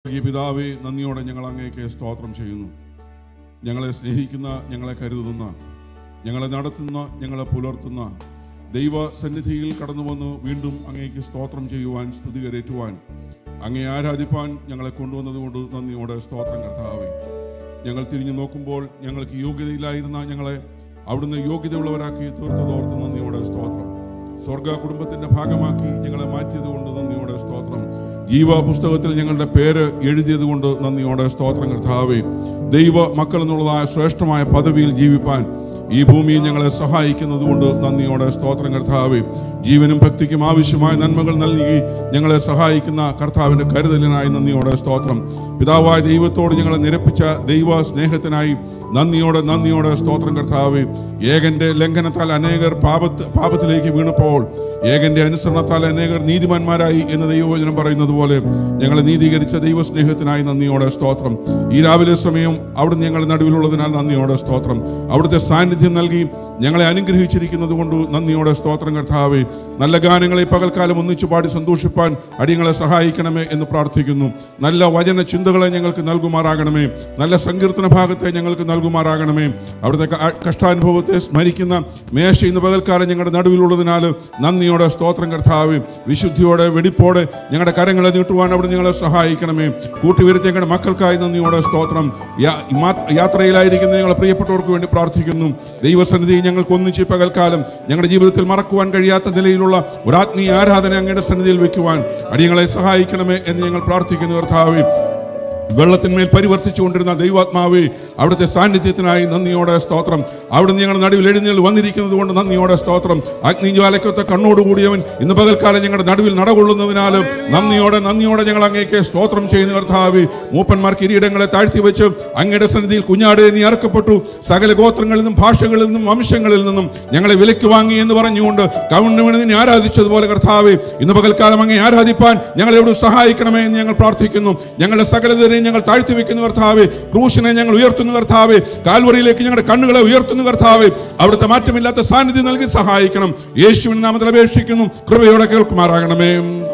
ഈ പിതാവെ നന്ദിയോടെ ഞങ്ങൾ അങ്ങേക്ക് സ്തോത്രം ചെയ്യുന്നു ഞങ്ങളെ സ്നേഹിക്കുന്ന ഞങ്ങളെ കരുതുന്ന ഞങ്ങളെ നടത്തുന്ന ഞങ്ങളെ പുലർത്തുന്ന ദൈവ സന്നിധിയിൽ കടന്നു വന്ന് വീണ്ടും അങ്ങേക്ക് സ്തോത്രം ചെയ്യുവാൻ സ്തുതി കരേറ്റുവാൻ അങ്ങേ ആരാധിപ്പാൻ ഞങ്ങളെ കൊണ്ടുവന്നതുകൊണ്ട് നന്ദിയോടെ സ്തോത്രം കർത്താവെ ഞങ്ങൾ തിരിഞ്ഞു നോക്കുമ്പോൾ ഞങ്ങൾക്ക് യോഗ്യതയിലായിരുന്ന ഞങ്ങളെ അവിടുന്ന് യോഗ്യതയുള്ളവരാക്കി തീർത്തതോർത്ത് നന്ദിയോടെ സ്തോത്രം സ്വർഗ കുടുംബത്തിന്റെ ഭാഗമാക്കി ഞങ്ങളെ മാറ്റിയത് കൊണ്ട് നന്ദിയോടെ സ്തോത്രം ജീവ പുസ്തകത്തിൽ ഞങ്ങളുടെ പേര് എഴുതിയത് കൊണ്ട് നന്ദിയോടെ സ്തോത്രം കർത്താവേ ദൈവ മക്കൾ എന്നുള്ളതായ ശ്രേഷ്ഠമായ പദവിയിൽ ജീവിപ്പാൻ ഈ ഭൂമിയിൽ ഞങ്ങളെ സഹായിക്കുന്നത് കൊണ്ട് നന്ദിയോടെ സ്തോത്രം കർത്താവേ ജീവനും ഭക്തിക്കും ആവശ്യമായ നന്മകൾ നൽകി ഞങ്ങളെ സഹായിക്കുന്ന കർത്താവിന്റെ കരുതലിനായി നന്ദിയോടെ സ്തോത്രം പിതാവായ ദൈവത്തോട് ഞങ്ങളെ നിരപ്പിച്ച ദൈവ സ്നേഹത്തിനായി നന്ദിയോടെ നന്ദിയോടെ സ്തോത്രം കർത്താവേ ഏകന്റെ ലംഘനത്താൽ അനേകർ പാപത്ത് പാപത്തിലേക്ക് വീണപ്പോൾ ഏകന്റെ അനുസരണത്താൽ അനേകർ നീതിമാന്മാരായി എന്ന് ദൈവവചനം പറയുന്നത് പോലെ ഞങ്ങളെ നീതീകരിച്ച ദൈവസ്നേഹത്തിനായി നന്ദിയോടെ സ്തോത്രം ഈ രാവിലെ സമയം അവിടുന്ന് ഞങ്ങളുടെ നടുവിലുള്ളതിനാൽ നന്ദിയോടെ സ്തോത്രം അവിടുത്തെ സാന്നിധ്യം നൽകി ഞങ്ങളെ അനുഗ്രഹിച്ചിരിക്കുന്നത് കൊണ്ട് നന്ദിയോടെ സ്തോത്രം കർത്താവേ നല്ല ഗാനങ്ങളെ ഈ പകൽക്കാലം ഒന്നിച്ചു പാടി സന്തോഷിപ്പാൻ അടിയങ്ങളെ സഹായിക്കണമേ എന്ന് പ്രാർത്ഥിക്കുന്നു നല്ല വചന ചിന്തകളെ ഞങ്ങൾക്ക് നൽകുമാറാകണമേ നല്ല സങ്കീർത്തന ഭാഗത്തെ ഞങ്ങൾക്ക് നൽകുമാറാകണമേ അവിടുത്തെ ക- കഷ്ടാനുഭവത്തെ സ്മരിക്കുന്ന മേശ ഇന്ന് പകൽക്കാലം ഞങ്ങളുടെ നടുവിലുള്ളതിനാൽ നന്ദിയോടെ സ്തോത്രം കർത്താവേ വിശുദ്ധിയോടെ വെടിപ്പോടെ ഞങ്ങളുടെ കരങ്ങളെ നീട്ടുവാൻ അവിടെ ഞങ്ങളെ സഹായിക്കണമേ കൂട്ടിവരുത്തിയ ഞങ്ങളുടെ മക്കൾക്കായി നന്ദിയോടെ സ്തോത്രം യാ- മാ- യാത്രയിലായിരിക്കുന്ന ഞങ്ങളെ പ്രിയപ്പെട്ടവർക്ക് വേണ്ടി പ്രാർത്ഥിക്കുന്നു ദൈവസന്നിധി ഞങ്ങൾക്ക് ഒന്നിച്ച് ഈ പകൽക്കാലം ഞങ്ങളുടെ ജീവിതത്തിൽ മറക്കുവാൻ കഴിയാത്ത നിലയിലുള്ള ഒരു ആത്മീയ ആരാധന അങ്ങയുടെ സന്നിധിയിൽ വെക്കുവാൻ അടിയങ്ങളെ സഹായിക്കണമേ എന്ന് ഞങ്ങൾ പ്രാർത്ഥിക്കുന്നു കർത്താവേ വെള്ളത്തിന്മേൽ പരിവർത്തിച്ചുകൊണ്ടിരുന്ന ദൈവാത്മാവേ അവിടുത്തെ സാന്നിധ്യത്തിനായി നന്ദിയോടെ സ്തോത്രം അവിടുന്ന് ഞങ്ങളുടെ നടുവിൽ എഴുന്നേൽ വന്നിരിക്കുന്നത് കൊണ്ട് നന്ദിയോടെ സ്തോത്രം അഗ്നിജ്വാലക്കൊത്ത കണ്ണോടുകൂടിയവൻ ഇന്ന് പകൽക്കാലം ഞങ്ങളുടെ നടുവിൽ നടകൊള്ളുന്നതിനാലും നന്ദിയോടെ നന്ദിയോടെ ഞങ്ങൾ അങ്ങേക്ക് സ്തോത്രം ചെയ്യുന്ന കർത്താവ് മൂപ്പന്മാർ കിരീടങ്ങളെ താഴ്ത്തി വെച്ച് അങ്ങയുടെ സന്നിധിയിൽ കുഞ്ഞാടെ നീ ഇറക്കപ്പെട്ടു സകല ഗോത്രങ്ങളിൽ നിന്നും ഭാഷകളിൽ നിന്നും വംശങ്ങളിൽ നിന്നും ഞങ്ങളെ വിലയ്ക്ക് വാങ്ങി എന്ന് പറഞ്ഞുകൊണ്ട് കൗണ്ട് വീണ് നിന്നെ ആരാധിച്ചതുപോലെ കർത്താവ് ഇന്ന് പകൽക്കാലം അങ്ങേ ആരാധിപ്പാൻ ഞങ്ങളെ എവിടെ സഹായിക്കണമേ എന്ന് ഞങ്ങൾ പ്രാർത്ഥിക്കുന്നു ഞങ്ങളുടെ സകലതരെയും ഞങ്ങൾ താഴ്ത്തി വെക്കുന്ന കർത്താവ് ക്രൂശിനെ ഞങ്ങൾ ഉയർത്തുന്ന കർത്താവ് കാൽവറിയിലേക്ക് ഞങ്ങളുടെ കണ്ണുകളെ ഉയർത്തുന്ന കർത്താവ് അവിടുത്തെ മാറ്റമില്ലാത്ത സാന്നിധ്യം നൽകി സഹായിക്കണം യേശുവിൻ നാമത്തിൽ അപേക്ഷിക്കുന്നു കൃപയോടെ കേൾക്കുമാറാകണമേ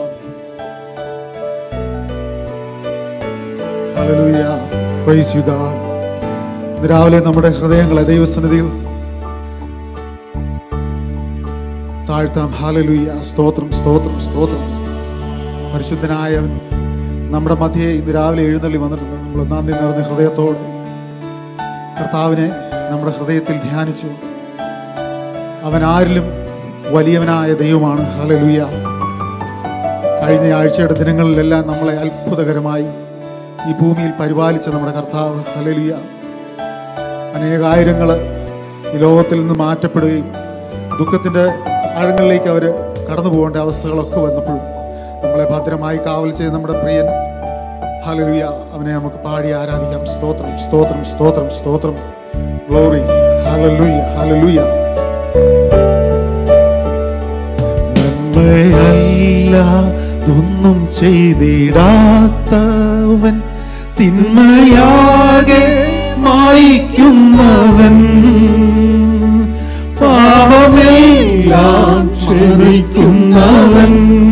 Hallelujah. Praise you, God. ഇന്ന് രാവിലെ നമ്മുടെ ഹൃദയങ്ങളെ ദൈവസന്നിധിയിൽ താഴ്ത്താം ഹാലലുയ്യ സ്തോത്രം സ്തോത്രം സ്തോത്രം പരിശുദ്ധനായവൻ നമ്മുടെ മധ്യേ ഇന്ന് രാവിലെ എഴുന്നള്ളി വന്നിട്ടുണ്ട് നമ്മൾ നന്ദി നിറഞ്ഞ ഹൃദയത്തോടെ കർത്താവിനെ നമ്മുടെ ഹൃദയത്തിൽ ധ്യാനിച്ചു അവൻ ആരിലും വലിയവനായ ദൈവമാണ് ഹലലുയ്യ കഴിഞ്ഞ ആഴ്ചയുടെ ദിനങ്ങളിലെല്ലാം നമ്മളെ അത്ഭുതകരമായി ഈ ഭൂമിയിൽ പരിപാലിച്ച നമ്മുടെ കർത്താവ് ഹലലിയ അനേകായിരങ്ങൾ ഈ ലോകത്തിൽ നിന്ന് മാറ്റപ്പെടുകയും ദുഃഖത്തിൻ്റെ ആഴങ്ങളിലേക്ക് അവർ കടന്നു പോകേണ്ട അവസ്ഥകളൊക്കെ വന്നപ്പോഴും നമ്മളെ ഭദ്രമായി കാവൽ ചെയ്ത് നമ്മുടെ പ്രിയൻ ഹലലുയ അവനെ നമുക്ക് പാടി ആരാധിക്കാം സ്തോത്രം സ്തോത്രം സ്തോത്രം സ്തോത്രം ഗ്ലോറി ഹലലുയ ഹലലുയ നന്മയല്ലാതൊന്നും ചെയ്തിടാത്തവൻ തിന്മയാകെ മായിക്കുന്നവൻ പാപമെല്ലാം ക്ഷമിക്കുന്നവൻ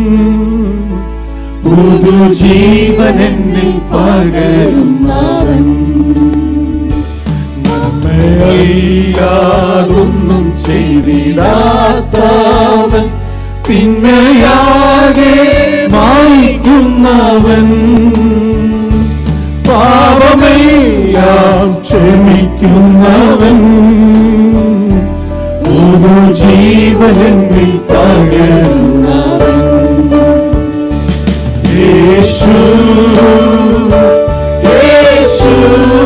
പുതുജീവൻ എന്നിൽ പകരുന്നവൻ നന്മയില്ലാതൊന്നും ചെയ്തിടാത്തവൻ തിന്മയാകെ മായിക്കുന്നവൻ പാപമെല്ലാം ക്ഷമിക്കുന്നവൻ ഒരു ജീവനിൽ പകരുന്നവൻ യേശു യേശു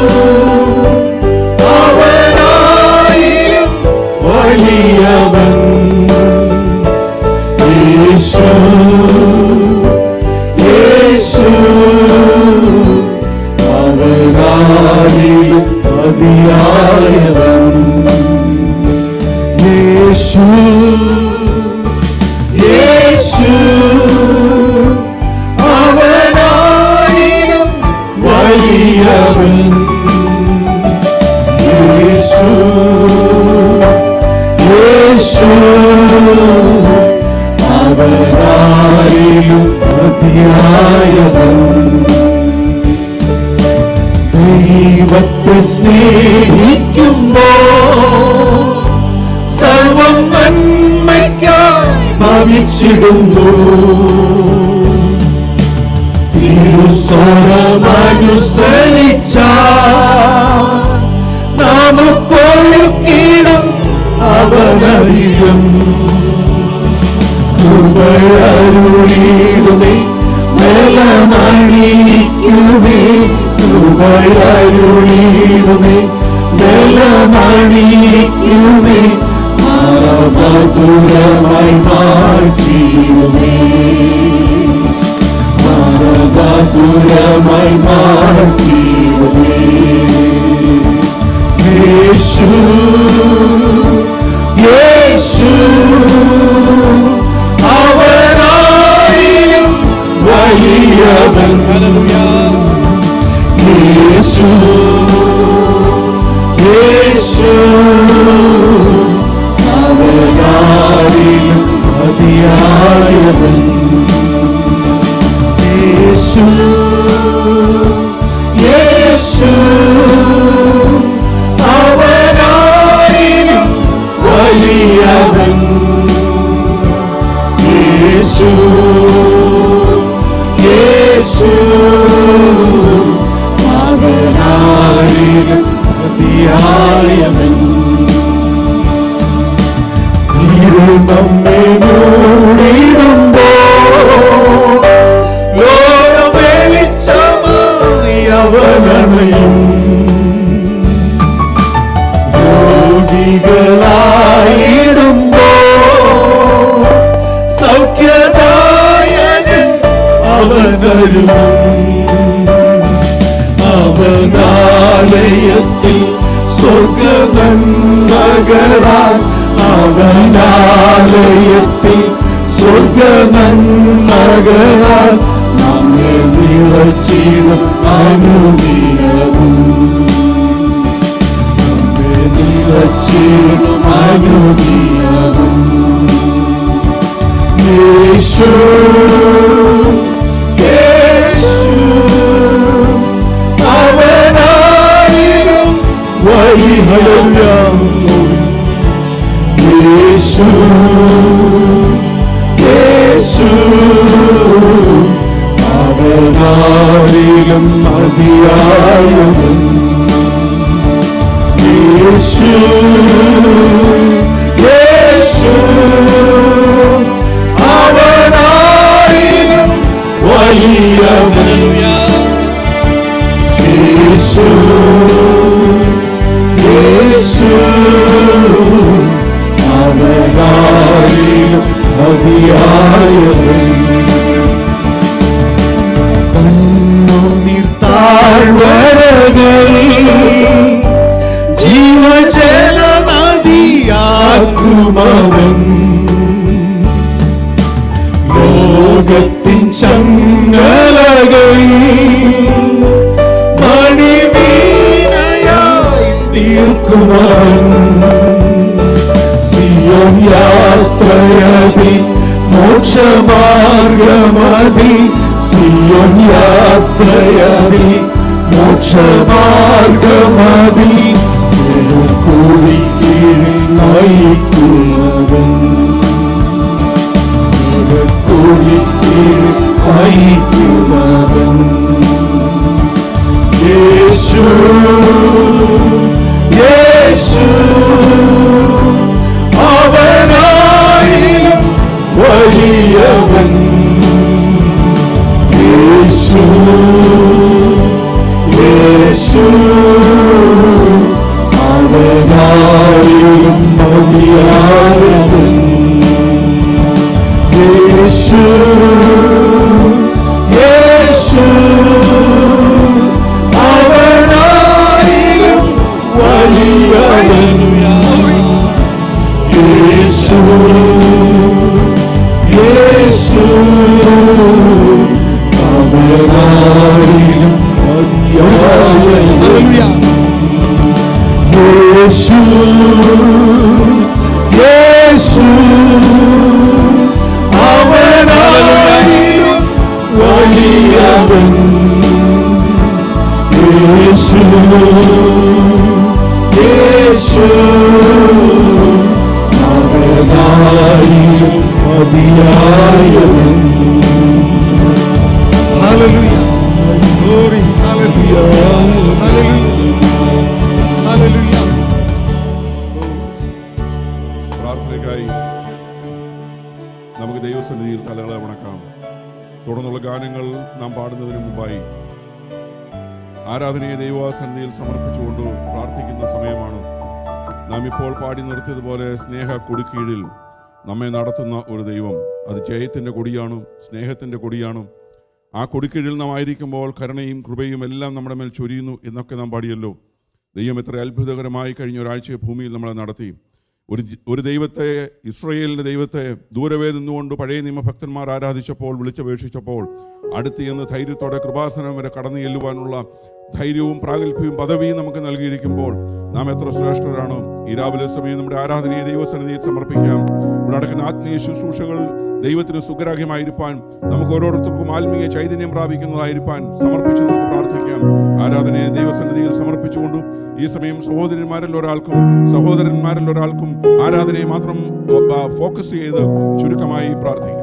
അവനായിരം വലിയവൻ യേശു യേശു അവനായിരം മതിയായവൻ യേശു ദൈവത്തെ സ്നേഹിക്കുമ്പോ സർവം നന്മയ്ക്കായി ഭവിച്ചിടുന്നു തിരുസ്വരമനുസരിച്ച നമുക്കൊരു കീടും അവനറിയും കൃപയരുളിടുമേ ബലമണിക്കുമേ കൃപയരുളിടുമേ ബലമണിക്കുമേ മധുരമായി മാറ്റിയുമേ മധുരമായി മാറ്റിയുമേ യേശു യേശു അവനായിരം വലിയവൻ യേശു യേശു അവനായിരം മതിയായവൻ യേശു യേശു അവനായിരം വലിയവൻ യേശു യേശു അവനായിരം മതിയായവൻ ഇരുൾ നമ്മെ മൂടിടുമ്പോ ലോകം വെളിച്ചമായി അവനണയും രോഗികളായിടുമ്പോ സൗഖ്യദായകൻ അവനരും അവനാലയത്തിൽ സ്വർഗ നന്മകളാൽ അവനാലയത്തിൽ സ്വർഗ നന്മകളാൽ നമ്മെ നിറച്ചിടും അനുദിനവും നമ്മെ നിറച്ചിടും അനുദിനവും യേശു യേശു അവനായിരം വൈഹലം യേശു യേശു അവനായിരം മതിയായവൻ യേശു യേശു അവനായിരം വലിയവൻ യേശു യേശു അവനായിരം മതിയായവൻ കണ്ണുനീർ താഴ്വരകൾ ജീവജല നദിയാക്കുമവൻ ലോകത്തിൻ ചങ്ങലകൾ മണിവീണയായി തീർക്കുമവൻ സിയോൻ യാത്രയതി മോക്ഷമാർഗമതി സിയോൻ യാത്രയതി മോക്ഷമാർഗമതി സ്നേഹക്കൂടി കീഴിൽ നയിക്കുന്നവൻ സ്നേഹക്കൂടി കീഴിൽ നയിക്കുന്നവൻ യേശു യേശു അവനായിരം വലിയവൻ യേശു യേശു അവനായിരം മതിയായവൻ യേശു യേശു അവനായിരം വലിയവൻ യേശു യേശു അവനായിരം വലിയവൻ യേശു യേശു അവനായിരം വലിയവൻ യേശു യേശു അവനായി മതിയായവൻ Hallelujah. Glory. Hallelujah. Hallelujah. Hallelujah. പ്രാർത്ഥനയ്ക്കായി നമുക്ക് ദൈവസന്നിധിയിൽ തലകളെ വണക്കാം തുടർന്നുള്ള ഗാനങ്ങൾ നാം പാടുന്നതിന് മുമ്പായി ആരാധനയെ ദൈവസന്നിധിയിൽ സമർപ്പിച്ചുകൊണ്ട് പ്രാർത്ഥിക്കുന്ന സമയമാണ് നാം ഇപ്പോൾ പാടി നിർത്തിയതുപോലെ സ്നേഹ കൊടുക്കീഴിൽ നമ്മെ നടത്തുന്ന ഒരു ദൈവം അത് ജയത്തിൻ്റെ കൊടിയാണ് സ്നേഹത്തിൻ്റെ കൊടിയാണ് ആ കൊടിക്കീഴിൽ നാം ആയിരിക്കുമ്പോൾ കരുണയും കൃപയും എല്ലാം നമ്മുടെ മേൽ ചൊരിയുന്നു എന്നൊക്കെ നാം പാടിയല്ലോ ദൈവം എത്ര അത്ഭുതകരമായി കഴിഞ്ഞ ഒരാഴ്ച ഭൂമിയിൽ നമ്മളെ നടത്തി ഒരു ജി- ഒരു ദൈവത്തെ ഇസ്രയേലിൻ്റെ ദൈവത്തെ ദൂരവേ നിന്നുകൊണ്ട് പഴയ നിയമഭക്തന്മാർ ആരാധിച്ചപ്പോൾ വിളിച്ചപേക്ഷിച്ചപ്പോൾ അടുത്ത് ചെന്ന് ധൈര്യത്തോടെ കൃപാസനം വരെ കടന്നു ചെല്ലുവാനുള്ള ധൈര്യവും പ്രാഗൽഭ്യവും പദവിയും നമുക്ക് നൽകിയിരിക്കുമ്പോൾ നാം എത്ര ശ്രേഷ്ഠരാണ് ഈ രാവിലെ സമയം നമ്മുടെ ആരാധനയെ ദൈവസന്നിധിയിൽ സമർപ്പിക്കാം ഇവിടെ നടക്കുന്ന ആത്മീയ ശുശ്രൂഷകൾ ദൈവത്തിന് സുഖരാഗ്യമായിരിക്കാൻ നമുക്ക് ഓരോരുത്തർക്കും ആത്മീയ ചൈതന്യം പ്രാപിക്കുന്നതായിരിക്കാൻ സമർപ്പിച്ച് നമുക്ക് പ്രാർത്ഥിക്കാം ആരാധനയെ ദൈവസന്നിധിയിൽ സമർപ്പിച്ചുകൊണ്ട് ഈ സമയം സഹോദരന്മാരിൽ ഒരാൾക്കും സഹോദരന്മാരിൽ ഒരാൾക്കും ആരാധനയെ മാത്രം ആ, ഫോക്കസ് ചെയ്ത് ചുരുക്കമായി പ്രാർത്ഥിക്കാം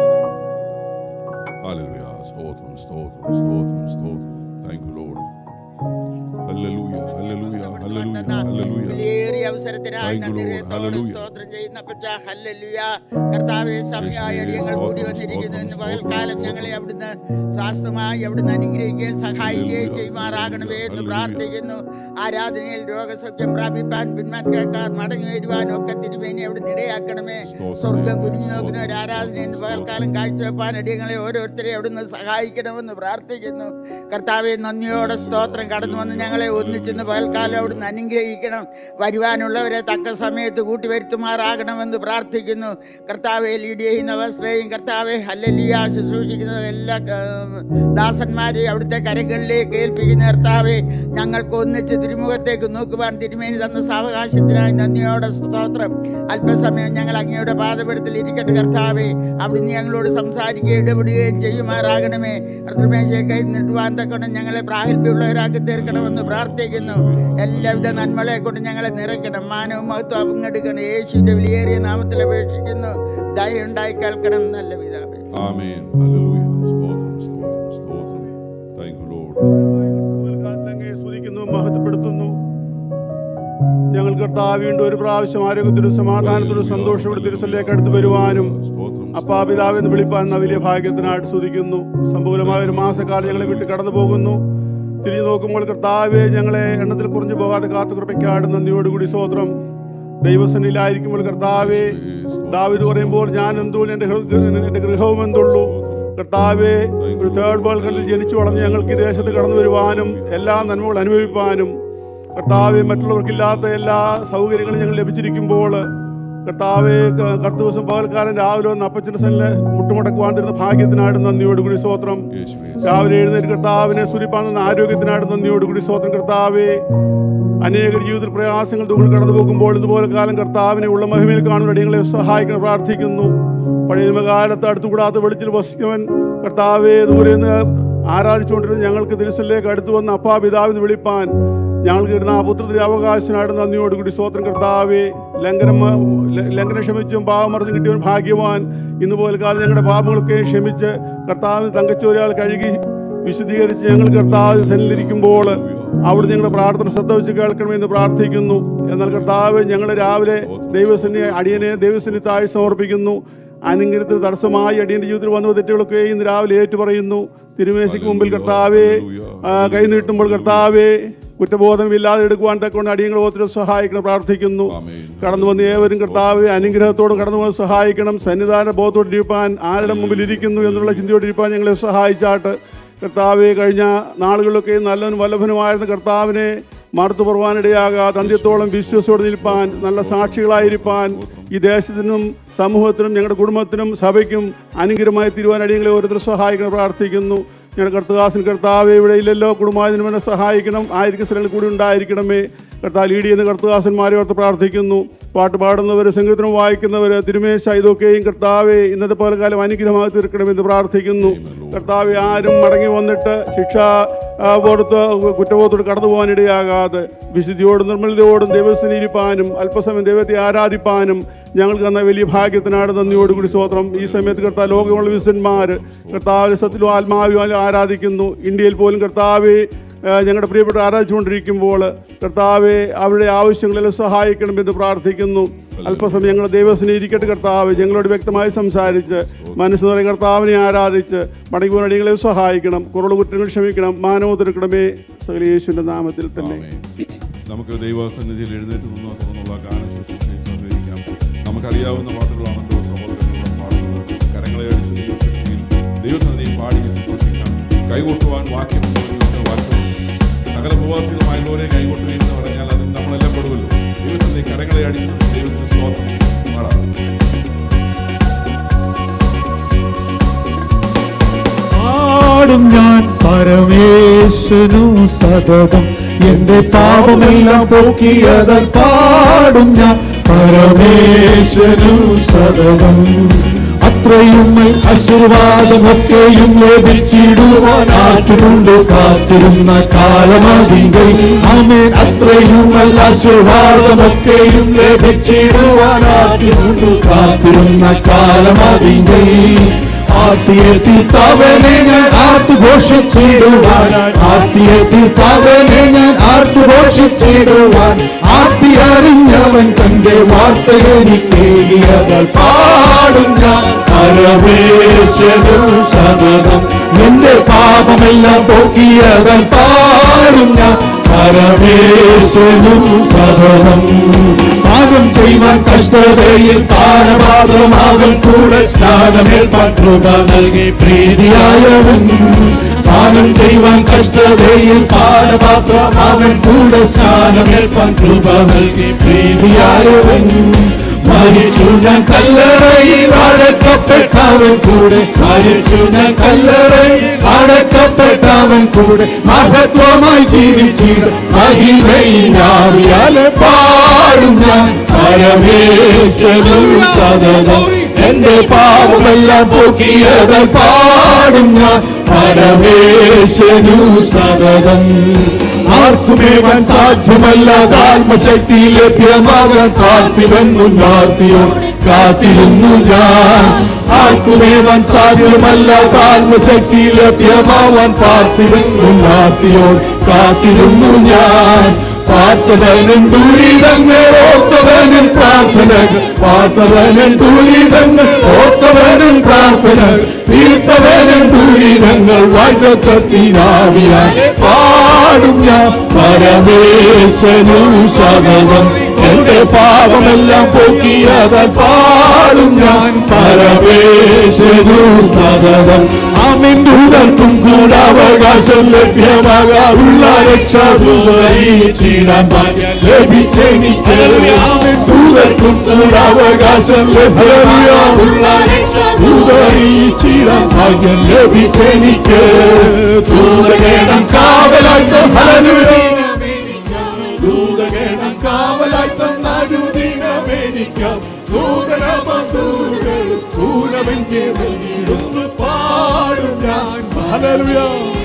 ഹല്ലേലൂയ. സ്തോത്രം സ്തോത്രം സ്തോത്രം സ്തോത്രം thank you lord hallelujah hallelujah hallelujah hallelujah വിലയേറിയ അവസരത്തിനായി Thank you, Lord. നന്ദിയോടെ Hallelujah. സ്തോത്രം ചെയ്യുന്ന അപ്പച്ച ഹല്ലേലൂയ കർത്താവെ സമയായ Yes, അടിയങ്ങൾ yes. കൂടി സ്തോത്രം, വന്നിരിക്കുന്നു ഇന്ന് സ്തോത്രം, പകൽക്കാലം സ്തോത്രം. ഞങ്ങളെ അവിടുന്ന് ശാസ്ത്രമായി അവിടുന്ന് അനുഗ്രഹിക്കുകയും സഹായിക്കുകയും Hallelujah. ചെയ്യുമാറാകണമേ എന്ന് Hallelujah. പ്രാർത്ഥിക്കുന്നു ആരാധനയിൽ രോഗസൗഖ്യം പ്രാപിപ്പാൻ പിന്മാറ്റക്കാർ മടങ്ങി വരുവാനും ഒക്കെ തിരുമേനി അവിടുന്ന് ഇടയാക്കണമേ സ്തോത്രം. സ്വർഗം കുനിഞ്ഞു നോക്കുന്ന ഒരു സ്തോത്രം. ആരാധന ഇന്ന് സ്തോത്രം. പകൽക്കാലം കാഴ്ചവെപ്പാൻ അടിയങ്ങളെ ഓരോരുത്തരെ അവിടുന്ന് സഹായിക്കണമെന്ന് പ്രാർത്ഥിക്കുന്നു കർത്താവെ നന്ദിയോടെ സ്തോത്രം കടന്നു വന്ന് ഞങ്ങളെ ഒന്നിച്ചെന്ന് പകൽക്കാലം അവിടുന്ന് അനുഗ്രഹിക്കണം വരുവാനുള്ളവരെ തക്ക സമയത്ത് കൂട്ടിവരുത്തുമാറാകണമെന്ന് പ്രാർത്ഥിക്കുന്നു കർത്താവെ ലീഡിയെയും നവസ്ത്രയും കർത്താവെ ഹല്ലലിയ ശുശ്രൂഷിക്കുന്ന എല്ലാ ആ, ദാസന്മാരെയും അവിടുത്തെ കരങ്ങളിലേക്ക് ഏൽപ്പിക്കുന്ന കർത്താവെ ഞങ്ങൾക്ക് ഒന്നിച്ച് തിരുമുഖത്തേക്ക് നോക്കുവാൻ തിരുമേനി തന്ന സാവകാശത്തിനായി നന്ദിയോടെ സ്തോത്രം അല്പസമയം ഞങ്ങൾ അങ്ങയുടെ പാദപീഠത്തിൽ ഇരിക്കട്ടെ കർത്താവെ അവിടുന്ന് ഞങ്ങളോട് സംസാരിക്കുകയും ഇടപെടുകയും ചെയ്യുമാറാകണമേ ഋതുമേശയെ കൈ നീട്ടുവാൻ തക്കണം ഞങ്ങളെ പ്രാഗൽഭ്യമുള്ളവരാക്കി തീർക്കണമെന്ന് പ്രാർത്ഥിക്കുന്നു എല്ലാവിധ നന്മകളെ കൊണ്ട് ഞങ്ങളെ നിറയ്ക്കണം മാനവും മഹത്വം പങ്കെടുക്കണം യേശുവിന്റെ വിലയേറിയ നാമത്തിൽ അപേക്ഷിക്കുന്നു ദയ ഉണ്ടായി കേൾക്കണം നല്ല പിതാവേ ആമേൻ ഹല്ലേലൂയ സ്തോത്രം സ്തോത്രം സ്തോത്രം താങ്ക് യു ലോർഡ് അങ്ങയെ സ്തുതിക്കുന്നു മഹത്വപ്പെടുത്തുന്നു ഞങ്ങൾ കർത്താവ് വീണ്ടും ഒരു പ്രാവശ്യം ആരോഗ്യത്തിലും സമാധാനത്തിലും സന്തോഷത്തോടെ തിരുസലിലേക്ക് അടുത്ത് വരുവാനും സ്തോത്രം അപ്പാ പിതാവെന്ന് വിളിപ്പാൻ എന്ന വലിയ ഭാഗ്യത്തിനായിട്ട് സ്തുതിക്കുന്നു സംഭൂലമായ ഒരു മാസക്കാലം ഞങ്ങളെ വിട്ട് കടന്നു പോകുന്നു തിരിഞ്ഞു നോക്കുമ്പോൾ കർത്താവെ ഞങ്ങളെ എണ്ണത്തിൽ കുറഞ്ഞു പോകാതെ കാത്തു കൃപയ്ക്കാട് നന്ദിയോടുകൂടി സ്വോത്രം ദൈവസന്നിലായിരിക്കുമ്പോൾ കർത്താവെ ദാവിദ് പറയുമ്പോൾ ഞാൻ എന്തോ എൻ്റെ ഹൃദയ- എൻ്റെ ഗൃഹവും എന്തുള്ളൂ കർത്താവെ ഒരു തേർഡ് വേൾഡ് കണ്ടിൽ ജനിച്ചു വളർന്ന് ഞങ്ങൾക്ക് ഈ ദേശത്ത് കടന്നു വരുവാനും എല്ലാ നന്മകൾ അനുഭവിപ്പാനും കർത്താവെ മറ്റുള്ളവർക്കില്ലാത്ത എല്ലാ സൗകര്യങ്ങളും ഞങ്ങൾ ലഭിച്ചിരിക്കുമ്പോൾ കർത്താവെ ക- കർത്ത ദിവസം പകൽക്കാലം രാവിലെ വന്ന് അപ്പച്ചൻ്റെ സനില് മുട്ടുമുടക്കുവാണ്ടിരുന്ന ഭാഗ്യത്തിനായിട്ട് നന്ദിയോടുകൂടി സ്വോത്രം യേശുവേ രാവിലെ എഴുന്നേറ്റ് കർത്താവിനെ സുരിപ്പാണെന്ന ആരോഗ്യത്തിനായിട്ട് നന്ദിയോടുകൂടി സ്വോത്രം കർത്താവെ അനേക ജീവിതത്തിൽ പ്രയാസങ്ങൾ തൂങ്ങി കടന്നു പോകുമ്പോൾ ഇതുപോലെ കാലം കർത്താവിനെ ഉള്ള മഹിമയിൽ കാണുന്ന അടിയങ്ങളെ സഹായിക്കണം പ്രാർത്ഥിക്കുന്നു പഴയ നിയമകാലത്ത് അടുത്തുകൂടാത്ത വെളിച്ചിൽ വസിക്കുന്നവൻ കർത്താവെ ദൂരെ നിന്ന് ആരാധിച്ചുകൊണ്ടിരുന്ന ഞങ്ങൾക്ക് തിരുസലിലേക്ക് അടുത്ത് വന്ന് അപ്പാ പിതാവിന് വിളിപ്പാൻ ഞങ്ങൾക്ക് ഇരുന്ന ആ പുത്രത്തിന്റെ അവകാശനായിട്ട് നന്ദിയോടുകൂടി സ്വോത്രം കർത്താവെ ലംഘനം ല- ലംഘനം ക്ഷമിച്ചും പാവമറിഞ്ഞും കിട്ടിയവൻ ഭാഗ്യവാൻ ഇന്ന് പോലെ കാലം ഞങ്ങളുടെ പാപങ്ങളൊക്കെ ക്ഷമിച്ച് കർത്താവിന് തങ്കച്ചോരിയാൽ കഴുകി വിശദീകരിച്ച് ഞങ്ങൾ കർത്താവ് സന്നിലിരിക്കുമ്പോൾ അവിടെ ഞങ്ങളുടെ പ്രാർത്ഥന ശ്രദ്ധ വെച്ച് കേൾക്കണമെന്ന് പ്രാർത്ഥിക്കുന്നു എന്നാൽ കർത്താവ് ഞങ്ങൾ രാവിലെ ദൈവസന്നി അടിയനെ ദൈവസന്നി താഴെ സമർപ്പിക്കുന്നു അനുഗ്രഹത്തിന് തടസ്സമായി അടിയന്റെ ജീവിതത്തിൽ വന്ന തെറ്റുകളൊക്കെ ഇന്ന് രാവിലെ ഏറ്റു പറയുന്നു തിരുമേശയ്ക്ക് മുമ്പിൽ കർത്താവെ ആ, കൈ നീട്ടുമ്പോൾ കർത്താവെ കുറ്റബോധമില്ലാതെ എടുക്കുവാൻ തക്കൊണ്ട് അടിയങ്ങൾ ഓരോരുത്തരും സഹായിക്കണം പ്രാർത്ഥിക്കുന്നു ആമേൻ കടന്നു വന്ന ഏവരും കർത്താവ് അനുഗ്രഹത്തോട് കടന്നു വന്ന് സഹായിക്കണം സന്നിധാന ബോധത്തോടെ ഇരിപ്പാൻ ആരുടെ മുമ്പിൽ ഇരിക്കുന്നു എന്നുള്ള ചിന്തയോടെ ഇരിപ്പാൻ ഞങ്ങളെ സഹായിച്ചാട്ട് കർത്താവെ കഴിഞ്ഞ നാളുകളിലൊക്കെ നല്ലവനും വല്ലഭനുമായിരുന്ന കർത്താവിനെ മറുത്തു പറവാനിടയാകാതെ അന്ത്യത്തോളം വിശ്വസോടെ നിൽപ്പാൻ നല്ല സാക്ഷികളായിരിക്കാൻ ഈ ദേശത്തിനും സമൂഹത്തിനും ഞങ്ങളുടെ കുടുംബത്തിനും സഭയ്ക്കും അനുഗ്രഹമായി തീരുവാൻ അടിയങ്ങളെ ഓരോരുത്തർ സഹായിക്കണം പ്രാർത്ഥിക്കുന്നു ഞങ്ങളുടെ കർത്തദാസൻ കർത്താവ് ഇവിടെ ഇല്ലല്ലോ കുടുംബായതിനു വേണ്ടി സഹായിക്കണം ആയിരിക്കും സ്ഥലങ്ങളിൽ കൂടി ഉണ്ടായിരിക്കണമേ കർത്താവ് ലീഡ് ചെയ്യുന്ന കർത്തദാസന്മാരെ ഓർത്ത് പ്രാർത്ഥിക്കുന്നു പാട്ട് പാടുന്നവർ സംഗീതം വായിക്കുന്നവർ തിരുമേശ ഇതൊക്കെയും കർത്താവെ ഇന്നത്തെ പോലെ കാലം അനുഗ്രഹമായി തീർക്കണമെന്ന് പ്രാർത്ഥിക്കുന്നു കർത്താവെ ആരും മടങ്ങി വന്നിട്ട് ശിക്ഷ ആ, പുറത്ത് കുറ്റബോധത്തോട് കടന്നു പോകാൻ ഇടയാകാതെ വിശുദ്ധിയോടും നിർമ്മലതയോടും ദൈവസ്ഥനിരിപ്പാനും അല്പസമയം ദൈവത്തെ ആരാധിപ്പാനും ഞങ്ങൾക്ക് തന്ന വലിയ ഭാഗ്യത്തിനാണ് നന്ദിയോടുകൂടി സ്തോത്രം ഈ സമയത്ത് കർത്താവ് ലോകമുള്ള വിശുദ്ധന്മാർ കർത്താവ് സത്യത്തിലും ആത്മാവിലും ആരാധിക്കുന്നു ഇന്ത്യയിൽ പോലും കർത്താവെ ആ, ഞങ്ങളുടെ പ്രിയപ്പെട്ട ആരാധിച്ചുകൊണ്ടിരിക്കുമ്പോൾ കർത്താവെ അവരുടെ ആവശ്യങ്ങളെല്ലാം സഹായിക്കണമെന്ന് പ്രാർത്ഥിക്കുന്നു അല്പസമയം ഞങ്ങൾ ദൈവസിനെ ഇരിക്കട്ടെ കർത്താവ് ഞങ്ങളോട് വ്യക്തമായി സംസാരിച്ച് മനസ്സ് നിറയെ കർത്താവിനെ ആരാധിച്ച് മടങ്ങി അടികളെ സഹായിക്കണം കുറവ് കുറ്റങ്ങൾ ക്ഷമിക്കണം മാനവ തീർക്കണമേ സകല യേശുവിൻ്റെ നാമത്തിൽ തന്നെ ആമേൻ. നമുക്ക് ദൈവസന്നിധിയിൽ എഴുന്നേറ്റ് നിന്ന് തുടർന്നുള്ള ഗാനശുശ്രൂഷയിൽ സഹകരിക്കാം നമുക്കറിയാവുന്ന പാട്ടുകളാണല്ലോ സഹോദരങ്ങൾ പാടുന്നത് കരങ്ങളെ അടിച്ച് ദൈവസന്നിധിയിൽ ദൈവസന്നിധിയിൽ പാടി സന്തോഷിക്കാം കൈകൊട്ടുവാൻ വാക്യം ഉപയോഗിച്ച വാക്യം സകല ഉപവാസികളുമായുള്ളവരെ കൈകൊട്ടുകയും എന്ന് പറഞ്ഞാൽ അതിന് നമ്മളെല്ലാം പെടുമല്ലോ ദൈവസന്നിധി കരങ്ങളെ അടിച്ച് ദൈവത്തിന് സ്തോത്രം പാടാം പാടും ഞാൻ പരമേശ്വനു സതതം എന്റെ പാപമെല്ലാം പോക്കിയതാൽ പാടും ഞാൻ പരമേശ്വനു സതതം അത്രയും ആശീർവാദമൊക്കെയും ലഭിച്ചിടുവാൻ ആറ്റുകൊണ്ട് കാത്തിരുന്ന കാലമതിങ്കൽ ആമേൻ അത്രയും ആശീർവാദമൊക്കെയും ലഭിച്ചിടുവാൻ ആറ്റുകൊണ്ട് കാത്തിരുന്ന കാലമതിങ്കൽ ആർത്തിയെത്തി തവനെ ഞാൻ ആർത്തു ഘോഷിച്ചിടുവാൻ ആർത്തിയെത്തി തവനെ ഞാൻ ആർത്തു ഘോഷിച്ചിടുവാൻ ആർത്തി അറിഞ്ഞവൻ തന്റെ വാർത്ത എനിക്കേകിയതൽ പാടും ഞാൻ പരമേശ്വരും സതതം എന്റെ പാപമെല്ലാം പോക്കിയതൽ പാടും ഞാൻ പരമേശ്വരും സതതം പാപം ചെയ്യുവാൻ കഷ്ടതയിൽ പാനപാത്രം അവൻ കൂടെ സ്നാനമേൽപ്പാൻ കൃപ നൽകി പ്രീതിയായവൻ പാനം ചെയ്യുവാൻ കഷ്ടതയിൽ പാനപാത്രം അവൻ കൂടെ സ്നാനമേൽപ്പാൻ കൃപ നൽകി പ്രീതിയായവൻ മരിച്ചു ഞാൻ കല്ലറയിൽ അടക്കപ്പെട്ടവൻ കൂടെ മരിച്ചു ഞാൻ കല്ലറയിൽ അടക്കപ്പെട്ടവൻ കൂടെ മഹത്വമായി ജീവിച്ചിടും മഹിമയിനാവിയാലെ പാടും ഞാൻ പരമേശ്വരും സതതം എന്റെ പാപമെല്ലാം പോക്കിയത് പാടും ഞാൻ പരമേശ്വരു സതതം ആർക്കുമേവൻ സാധ്യമല്ല ആത്മശക്തി ലഭ്യമാകാൻ കാത്തിവൻ മുന്നാർത്തിയോ കാത്തിരുന്നു ഞാൻ ആർക്കുമേവൻ സാധ്യമല്ല ആത്മശക്തി ലഭ്യമാവാൻ പാർത്തിവൻ മുന്നാർത്തിയോ കാത്തിരുന്നു ഞാൻ പാർത്തവനും ദുരിതങ്ങൾ ഓർത്തവനും പ്രാർത്ഥനകൾ പാർത്തവനും ദുരിതങ്ങൾ ഓർത്തവനും പ്രാർത്ഥനകൾ തീർത്തവനും ദുരിതങ്ങൾ വായ്ത്തത്തിനാവിയാലെ പാടും ഞാൻ പരമേശനു സകലം എന്റെ പാപമെല്ലാം പോക്കിയതാൽ പാടും ഞാൻ പരമേശനു സകലം ആമിൻ ദൂതർക്കും കൂടെ അവകാശം ലഭ്യമാകാറുള്ള രക്ഷാദൂതരീച്ചിടാൻ ഭാഗ്യം ലഭിച്ചെനിക്ക് ആമിൻ ദൂതർക്കും കൂടെ അവകാശം ലഭ്യമാകാറുള്ള രക്ഷാദൂതരീച്ചിടാൻ ഭാഗ്യം ലഭിച്ചെനിക്ക് ദൂതഗേണം കാവലായി ദൂതഗേണം കാവലായി തന്നാരുദീനമേനിക്കാം നൂതനമൂകൾ പൂരമെന്നെ നൽകിയിടുന്നു പാടും ഞാൻ ഹല്ലേലൂയ.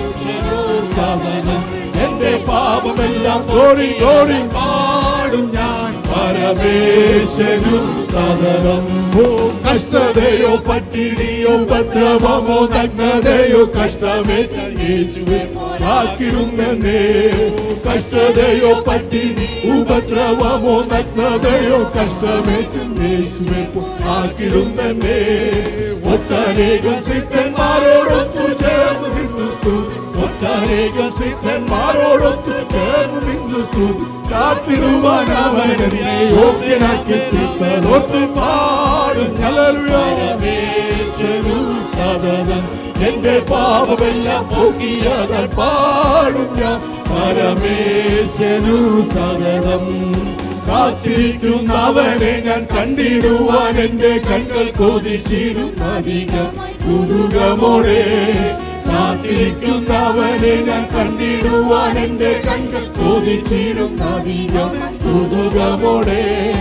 സാധനം എന്റെ പാപമെല്ലാം തോറി തോറി പാടും ഞാൻ പരമേശ്വരു സദനം ഓ കഷ്ടതയോ പട്ടിണിയോ ഉപദ്രവമോ നഗ്നതയോ കഷ്ടമേറ്റ യേശുവെ ആക്കിടുന്നേ കഷ്ടതയോ പട്ടിണി ഉപദ്രവമോ നഗ്നതയോ കഷ്ടമേറ്റ യേശുവെ ആക്കിടുന്നേ ഒട്ടനേകം സിദ്ധന്മാരോടൊത്തു ചേർന്ന് നിന്നു സ്തുതി ഒട്ടനേകം സിദ്ധന്മാരോടൊത്തു ചേർന്ന് നിന്നു സ്തുതി കാത്തിടുവാൻ അവനെ യോഗ്യനാക്കി തീർത്തതൊത്തു പാടും പരമേശ്വരു സദനം എന്റെ പാപമെല്ലാം പോക്കിയതാൽ പാടും ഞാൻ പരമേശ്വരു സദനം കാത്തിരിക്കുന്നവനെ ഞാൻ കണ്ടിടുവാൻ എന്റെ കണ്ണുകൾ കൊതിച്ചിടുന്ന അധികം കുതുകമോടെ കാത്തിരിക്കുന്നവനെ ഞാൻ കണ്ടിടുവാൻ എന്റെ കണ്ണുകൾ കൊതിച്ചിടുന്ന അധികം കുതുകമോടെ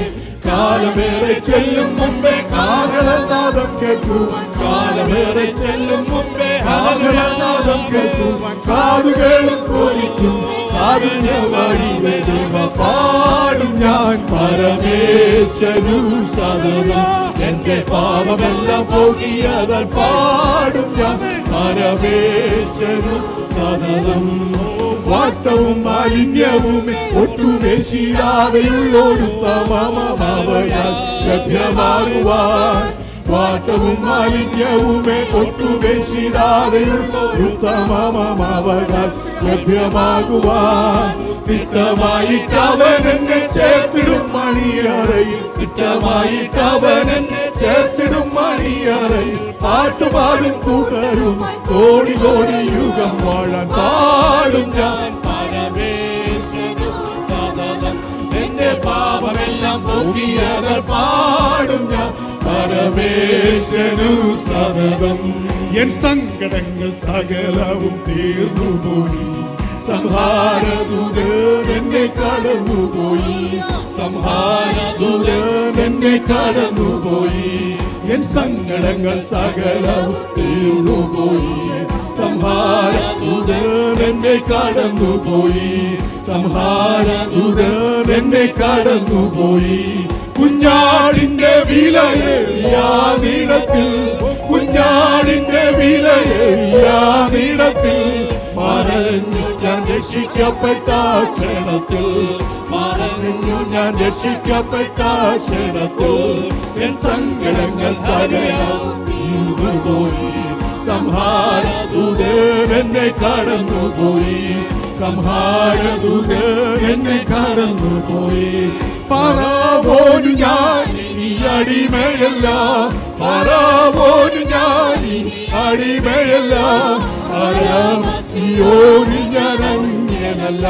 കാലമേറെ ചെല്ലും മുമ്പേ കാഹളനാദം കേൾക്കുവാൻ കാലമേറെ ചെല്ലും മുമ്പേ കാഹളനാദം കേൾക്കുവാൻ കാതുകളും കൊതിക്കും കാരുണ്യവഴി ദേവ പാടും ഞാൻ പരമേശ്വരു സദനം എന്റെ പാപമെല്ലാം പോകിയതാൽ പാടും ഞാൻ പരമേശ്വരു സദനം വാട്ടവും മാലിന്യവും ഒട്ടുമേശിടാതെയുള്ളൊരു തമമവയാൽ ലഭ്യമാകുവാൻ വാട്ടവും മാലിന്യവുമേ ഒട്ടുമേശിടാതെയുള്ള ഒരു തമമവകാശ ലഭ്യമാകുവാൻ തിട്ടമായിട്ട് അവൻ എന്നെ ചേർത്തിടും മണിയറയിൽ തിട്ടമായിട്ട് അവൻ എന്നെ ചേർത്തിടും മണിയറയിൽ പാട്ടുപാടും കൂട്ടരും കോടി കോടി യുഗം വാഴാൻ പാടും ഞാൻ പരമേശ്വരു സദനം എന്റെ പാപമെല്ലാം പോകിയതർ പാടും ഞാൻ പരമേശ്വരു സദനം എൻ സങ്കടങ്ങൾ സകലവും തീർന്നുപോയി സംഹാരദൂതൻ എന്നെ കടന്നുപോയി സംഹാരദൂതൻ എന്നെ കടന്നുപോയി എൻ സങ്കടങ്ങൾ സകലവും തീർന്നുപോയി സംഹാരദൂതൻ എന്നെ കടന്നുപോയി സംഹാരദൂതൻ എന്നെ കടന്നുപോയി കുഞ്ഞാടിന്റെ വിലയേറിയാതിടത്തിൽ കുഞ്ഞാടിന്റെ വിലയേറിയാതിടത്തിൽ മറഞ്ഞു ഞാൻ രക്ഷിക്കപ്പെട്ട ക്ഷണത്തിൽ മറഞ്ഞു ഞാൻ രക്ഷിക്കപ്പെട്ട ക്ഷണത്തിൽ എൻ സങ്കടങ്ങൾ സകലം തീർന്നുപോയി സംഹാരദൂതൻ എന്നെ കടന്നുപോയി സംഹാരദൂതൻ എന്നെ കടന്നുപോയി പറവോനു ഞാൻ ഇനി അടിമയല്ല പറവോനു ഞാൻ ഇനി അടിമയല്ല പരമസിയോനിൽ ഞാൻ അന്യനല്ല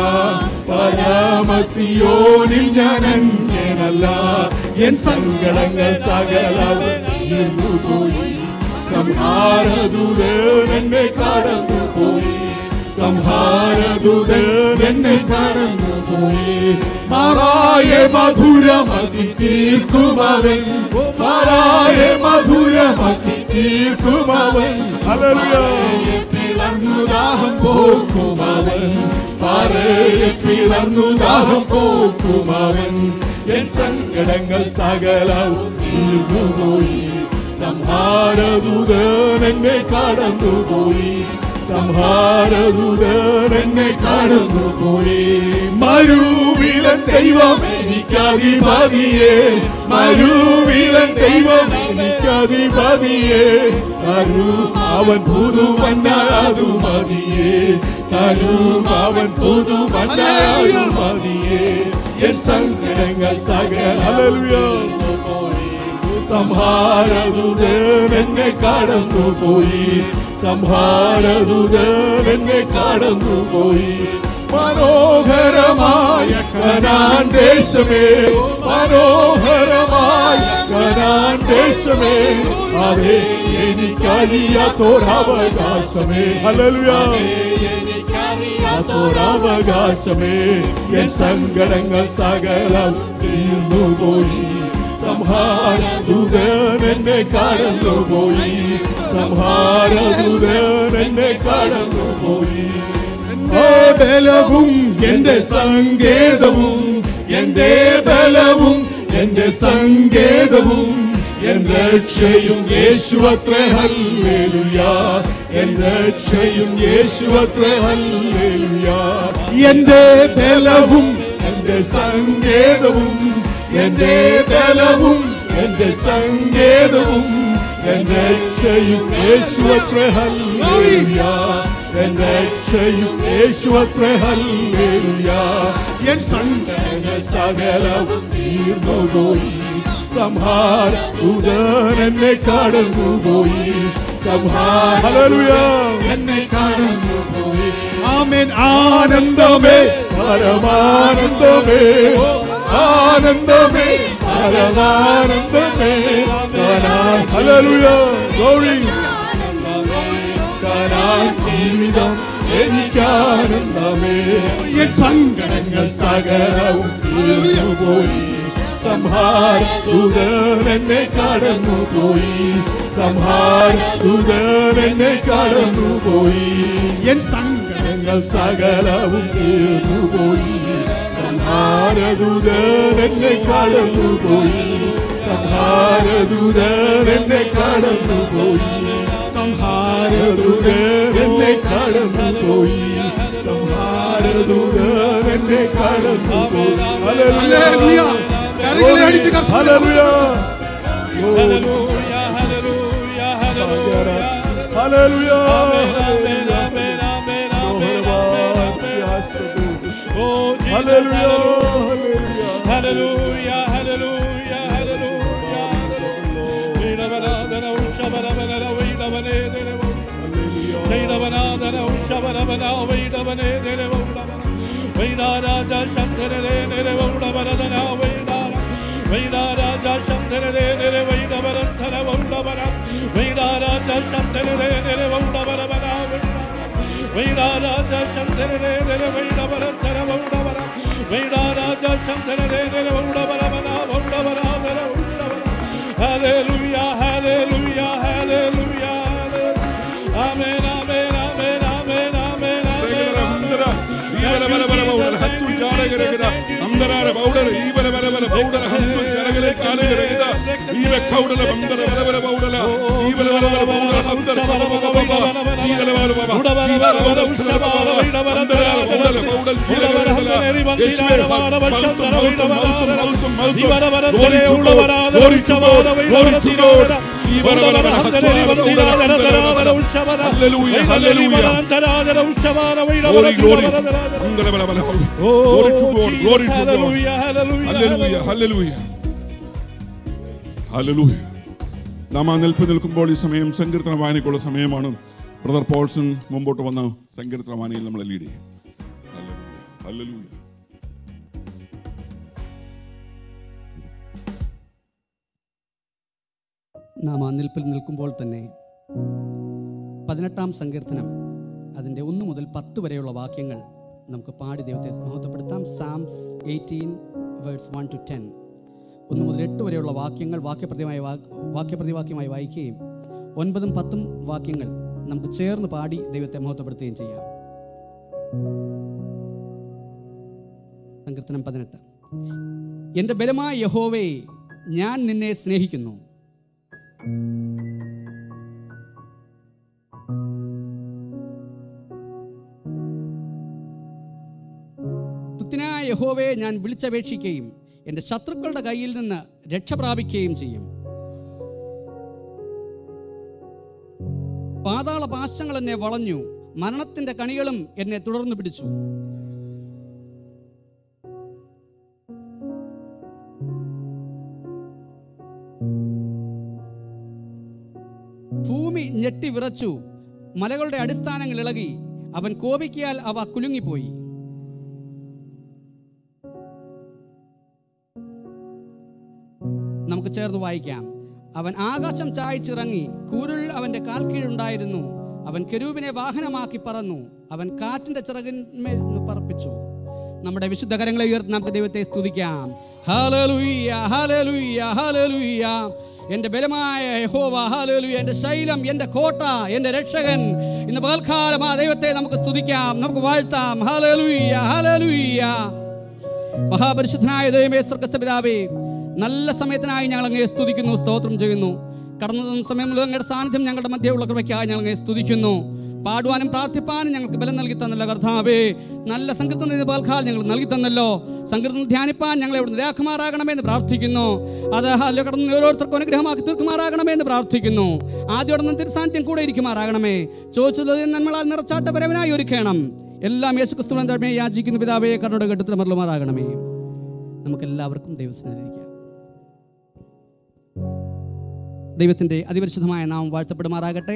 പരമസിയോനിൽ ഞാൻ അന്യനല്ല എൻ സങ്കടങ്ങൾ സകലവും തീർന്നുപോയി സംഹാരദൂതൻ എന്നെ കടന്നുപോയി സംഹാരദൂതൻ എന്നെ കടന്നുപോയി മാറായ മധുരമതി തീർക്കുമവൻ മാറായ മധുരമതി തീർക്കുമവൻ അലറിയ പിളർന്നു ദാഹം പോക്കുമവൻ പാറയെ പിളർന്നു ദാഹം പോക്കുമവൻ എൻ സങ്കടങ്ങൾ സകലവും തീർന്നുപോയി സംഹാരദൂതൻ എന്നെ കടന്നുപോയി സംഹാരദൂതൻ എന്നെ കടന്നുപോയി മരുവിലൻ ദൈവം എനിക്കധിപതിയെ മരുവിലൻ ദൈവം എനിക്കധിപതിയെ തരും അവൻ പുതുവന്നാതു മതിയെ തരും അവൻ പുതുവന്നാതു മതിയെ എൻ സങ്കടങ്ങൾ സകല സംഹാരദൂതൻ എന്നെ കടന്നുപോയി സംഹാരദൂതൻ എന്നെ കടന്നുപോയി മനോഹരമായ കനാൻ ദേശമേ മനോഹരമായ കനാൻ ദേശമേ അതേ എനിക്കറിയാത്തൊരവകാശമേ ഹല്ലേലൂയ എനിക്കറിയാത്തൊരവകാശമേ എൻ സങ്കടങ്ങൾ സകലം തീർന്നുപോയി സംഹാരദൂതൻ എന്നെ കടന്നുപോയി സംഹാരദൂതൻ എന്നെ കടന്നുപോയി ഓ ബലവും എന്റെ സങ്കേതവും എന്റെ ബലവും എന്റെ സങ്കേതവും എൻ രക്ഷയും യേശുവത്രേ ഹല്ലേലൂയാ എൻ രക്ഷയും യേശുവത്രേ ഹല്ലേലൂയാ എന്റെ ബലവും എന്റെ സങ്കേതവും എന്റെ ബലവും എന്റെ സങ്കേതവും എന്റെ രക്ഷയും യേശുവത്രേ ഹല്ലേലൂയാ എന്റെ രക്ഷയും യേശുവത്രേ ഹല്ലേലൂയാ എൻ സങ്കടങ്ങൾ സകലവും തീർന്നുപോയി സംഹാര ദൂതൻ എന്നെ കടന്നുപോയി സംഹാര ഹല്ലേലൂയാ എന്നെ കടന്നുപോയി ആമേൻ ആനന്ദമേ പരമാനന്ദമേ ആനന്ദമേ പരമാനന്ദമേ കാണാൻ ഹല്ലേലൂയ ഗോറി കാണാൻ ജീവിതം എനിക്കാനന്ദമേ എൻ സങ്കടങ്ങൾ സകലവും തീർന്നുപോയി സംഹാര ദൂതൻ എന്നെ കടന്നുപോയി സംഹാര ദൂതൻ എന്നെ കടന്നുപോയി എൻ സങ്കടങ്ങൾ സകലവും തീർന്നുപോയി സംഹാരദൂതൻ എന്നെ കടന്നുപോയി സംഹാരദൂതൻ എന്നെ കടന്നുപോയി സംഹാരദൂതൻ എന്നെ കടന്നുപോയി സംഹാരദൂതൻ എന്നെ കടന്നുപോയി ഹല്ലേലൂയ. കരങ്ങളെ അടിച്ച് കർത്താവിനെ Hallelujah, hallelujah, hallelujah, hallelujah. Amen, amen, amen, amen, amen, amen. Oh, Jesus, hallelujah, hallelujah, hallelujah, hallelujah. വീണവനാഥന ഉഷവരവനര വീണവനേ ദേവോ. വീണവനാഥന ഉഷവരവന വീണവനേ ദേവോ. വീണാരാജ ശങ്കരനേ നിരവൗടവരതന വീണാര വൈഡാരാജ ശന്തരേ നിരവൈഡവരന്ധര വൗഡവര വൈഡാരാജ ശന്തരേ നിരവൗഡവരവര വൈഡാരാജ ശന്തരേ നിരവൈഡവരന്ധര വൗഡവര വൈഡാരാജ ശന്തരേ നിരവൗഡവരവന വൗഡവരാധര വൗഡവര hallelujah hallelujah hallelujah amen amen amen amen amen amen Hallelujah, hallelujah. Glory, glory. Glory to God, glory to God. Hallelujah, hallelujah. Hallelujah. നാം ആ നിൽപ്പ് നിൽക്കുമ്പോൾ ഈ സമയം സങ്കീർത്തന വായനയ്ക്കുള്ള സമയമാണ് ബ്രദർ പോൾസൺ മുമ്പോട്ട് വന്ന സങ്കീർത്തന വായനയിൽ നമ്മളെ ലീഡ് ചെയ്യും Hallelujah, hallelujah. നാം ആ നിൽപ്പിൽ നിൽക്കുമ്പോൾ തന്നെ പതിനെട്ടാം സങ്കീർത്തനം അതിൻ്റെ ഒന്ന് മുതൽ പത്ത് വരെയുള്ള വാക്യങ്ങൾ നമുക്ക് പാടി ദൈവത്തെ മഹത്വപ്പെടുത്താം Psalms eighteen words one to ten ഒന്ന് മുതൽ എട്ട് വരെയുള്ള വാക്യങ്ങൾ വാക്യപ്രതിമായി വാക്യപ്രതിവാക്യമായി വായിക്കുകയും ഒൻപതും പത്തും വാക്യങ്ങൾ നമുക്ക് ചേർന്ന് പാടി ദൈവത്തെ മഹത്വപ്പെടുത്തുകയും ചെയ്യാം സങ്കീർത്തനം പതിനെട്ട് എൻ്റെ ബലമായ യഹോവേ ഞാൻ നിന്നെ സ്നേഹിക്കുന്നു തുത്തിനായ യഹോവയെ ഞാൻ വിളിച്ചപേക്ഷിക്കുകയും എൻ്റെ ശത്രുക്കളുടെ കയ്യിൽ നിന്ന് രക്ഷ പ്രാപിക്കുകയും ചെയ്യും പാതാള പാശങ്ങൾ എന്നെ വളഞ്ഞു മരണത്തിന്റെ കണികളും എന്നെ തുടർന്നു പിടിച്ചു ഭൂമി ഞെട്ടി വിറച്ചു മലകളുടെ അടിസ്ഥാനങ്ങൾ ഇളകി അവൻ കോപിക്കിയാൽ അവ കുലുങ്ങിപ്പോയി നമുക്ക് ചേർന്ന് വായിക്കാം അവൻ ആകാശം ചായച്ചിറങ്ങി കൂരുൾ അവന്റെ കാൽ കീഴുണ്ടായിരുന്നു അവൻ കെരൂബിനെ വാഹനമാക്കി പറന്നു അവൻ കാറ്റിന്റെ ചിറകിന്മേൽ നിന്ന് പറപ്പിച്ചു നമ്മുടെ വിശുദ്ധ കരങ്ങളെ ഉയർത്തി നമുക്ക് ദൈവത്തെ സ്തുതിക്കാം ഹല്ലേലൂയ ഹല്ലേലൂയ ഹല്ലേലൂയ എൻ്റെ ബലമായ യഹോവ ഹല്ലേലൂയ എൻ്റെ ശൈലം എൻ്റെ കോട്ട എൻ്റെ രക്ഷകൻ ഇന്ന് പകൽക്കാലം ആ ദൈവത്തെ നമുക്ക് സ്തുതിക്കാം നമുക്ക് വാഴ്ത്താം ഹല്ലേലൂയ ഹല്ലേലൂയ മഹാപരിശുദ്ധനായ ദൈവമേ സ്വർഗസ്ഥ പിതാവേ നല്ല സമയത്തിനായി ഞങ്ങൾ അങ്ങേ സ്തുതിക്കുന്നു സ്തോത്രം ചെയ്യുന്നു കടന്നു തന്ന സമയം മുതൽ അങ്ങയുടെ സാന്നിധ്യം ഞങ്ങളുടെ മധ്യമുള്ള കൃപയ്ക്കായി ഞങ്ങൾ അങ്ങേ സ്തുതിക്കുന്നു പാടുവാനും പ്രാർത്ഥിപ്പാനും ഞങ്ങൾക്ക് ബലം നൽകി തന്നല്ലോ കർത്താവേ നല്ല സങ്കീർത്തന ഇത് പാൽക്കാൽ ഞങ്ങൾ നൽകി തന്നല്ലോ സങ്കീർത്തനം ധ്യാനിപ്പാൻ ഞങ്ങളെ ഇവിടെ നിരാക്കുമാറാകണമെന്ന് പ്രാർത്ഥിക്കുന്നു അത് ഹല്ലോ കടന്ന് ഓരോരുത്തർക്കും അനുഗ്രഹമാക്കി തീർക്കുമാറാകണമെന്ന് പ്രാർത്ഥിക്കുന്നു ആദ്യോടെ തിരുസാന്നിധ്യം കൂടെ ഇരിക്കുമാറാകണമേ ചോദിച്ചത് നന്മളാൽ നിറച്ചാട്ട പരവനായി ഒരുക്കണം എല്ലാം യേശു ക്രിസ്തുവിനെ യാചിക്കുന്ന പിതാവേ കരുണയുടെ ഘട്ടത്തിൽ മറലുമാറാകണമേ നമുക്കെല്ലാവർക്കും ദൈവസ്നേഹിക്കാം ദൈവത്തിൻ്റെ അതിപരിശുദ്ധമായ നാം വാഴ്ത്തപ്പെടുമാറാകട്ടെ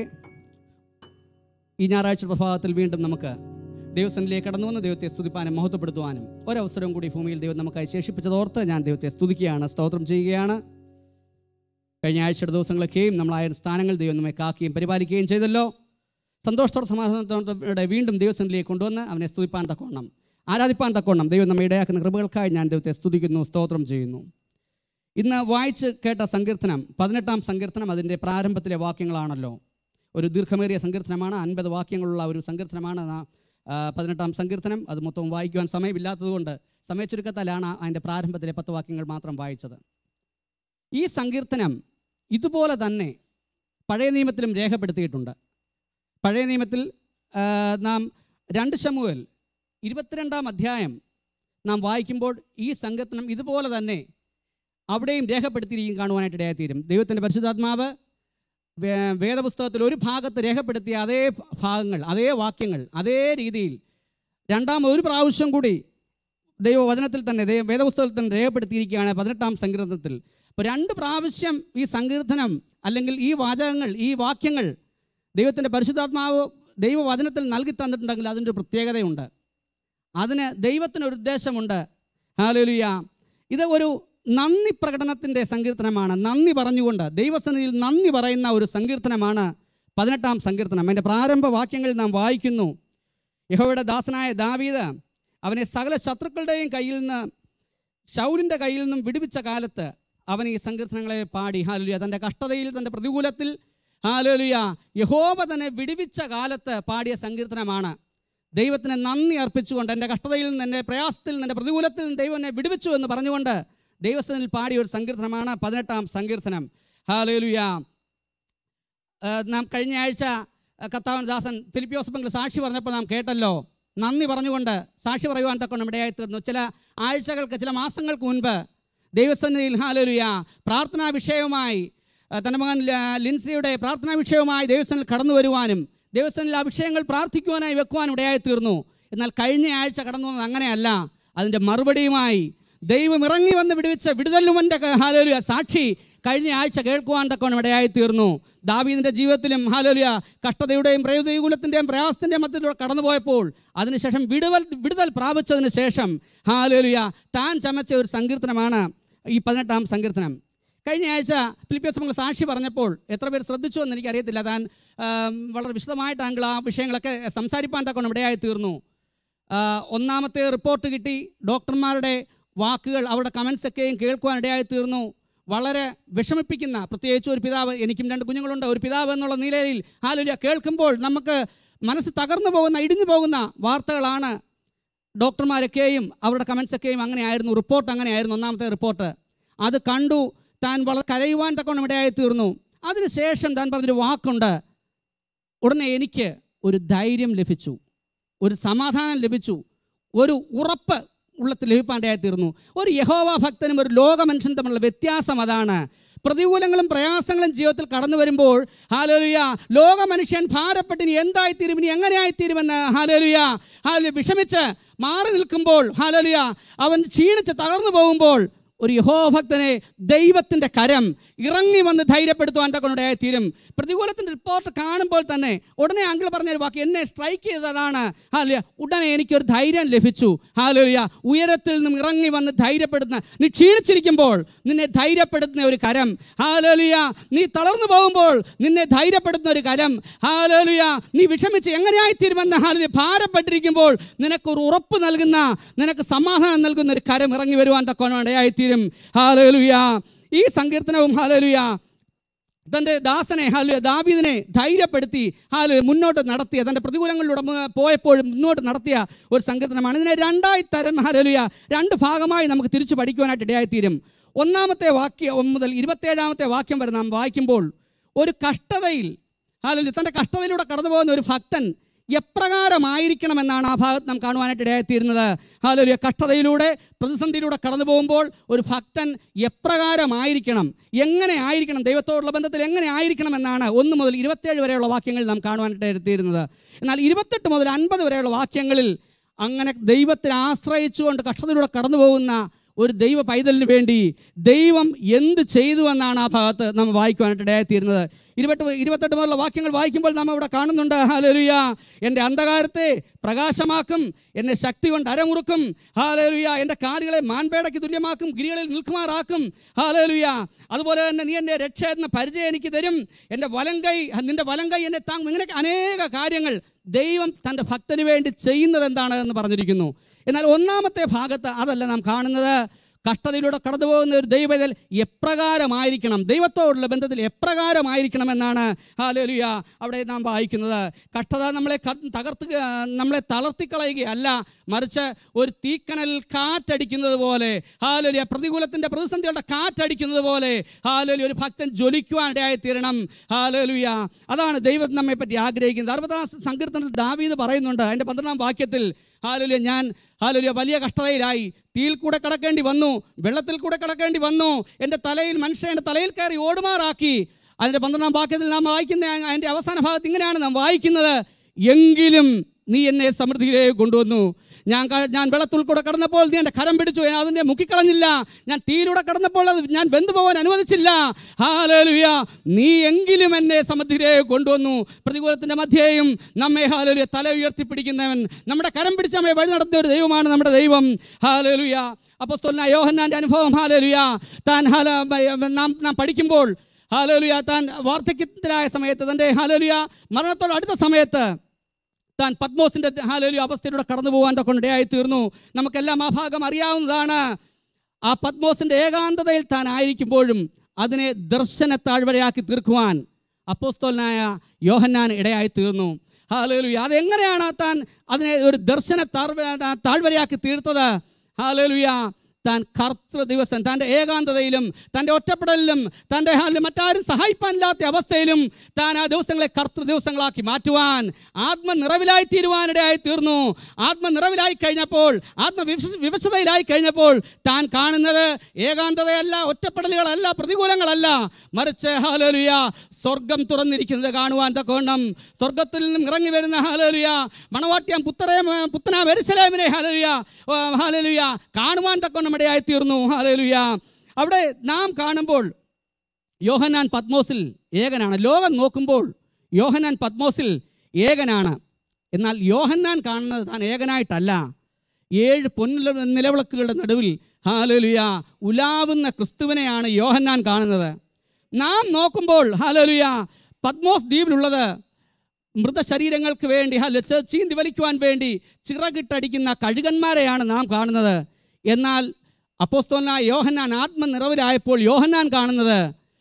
ഈ ഞായറാഴ്ച പ്രഭാതത്തിൽ വീണ്ടും നമുക്ക് ദൈവസനിലേക്ക് കടന്നു വന്ന് ദൈവത്തെ സ്തുതിപ്പാനും മഹത്വപ്പെടുത്തുവാനും ഒരവസരം കൂടി ഭൂമിയിൽ ദൈവം നമുക്കായി ശേഷിപ്പിച്ചതോർത്ത് ഞാൻ ദൈവത്തെ സ്തുതിക്കുകയാണ് സ്തോത്രം ചെയ്യുകയാണ് കഴിഞ്ഞ ആഴ്ചയുടെ ദിവസങ്ങളൊക്കെയും നമ്മളായ സ്ഥാനങ്ങൾ ദൈവം നമ്മെ കാക്കുകയും പരിപാലിക്കുകയും ചെയ്തല്ലോ സന്തോഷത്തോടെ സമാധാനത്തോടെ വീണ്ടും ദൈവസനിലേക്ക് കൊണ്ടുവന്ന് അവനെ സ്തുതിപ്പാൻ തക്കോണം ആരാധിപ്പാൻ തക്കോണം ദൈവം നമ്മെ ഇടയാക്കുന്ന കൃപകൾക്കായി ഞാൻ ദൈവത്തെ സ്തുതിക്കുന്നു സ്തോത്രം ചെയ്യുന്നു ഇന്ന് വായിച്ച് കേട്ട സങ്കീർത്തനം പതിനെട്ടാം സങ്കീർത്തനം അതിൻ്റെ പ്രാരംഭത്തിലെ വാക്യങ്ങളാണല്ലോ ഒരു ദീർഘമേറിയ സങ്കീർത്തനമാണ് അൻപത് വാക്യങ്ങളുള്ള ഒരു സങ്കീർത്തനമാണ് നാ- ആ, പതിനെട്ടാം സങ്കീർത്തനം അത് മൊത്തം വായിക്കുവാൻ സമയമില്ലാത്തതുകൊണ്ട് സമയച്ചുരുക്കത്താലാണ് അതിൻ്റെ പ്രാരംഭത്തിലെ പത്ത് വാക്യങ്ങൾ മാത്രം വായിച്ചത് ഈ സങ്കീർത്തനം ഇതുപോലെ തന്നെ പഴയ നിയമത്തിലും രേഖപ്പെടുത്തിയിട്ടുണ്ട് പഴയ നിയമത്തിൽ ആ, നാം രണ്ട് ശമുവൽ ഇരുപത്തിരണ്ടാം അധ്യായം നാം വായിക്കുമ്പോൾ ഈ സങ്കീർത്തനം ഇതുപോലെ തന്നെ അവിടെയും രേഖപ്പെടുത്തിയിരിക്കും കാണുവാനായിട്ട് ഇടയായിത്തീരും ദൈവത്തിൻ്റെ പരിശുദ്ധാത്മാവ് വേ- വേദപുസ്തകത്തിൽ ഒരു ഭാഗത്ത് രേഖപ്പെടുത്തിയ അതേ ഭാഗങ്ങൾ അതേ വാക്യങ്ങൾ അതേ രീതിയിൽ രണ്ടാം ഒരു പ്രാവശ്യം കൂടി ദൈവവചനത്തിൽ തന്നെ ദൈവ വേദപുസ്തകത്തിൽ തന്നെ രേഖപ്പെടുത്തിയിരിക്കുകയാണ് പതിനെട്ടാം സങ്കീർത്തനത്തിൽ അപ്പോൾ രണ്ട് പ്രാവശ്യം ഈ സങ്കീർത്തനം അല്ലെങ്കിൽ ഈ വാചകങ്ങൾ ഈ വാക്യങ്ങൾ ദൈവത്തിൻ്റെ പരിശുദ്ധാത്മാവ് ദൈവവചനത്തിൽ നൽകി തന്നിട്ടുണ്ടെങ്കിൽ അതിൻ്റെ ഒരു പ്രത്യേകതയുണ്ട് അതിന് ദൈവത്തിനൊരു ഉദ്ദേശമുണ്ട് ഹാലലുയ ഇത് ഒരു നന്ദി പ്രകടനത്തിൻ്റെ സങ്കീർത്തനമാണ് നന്ദി പറഞ്ഞുകൊണ്ട് ദൈവസന്നിധിയിൽ നന്ദി പറയുന്ന ഒരു സങ്കീർത്തനമാണ് പതിനെട്ടാം സങ്കീർത്തനം അതിൻ്റെ പ്രാരംഭ വാക്യങ്ങൾ നാം വായിക്കുന്നു യഹോവയുടെ ദാസനായ ദാവീദ് അവനെ സകല ശത്രുക്കളുടെയും കയ്യിൽ നിന്ന് ശൗലിൻ്റെ കയ്യിൽ നിന്നും വിടുവിച്ച കാലത്ത് അവൻ ഈ സങ്കീർത്തനങ്ങളെ പാടി ഹാലുലിയ തൻ്റെ കഷ്ടതയിൽ തൻ്റെ പ്രതികൂലത്തിൽ ഹാലുലിയ യഹോവ തന്നെ വിടുവിച്ച കാലത്ത് പാടിയ സങ്കീർത്തനമാണ് ദൈവത്തിന് നന്ദി അർപ്പിച്ചുകൊണ്ട് എൻ്റെ കഷ്ടതയിൽ നിന്ന് എൻ്റെ പ്രയാസത്തിൽ നിന്ന് എൻ്റെ പ്രതികൂലത്തിൽ നിന്ന് ദൈവം എന്നെ വിടുവിച്ചു എന്ന് പറഞ്ഞുകൊണ്ട് ദൈവസ്ഥനിൽ പാടിയ ഒരു സങ്കീർത്തനമാണ് പതിനെട്ടാം സങ്കീർത്തനം ഹാലേലുയ നാം കഴിഞ്ഞ ആഴ്ച ആ, കർത്താവൻ ദാസൻ ഫിലിപ്പിയോസ് പങ്കിൽ സാക്ഷി പറഞ്ഞപ്പോൾ നാം കേട്ടല്ലോ നന്ദി പറഞ്ഞുകൊണ്ട് സാക്ഷി പറയുവാൻ തക്കൊണ്ട് ഇടയായി തീർന്നു ചില ആഴ്ചകൾക്ക് ചില മാസങ്ങൾക്ക് മുൻപ് ദൈവസന്നിധിയിൽ ഹാലേലുയ പ്രാർത്ഥനാ വിഷയവുമായി ആ, തൻ്റെ മകൻ ല- ലിൻസിയുടെ പ്രാർത്ഥനാ വിഷയവുമായി ദൈവസ്ഥനിൽ കടന്നു വരുവാനും ദൈവസ്ഥനിൽ ആ വിഷയങ്ങൾ പ്രാർത്ഥിക്കുവാനായി വെക്കുവാനും ഇടയായി തീർന്നു എന്നാൽ കഴിഞ്ഞ ആഴ്ച കടന്നു വന്നത് അങ്ങനെയല്ല അതിൻ്റെ മറുപടിയുമായി ദൈവം ഇറങ്ങി വന്ന് വിടുവിച്ച വിടുതല്ലുമൻ്റെ ഹാലോലിയ സാക്ഷി കഴിഞ്ഞ ആഴ്ച കേൾക്കുവാൻ തക്കവണ്ണം ഇടയായി തീർന്നു ദാവീദിൻ്റെ ജീവിതത്തിലും ഹാലോലിയ കഷ്ടതയുടെയും പ്രയോജനകുലത്തിൻ്റെയും പ്രയാസത്തിൻ്റെയും മധ്യത്തിലൂടെ കടന്നുപോയപ്പോൾ അതിനുശേഷം വിടുതൽ വിടുതൽ പ്രാപിച്ചതിന് ശേഷം ഹാലോലിയ താൻ ചമച്ച ഒരു സങ്കീർത്തനമാണ് ഈ പതിനെട്ടാം സങ്കീർത്തനം കഴിഞ്ഞ ആഴ്ച ഫിലിപ്പിയസ് മംഗൾ സാക്ഷി പറഞ്ഞപ്പോൾ എത്ര പേർ ശ്രദ്ധിച്ചു എന്ന് എനിക്കറിയത്തില്ല താൻ ആം, വളരെ വിശദമായിട്ടാണെങ്കിൽ ആ വിഷയങ്ങളൊക്കെ സംസാരിപ്പാൻ തക്കൊണ്ട് ഇടയായി തീർന്നു ആ, ഒന്നാമത്തെ റിപ്പോർട്ട് കിട്ടി ഡോക്ടർമാരുടെ വാക്കുകൾ അവരുടെ കമൻസ് ഒക്കെയും കേൾക്കുവാൻ ഇടയായി തീർന്നു വളരെ വിഷമിപ്പിക്കുന്ന പ്രത്യേകിച്ച് ഒരു പിതാവ് എനിക്കും രണ്ട് കുഞ്ഞുങ്ങളുണ്ട് ഒരു പിതാവ് എന്നുള്ള നിലയിൽ ഹാലുലിയ കേൾക്കുമ്പോൾ നമുക്ക് മനസ്സ് തകർന്നു പോകുന്ന ഇടിഞ്ഞു പോകുന്ന വാർത്തകളാണ് ഡോക്ടർമാരൊക്കെയും അവരുടെ കമൻസ് ഒക്കെയും അങ്ങനെയായിരുന്നു റിപ്പോർട്ട് അങ്ങനെയായിരുന്നു ഒന്നാമത്തെ റിപ്പോർട്ട് അത് കണ്ടു താൻ വളരെ കരയുവാൻ തക്കോണം ഇടയായി തീർന്നു അതിനുശേഷം താൻ പറഞ്ഞൊരു വാക്കുണ്ട് ഉടനെ എനിക്ക് ഒരു ധൈര്യം ലഭിച്ചു ഒരു സമാധാനം ലഭിച്ചു ഒരു ഉറപ്പ് ഉള്ളത്തിൽ ലഭിപ്പാണ്ടായി തീർന്നു ഒരു യഹോവ ഭക്തനും ഒരു ലോക മനുഷ്യനും തമ്മിലുള്ള വ്യത്യാസം അതാണ് പ്രതികൂലങ്ങളും പ്രയാസങ്ങളും ജീവിതത്തിൽ കടന്നു വരുമ്പോൾ ഹാലോലുയ ലോക മനുഷ്യൻ ഭാരപ്പെട്ടിനി എന്തായിത്തീരും ഇനി എങ്ങനെയായിത്തീരുമെന്ന് ഹാലോലുയ ഹാലു വിഷമിച്ച് മാറി നിൽക്കുമ്പോൾ ഹാലോലുയ അവൻ ക്ഷീണിച്ച് തളർന്നു പോകുമ്പോൾ ഒരു യഹോഭക്തനെ ദൈവത്തിൻ്റെ കരം ഇറങ്ങി വന്ന് ധൈര്യപ്പെടുത്തുവാൻ തക്കൊണ്ടായി തീരും പ്രതികൂലത്തിൻ്റെ റിപ്പോർട്ട് കാണുമ്പോൾ തന്നെ ഉടനെ അങ്കിൾ പറഞ്ഞൊരു വാക്ക് എന്നെ സ്ട്രൈക്ക് ചെയ്തതാണ് ഹാലിയ ഉടനെ എനിക്കൊരു ധൈര്യം ലഭിച്ചു ഹാലോയ ഉയരത്തിൽ നിന്നും ഇറങ്ങി വന്ന് ധൈര്യപ്പെടുത്തുന്ന നീ ക്ഷീണിച്ചിരിക്കുമ്പോൾ നിന്നെ ധൈര്യപ്പെടുത്തുന്ന ഒരു കരം ഹാലോലിയ നീ തളർന്നു പോകുമ്പോൾ നിന്നെ ധൈര്യപ്പെടുത്തുന്ന ഒരു കരം ഹാലോലിയ നീ വിഷമിച്ച് എങ്ങനെയായിത്തീരുമെന്ന് ഹാലിയ ഭാരപ്പെട്ടിരിക്കുമ്പോൾ നിനക്കൊരു ഉറപ്പ് നൽകുന്ന നിനക്ക് സമാധാനം നൽകുന്ന ഒരു കരം ഇറങ്ങി വരുവാൻ തക്കോണം ഇടയായിത്തീരും ഹാലോലുയ ഈ സങ്കീർത്തനവും ഹാലോലുയ തൻ്റെ ദാസനെ ഹാലുയ ദാവീദിനെ ധൈര്യപ്പെടുത്തി ഹാലു മുന്നോട്ട് നടത്തിയ തൻ്റെ പ്രതികൂലങ്ങളിലൂടെ മു- പോയപ്പോഴും മുന്നോട്ട് നടത്തിയ ഒരു സങ്കീർത്തനമാണ് ഇതിനെ രണ്ടായി തരം ഹാലലുയ രണ്ട് ഭാഗമായി നമുക്ക് തിരിച്ചു പഠിക്കുവാനായിട്ട് ഇടയായിത്തീരും ഒന്നാമത്തെ വാക്യം മുതൽ ഇരുപത്തേഴാമത്തെ വാക്യം വരെ നാം വായിക്കുമ്പോൾ ഒരു കഷ്ടതയിൽ ഹാലലു തൻ്റെ കഷ്ടതയിലൂടെ കടന്നു പോകുന്ന ഒരു ഭക്തൻ എപ്രകാരമായിരിക്കണമെന്നാണ് ആ ഭാഗത്ത് നാം കാണുവാനായിട്ട് ഇടയായിത്തീരുന്നത് ഹാലൊരു കഷ്ടതയിലൂടെ പ്രതിസന്ധിയിലൂടെ കടന്നു പോകുമ്പോൾ ഒരു ഭക്തൻ എപ്രകാരമായിരിക്കണം എങ്ങനെ ആയിരിക്കണം ദൈവത്തോടുള്ള ബന്ധത്തിൽ എങ്ങനെ ആയിരിക്കണം എന്നാണ് ഒന്ന് മുതൽ ഇരുപത്തേഴ് വരെയുള്ള വാക്യങ്ങൾ നാം കാണുവാനായിട്ട് എടുത്തിരുന്നത് എന്നാൽ ഇരുപത്തെട്ട് മുതൽ അൻപത് വരെയുള്ള വാക്യങ്ങളിൽ അങ്ങനെ ദൈവത്തെ ആശ്രയിച്ചുകൊണ്ട് കഷ്ടതയിലൂടെ കടന്നു പോകുന്ന ഒരു ദൈവ പൈതലിന് വേണ്ടി ദൈവം എന്ത് ചെയ്തു എന്നാണ് ആ ഭാഗത്ത് നാം വായിക്കുവാനായിട്ട് ഇടയായിത്തീരുന്നത് ഇരുപത്തി ഇരുപത്തെട്ട് മുതലുള്ള വാക്യങ്ങൾ വായിക്കുമ്പോൾ നാം അവിടെ കാണുന്നുണ്ട് ഹാലലുയ എൻ്റെ അന്ധകാരത്തെ പ്രകാശമാക്കും എന്നെ ശക്തി കൊണ്ട് അരമുറുക്കും ഹാലലുയ എൻ്റെ കാലുകളെ മാൻപേടയ്ക്ക് തുല്യമാക്കും ഗിരികളിൽ നിൽക്കുമാറാക്കും ഹാലലുയ അതുപോലെ തന്നെ നീ എൻ്റെ രക്ഷ എന്ന പരിചയം എനിക്ക് തരും എൻ്റെ വലം കൈ നിൻ്റെ വലം കൈ എന്നെ താങ്ങും ഇങ്ങനെ അനേക കാര്യങ്ങൾ ദൈവം തൻ്റെ ഭക്തന് വേണ്ടി ചെയ്യുന്നത് എന്താണ് എന്ന് പറഞ്ഞിരിക്കുന്നു എന്നാൽ ഒന്നാമത്തെ ഭാഗത്ത് അതല്ല നാം കാണുന്നത് കഷ്ടതയിലൂടെ കടന്നു പോകുന്ന ഒരു ദൈവത്തിൽ എപ്രകാരമായിരിക്കണം ദൈവത്തോടുള്ള ബന്ധത്തിൽ എപ്രകാരമായിരിക്കണം എന്നാണ് ഹാലലുയ അവിടെ നാം വായിക്കുന്നത് കഷ്ടത നമ്മളെ ക- തകർത്ത് നമ്മളെ തളർത്തിക്കളയുകയല്ല മറിച്ച് ഒരു തീക്കനൽ കാറ്റടിക്കുന്നത് പോലെ ഹാലലിയ പ്രതികൂലത്തിൻ്റെ പ്രതിസന്ധികളുടെ കാറ്റടിക്കുന്നത് പോലെ ഹാലലി ഒരു ഭക്തൻ ജ്വലിക്കുവാനിടയായി തീരണം ഹാലലുയ അതാണ് ദൈവം നമ്മെ പറ്റി ആഗ്രഹിക്കുന്നത് അറുപതാം സങ്കീർത്തനത്തിൽ ദാവീദ് പറയുന്നുണ്ട് അതിൻ്റെ പന്ത്രണ്ടാം വാക്യത്തിൽ ഹാലലിയ ഞാൻ ഹാലലിയ വലിയ കഷ്ടതയിലായി തീയിൽ കൂടെ കിടക്കേണ്ടി വന്നു വെള്ളത്തിൽ കൂടെ കിടക്കേണ്ടി വന്നു എൻ്റെ തലയിൽ മനുഷ്യൻ എൻ്റെ തലയിൽ കയറി ഓടുമാറാക്കി അതിൻ്റെ പന്ത്രണ്ടാം വാക്യത്തിൽ നാം വായിക്കുന്ന അതിൻ്റെ അവസാന ഭാഗത്ത് ഇങ്ങനെയാണ് നാം വായിക്കുന്നത് എങ്കിലും നീ എന്നെ സമൃദ്ധിയിലേക്ക് കൊണ്ടുവന്നു ഞാൻ ക- ഞാൻ വെള്ളത്തിൽ കൂടെ കടന്നപ്പോൾ നീ എൻ്റെ കരം പിടിച്ചു ഞാൻ അതിനെ മുക്കിക്കളഞ്ഞില്ല ഞാൻ തീയിലൂടെ കടന്നപ്പോൾ അത് ഞാൻ വെന്തു പോകാൻ അനുവദിച്ചില്ല ഹാലലുയ നീ എങ്കിലും എന്നെ സമൃദ്ധിയിലേക്ക് കൊണ്ടുവന്നു പ്രതികൂലത്തിൻ്റെ മധ്യേയും നമ്മെ ഹാലലുയ തല ഉയർത്തിപ്പിടിക്കുന്നവൻ നമ്മുടെ കരം പിടിച്ച് നമ്മെ വഴി നടത്തുന്ന ഒരു ദൈവമാണ് നമ്മുടെ ദൈവം ഹാലലുയ അപ്പസ്തോലനായ യോഹന്നാൻ്റെ അനുഭവം ഹാലലുയ താൻ ഹാല നാം നാം പഠിക്കുമ്പോൾ ഹാലലുയ താൻ വാർദ്ധക്യത്തിലായ സമയത്ത് തൻ്റെ ഹാലലുയ മരണത്തോട് അടുത്ത സമയത്ത് താൻ പത്മോസിന്റെ ഹാലൊരു അവസ്ഥയിലൂടെ കടന്നു പോകാൻ തൊക്കെ ഇടയായി തീർന്നു നമുക്കെല്ലാം ആ ഭാഗം അറിയാവുന്നതാണ് ആ പത്മോസിന്റെ ഏകാന്തതയിൽ താൻ ആയിരിക്കുമ്പോഴും അതിനെ ദർശന താഴ്വരയാക്കി തീർക്കുവാൻ അപ്പോസ്തോലനായ യോഹന്നാൻ ഇടയായി തീർന്നു ഹാലേലുയ അതെങ്ങനെയാണ് താൻ അതിനെ ഒരു ദർശന താഴ്വ താഴ്വരയാക്കി തീർത്തത് ഹാലേലുയ താൻ കർത്തൃ ദിവസം തൻ്റെ ഏകാന്തതയിലും തൻ്റെ ഒറ്റപ്പെടലിലും തൻ്റെ ഹാലിൽ മറ്റാരും സഹായിപ്പാനില്ലാത്ത അവസ്ഥയിലും താൻ ആ ദിവസങ്ങളെ കർത്തൃ ദിവസങ്ങളാക്കി മാറ്റുവാൻ ആത്മനിറവിലായി തീരുവാനിടയായി തീർന്നു ആത്മനിറവിലായി കഴിഞ്ഞപ്പോൾ ആത്മവിവശ വിവശതയിലായി കഴിഞ്ഞപ്പോൾ താൻ കാണുന്നത് ഏകാന്തതയല്ല ഒറ്റപ്പെടലുകളല്ല പ്രതികൂലങ്ങളല്ല മറിച്ച് ഹാലോലുയ സ്വർഗം തുറന്നിരിക്കുന്നത് കാണുവാൻ തക്കോണം സ്വർഗത്തിൽ നിന്നും ഇറങ്ങി വരുന്ന ഹാലോലുയ മണവാട്ടിയം പുത്തറേ പുത്തന വെരുസലേമിനെ ഹാലലുയ ഹാലലുയ കാണുവാൻ തക്കോണം ഇടയായി തീർന്നു ഹാലലുയ അവിടെ നാം കാണുമ്പോൾ യോഹനാൻ പത്മോസിൽ ഏകനാണ് ലോകം നോക്കുമ്പോൾ യോഹനാൻ പത്മോസിൽ ഏകനാണ് എന്നാൽ യോഹന്നാൻ കാണുന്നത് താൻ ഏകനായിട്ടല്ല ഏഴ് പൊന്നില നിലവിളക്കുകളുടെ നടുവിൽ ഹാലലുയ ഉലാവുന്ന ക്രിസ്തുവിനെയാണ് യോഹന്നാൻ കാണുന്നത് നാം നോക്കുമ്പോൾ ഹാലലുയ പത്മോസ് ദ്വീപിലുള്ളത് മൃതശരീരങ്ങൾക്ക് വേണ്ടി ഹല ചീന്തി വലിക്കുവാൻ വേണ്ടി ചിറകിട്ടടിക്കുന്ന കഴുകന്മാരെയാണ് നാം കാണുന്നത് എന്നാൽ അപ്പോസ്തോലനായ യോഹന്നാൻ ആത്മനിറവിലായപ്പോൾ യോഹന്നാൻ കാണുന്നത്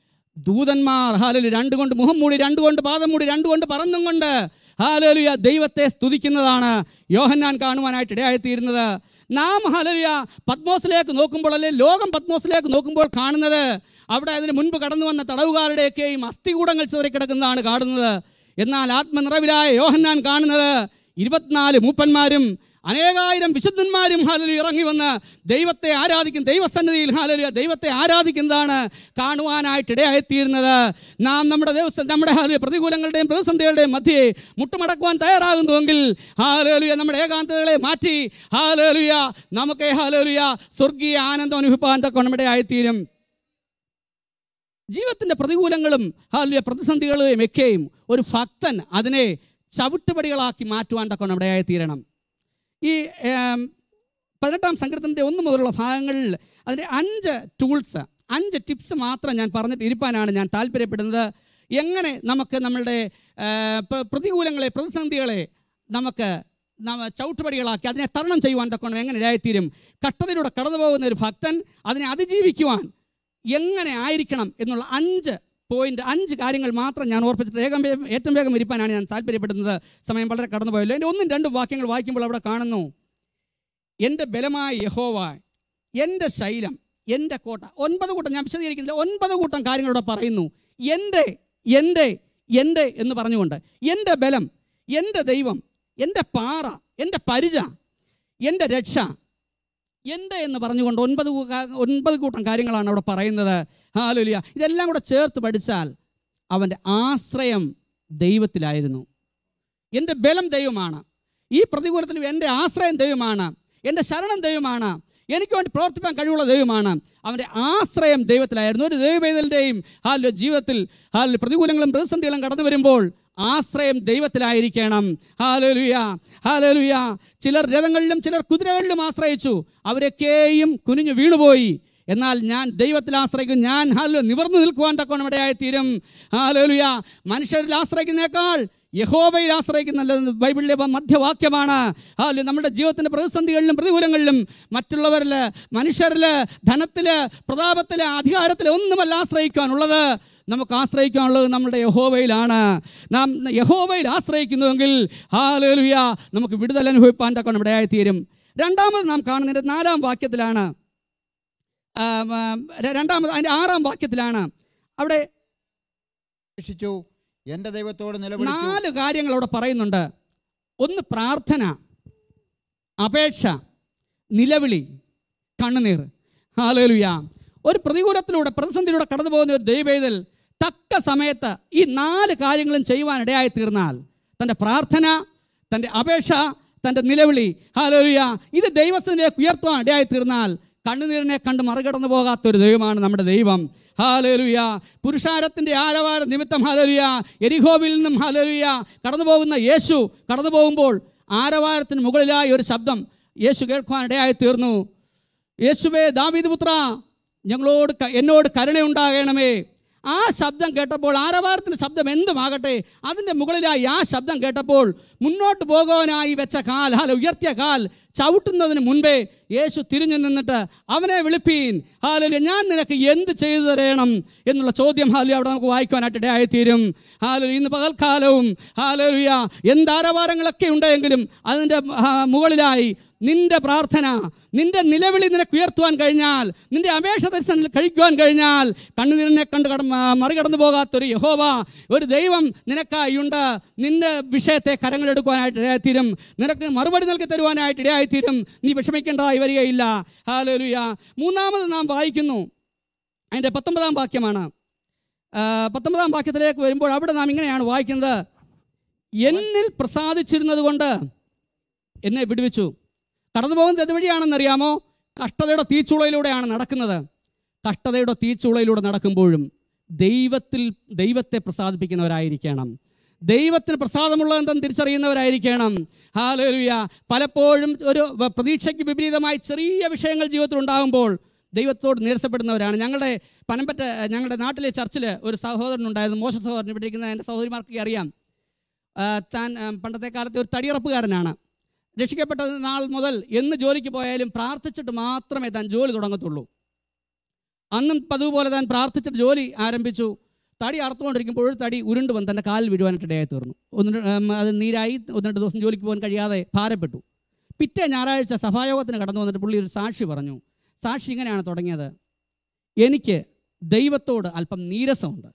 ദൂതന്മാർ ഹാലലു രണ്ട് കൊണ്ട് മുഖം മൂടി രണ്ട് കൊണ്ട് പാദം മൂടി രണ്ട് കൊണ്ട് പറന്നും കൊണ്ട് ഹാലലുയ ദൈവത്തെ സ്തുതിക്കുന്നതാണ് യോഹന്നാൻ കാണുവാനായിട്ട് ഇടയായിത്തീരുന്നത് നാം ഹാലലുയ പത്മോസിലേക്ക് നോക്കുമ്പോൾ അല്ലെ ലോകം പത്മോസിലേക്ക് നോക്കുമ്പോൾ കാണുന്നത് അവിടെ അതിന് മുൻപ് കടന്നു വന്ന തടവുകാരുടെയൊക്കെയും അസ്ഥികൂടങ്ങൾ ചിതറിക്കിടക്കുന്നതാണ് കാണുന്നത് എന്നാൽ ആത്മനിറവിലായ യോഹന്നാൻ കാണുന്നത് ഇരുപത്തിനാല് മൂപ്പന്മാരും അനേകായിരം വിശുദ്ധന്മാരും ഹാലലു ഇറങ്ങി വന്ന് ദൈവത്തെ ആരാധിക്കും ദൈവസന്നിധിയിൽ ഹാലലു ദൈവത്തെ ആരാധിക്കുന്നതാണ് കാണുവാനായിട്ട് ഇടയായിത്തീരുന്നത് നാം നമ്മുടെ ദിവസം നമ്മുടെ ഹാലു പ്രതികൂലങ്ങളുടെയും പ്രതിസന്ധികളുടെയും മധ്യേ മുട്ടുമടക്കുവാൻ തയ്യാറാകുന്നുവെങ്കിൽ ഹാലലുയ നമ്മുടെ ഏകാന്തതകളെ മാറ്റി ഹാലലുയ നമുക്ക് ഹാലലുയ സ്വർഗീയ ആനന്ദം അനുഭവിപ്പാൻ തക്ക നമ്മുടെ ആയിത്തീരും ജീവിതത്തിൻ്റെ പ്രതികൂലങ്ങളും ഹാലുയ പ്രതിസന്ധികളെയും ഒക്കെയും ഒരു ഭക്തൻ അതിനെ ചവിട്ടുപടികളാക്കി മാറ്റുവാൻ തക്ക നമ്മുടെ ആയിത്തീരണം ഈ ഏം, പതിനെട്ടാം സങ്കീർത്തനത്തിൻ്റെ ഒന്ന് മുതലുള്ള ഭാഗങ്ങളിൽ അതിൻ്റെ അഞ്ച് ടൂൾസ് അഞ്ച് ടിപ്സ് മാത്രം ഞാൻ പറഞ്ഞിട്ട് ഇരിപ്പാനാണ് ഞാൻ താല്പര്യപ്പെടുന്നത് എങ്ങനെ നമുക്ക് നമ്മളുടെ ആ, പ്ര- പ്രതികൂലങ്ങളെ പ്രതിസന്ധികളെ നമുക്ക് നമ്മ ചവിട്ടുപടികളാക്കി അതിനെ തരണം ചെയ്യുവാൻ തക്കണം എങ്ങനെ ഇടയായിത്തീരും കട്ടതിലൂടെ കടന്നു പോകുന്ന ഒരു ഭക്തൻ അതിനെ അതിജീവിക്കുവാൻ എങ്ങനെ ആയിരിക്കണം എന്നുള്ള അഞ്ച് പോയിന്റ് അഞ്ച് കാര്യങ്ങൾ മാത്രം ഞാൻ ഓർപ്പിച്ചിട്ട് വേഗം വേഗം ഏറ്റവും വേഗം ഇരിപ്പാനാണ് ഞാൻ താല്പര്യപ്പെടുന്നത് സമയം വളരെ കടന്നു പോയല്ലോ എൻ്റെ ഒന്നും രണ്ടും വാക്യങ്ങൾ വായിക്കുമ്പോൾ അവിടെ കാണുന്നു എൻ്റെ ബലമായ യഹോവ എൻ്റെ ശൈലം എൻ്റെ കോട്ട ഒൻപത് കൂട്ടം ഞാൻ വിശദീകരിക്കുന്നില്ല ഒൻപത് കൂട്ടം കാര്യങ്ങളോടെ പറയുന്നു എൻ്റെ എൻ്റെ എൻ്റെ എന്ന് പറഞ്ഞുകൊണ്ട് എൻ്റെ ബലം എൻ്റെ ദൈവം എൻ്റെ പാറ എൻ്റെ പരിച എൻ്റെ രക്ഷ എൻ്റെ എന്ന് പറഞ്ഞുകൊണ്ട് ഒൻപത് കൂ- കാ- ഒൻപത് കൂട്ടം കാര്യങ്ങളാണ് അവിടെ പറയുന്നത് ഹാലുലിയ ഇതെല്ലാം കൂടെ ചേർത്ത് പഠിച്ചാൽ അവൻ്റെ ആശ്രയം ദൈവത്തിലായിരുന്നു എൻ്റെ ബലം ദൈവമാണ് ഈ പ്രതികൂലത്തിന് എൻ്റെ ആശ്രയം ദൈവമാണ് എൻ്റെ ശരണം ദൈവമാണ് എനിക്ക് വേണ്ടി പ്രവർത്തിക്കാൻ കഴിവുള്ള ദൈവമാണ് അവൻ്റെ ആശ്രയം ദൈവത്തിലായിരുന്നു ഒരു ദൈവവേദലിൻ്റെയും ഹാലിൻ്റെ ജീവിതത്തിൽ ഹാലിൽ പ്രതികൂലങ്ങളും പ്രതിസന്ധികളും കടന്നു വരുമ്പോൾ ആശ്രയം ദൈവത്തിലായിരിക്കണം ഹാലലുയ ഹാലലുയ ചിലർ രഥങ്ങളിലും ചിലർ കുതിരകളിലും ആശ്രയിച്ചു അവരൊക്കെയും കുനിഞ്ഞു വീണുപോയി എന്നാൽ ഞാൻ ദൈവത്തിൽ ആശ്രയിക്കും ഞാൻ ഹാലോ നിവർന്നു നിൽക്കുവാൻ തക്കോണം ഇടയായിത്തീരും ഹാലലുയ മനുഷ്യരിൽ ആശ്രയിക്കുന്നേക്കാൾ യഹോവയിൽ ആശ്രയിക്കുന്ന ബൈബിളിലെ മധ്യവാക്യമാണ് ഹാല് നമ്മുടെ ജീവിതത്തിൻ്റെ പ്രതിസന്ധികളിലും പ്രതികൂലങ്ങളിലും മറ്റുള്ളവരിൽ മനുഷ്യരിൽ ധനത്തിൽ പ്രതാപത്തിൽ അധികാരത്തിൽ ഒന്നുമല്ല ആശ്രയിക്കാനുള്ളത് നമുക്ക് ആശ്രയിക്കാനുള്ളത് നമ്മുടെ യഹോവയിലാണ് നാം യഹോവയിൽ ആശ്രയിക്കുന്നുവെങ്കിൽ ഹാലുയ നമുക്ക് വിടുതൽ അനുഭവിപ്പാൻ തക്ക നമ്മുടെ ആയിത്തീരും രണ്ടാമത് നാം കാണുന്നതിൻ്റെ നാലാം വാക്യത്തിലാണ് ആ, ആ, രണ്ടാമത് അതിൻ്റെ ആറാം വാക്യത്തിലാണ് അവിടെ അപേക്ഷിച്ചു എൻ്റെ ദൈവത്തോട് നിലവിളിച്ചു നാല് കാര്യങ്ങൾ അവിടെ പറയുന്നുണ്ട് ഒന്ന് പ്രാർത്ഥന അപേക്ഷ നിലവിളി കണ്ണുനീർ ഹാലേലുയ ഒരു പ്രതികൂലത്തിലൂടെ പ്രതിസന്ധിയിലൂടെ കടന്നു പോകുന്ന ഒരു ദൈവവേദൽ തക്ക സമയത്ത് ഈ നാല് കാര്യങ്ങളും ചെയ്യുവാൻ ഇടയായി തീർന്നാൽ തൻ്റെ പ്രാർത്ഥന തൻ്റെ അപേക്ഷ തൻ്റെ നിലവിളി ഹാലേലുയ ഇത് ദൈവത്തിലേക്ക് ഉയർത്തുവാൻ ഇടയായി തീർന്നാൽ കണ്ണുനീരിനെ കണ്ട് മറികടന്നു പോകാത്തൊരു ദൈവമാണ് നമ്മുടെ ദൈവം ഹാലേലുയ പുരുഷാരത്തിൻ്റെ ആരവാര നിമിത്തം ഹാലേലുയ എരിഹോവിൽ നിന്നും ഹാലേലുയ കടന്നു പോകുന്ന യേശു കടന്നു പോകുമ്പോൾ ആരവാരത്തിന് മുകളിലായി ഒരു ശബ്ദം യേശു കേൾക്കുവാൻ ഇടയായി തീർന്നു യേശുവേ ദാവീദ് പുത്ര ഞങ്ങളോട് ക- എന്നോട് കരുണയുണ്ടാകണമേ ആ ശബ്ദം കേട്ടപ്പോൾ ആരവാരത്തിൻ്റെ ശബ്ദം എന്തുമാകട്ടെ അതിൻ്റെ മുകളിലായി ആ ശബ്ദം കേട്ടപ്പോൾ മുന്നോട്ട് പോകുവാനായി വെച്ച കാൽ ഹാല ഉയർത്തിയ കാൽ ചവിട്ടുന്നതിന് മുൻപേ യേശു തിരിഞ്ഞു നിന്നിട്ട് അവനെ വിളിപ്പീൻ ഹാലലു ഞാൻ നിനക്ക് എന്ത് ചെയ്തു തരേണം എന്നുള്ള ചോദ്യം ഹാലു അവിടെ നമുക്ക് വായിക്കുവാനായിട്ട് ഇടയായിത്തീരും ഹാലു ഇന്ന് പകൽക്കാലവും ഹാലലുയ എന്താരവാരങ്ങളൊക്കെ ഉണ്ടെങ്കിലും അതിൻ്റെ ആ, മുകളിലായി നിന്റെ പ്രാർത്ഥന നിന്റെ നിലവിളി നിനക്ക് ഉയർത്തുവാൻ കഴിഞ്ഞാൽ നിന്റെ അപേക്ഷ ദർശനം കഴിക്കുവാൻ കഴിഞ്ഞാൽ കണ്ണുനീരിനെ കണ്ട് കട മറികടന്നു പോകാത്തൊരു യഹോവ ഒരു ദൈവം നിനക്കായി ഉണ്ട് നിന്റെ വിഷയത്തെ കരങ്ങളെടുക്കുവാനായിട്ട് ഇടയായിത്തീരും നിനക്ക് മറുപടി നൽകി തരുവാനായിട്ട് ഇടയായിത്തീരും നീ വിഷമിക്കേണ്ടതായി വരികയില്ല ഹാലലുയ മൂന്നാമത് നാം വായിക്കുന്നു അതിൻ്റെ പത്തൊമ്പതാം വാക്യമാണ് ആ, പത്തൊമ്പതാം വാക്യത്തിലേക്ക് വരുമ്പോൾ അവിടെ നാം ഇങ്ങനെയാണ് വായിക്കുന്നത് എന്നിൽ പ്രസാദിച്ചിരുന്നത് കൊണ്ട് എന്നെ വിടുവിച്ചു കടന്നു പോകുന്നത് എതുവഴിയാണെന്നറിയാമോ കഷ്ടതയുടെ തീച്ചുളയിലൂടെയാണ് നടക്കുന്നത് കഷ്ടതയുടെ തീച്ചുളയിലൂടെ നടക്കുമ്പോഴും ദൈവത്തിൽ ദൈവത്തെ പ്രസാദിപ്പിക്കുന്നവരായിരിക്കണം ദൈവത്തിന് പ്രസാദമുള്ളതെന്തെന്ന് തിരിച്ചറിയുന്നവരായിരിക്കണം ഹാലേലുയ പലപ്പോഴും ഒരു വ- പ്രതീക്ഷയ്ക്ക് വിപരീതമായി ചെറിയ വിഷയങ്ങൾ ജീവിതത്തിൽ ഉണ്ടാകുമ്പോൾ ദൈവത്തോട് നീരസപ്പെടുന്നവരാണ് ഞങ്ങളുടെ പനമ്പറ്റ ഞങ്ങളുടെ നാട്ടിലെ ചർച്ചിൽ ഒരു സഹോദരൻ ഉണ്ടായിരുന്നു മോശ സഹോദരൻ ഇവിടെ ഇരിക്കുന്ന എൻ്റെ സഹോദരിമാർക്ക് അറിയാം ആ, താൻ ആ, പണ്ടത്തെ കാലത്തെ ഒരു തടിയറപ്പുകാരനാണ് രക്ഷിക്കപ്പെട്ട നാൾ മുതൽ എന്ന് ജോലിക്ക് പോയാലും പ്രാർത്ഥിച്ചിട്ട് മാത്രമേ താൻ ജോലി തുടങ്ങത്തുള്ളൂ അന്നും പതിവ് പോലെ താൻ പ്രാർത്ഥിച്ചിട്ട് ജോലി ആരംഭിച്ചു തടി അറുത്തുകൊണ്ടിരിക്കുമ്പോൾ ഒരു തടി ഉരുണ്ട് വന്ന് തൻ്റെ കാലിൽ വീഴുവാനായിട്ട് ഇടയായി തീർന്നു ഒന്ന് ര- ഉം, അത് നീരായി ഒന്ന് രണ്ട് ദിവസം ജോലിക്ക് പോകാൻ കഴിയാതെ ഭാരപ്പെട്ടു പിറ്റേ ഞായറാഴ്ച സഭായോഗത്തിന് കടന്നു വന്നിട്ട് പുള്ളി ഒരു സാക്ഷി പറഞ്ഞു സാക്ഷി ഇങ്ങനെയാണ് തുടങ്ങിയത് എനിക്ക് ദൈവത്തോട് അല്പം നീരസമുണ്ട്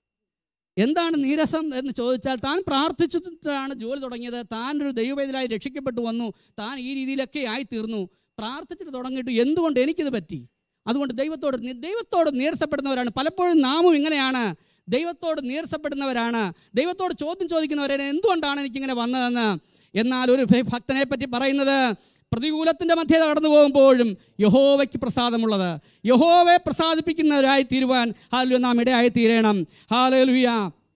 എന്താണ് നീരസം എന്ന് ചോദിച്ചാൽ താൻ പ്രാർത്ഥിച്ചിട്ടാണ് ജോലി തുടങ്ങിയത് താൻ ഒരു ദൈവവേദനായി രക്ഷിക്കപ്പെട്ടു വന്നു താൻ ഈ രീതിയിലൊക്കെ ആയിത്തീർന്നു പ്രാർത്ഥിച്ചിട്ട് തുടങ്ങിയിട്ട് എന്തുകൊണ്ട് എനിക്കിത് പറ്റി അതുകൊണ്ട് ദൈവത്തോട് നി- ദൈവത്തോട് നീരസപ്പെടുന്നവരാണ് പലപ്പോഴും നാമും ഇങ്ങനെയാണ് ദൈവത്തോട് നീരസപ്പെടുന്നവരാണ് ദൈവത്തോട് ചോദ്യം ചോദിക്കുന്നവരാണ് എന്തുകൊണ്ടാണ് എനിക്കിങ്ങനെ വന്നതെന്ന് എന്നാൽ ഒരു ഭ- ഭക്തനെ പറ്റി പറയുന്നത് പ്രതികൂലത്തിൻ്റെ മധ്യത കടന്നു പോകുമ്പോഴും യഹോവയ്ക്ക് പ്രസാദമുള്ളത് യഹോവയെ പ്രസാദിപ്പിക്കുന്നവരായി തീരുവാൻ ഹാലു നാം ഇടയായി തീരണം ഹാലലുയ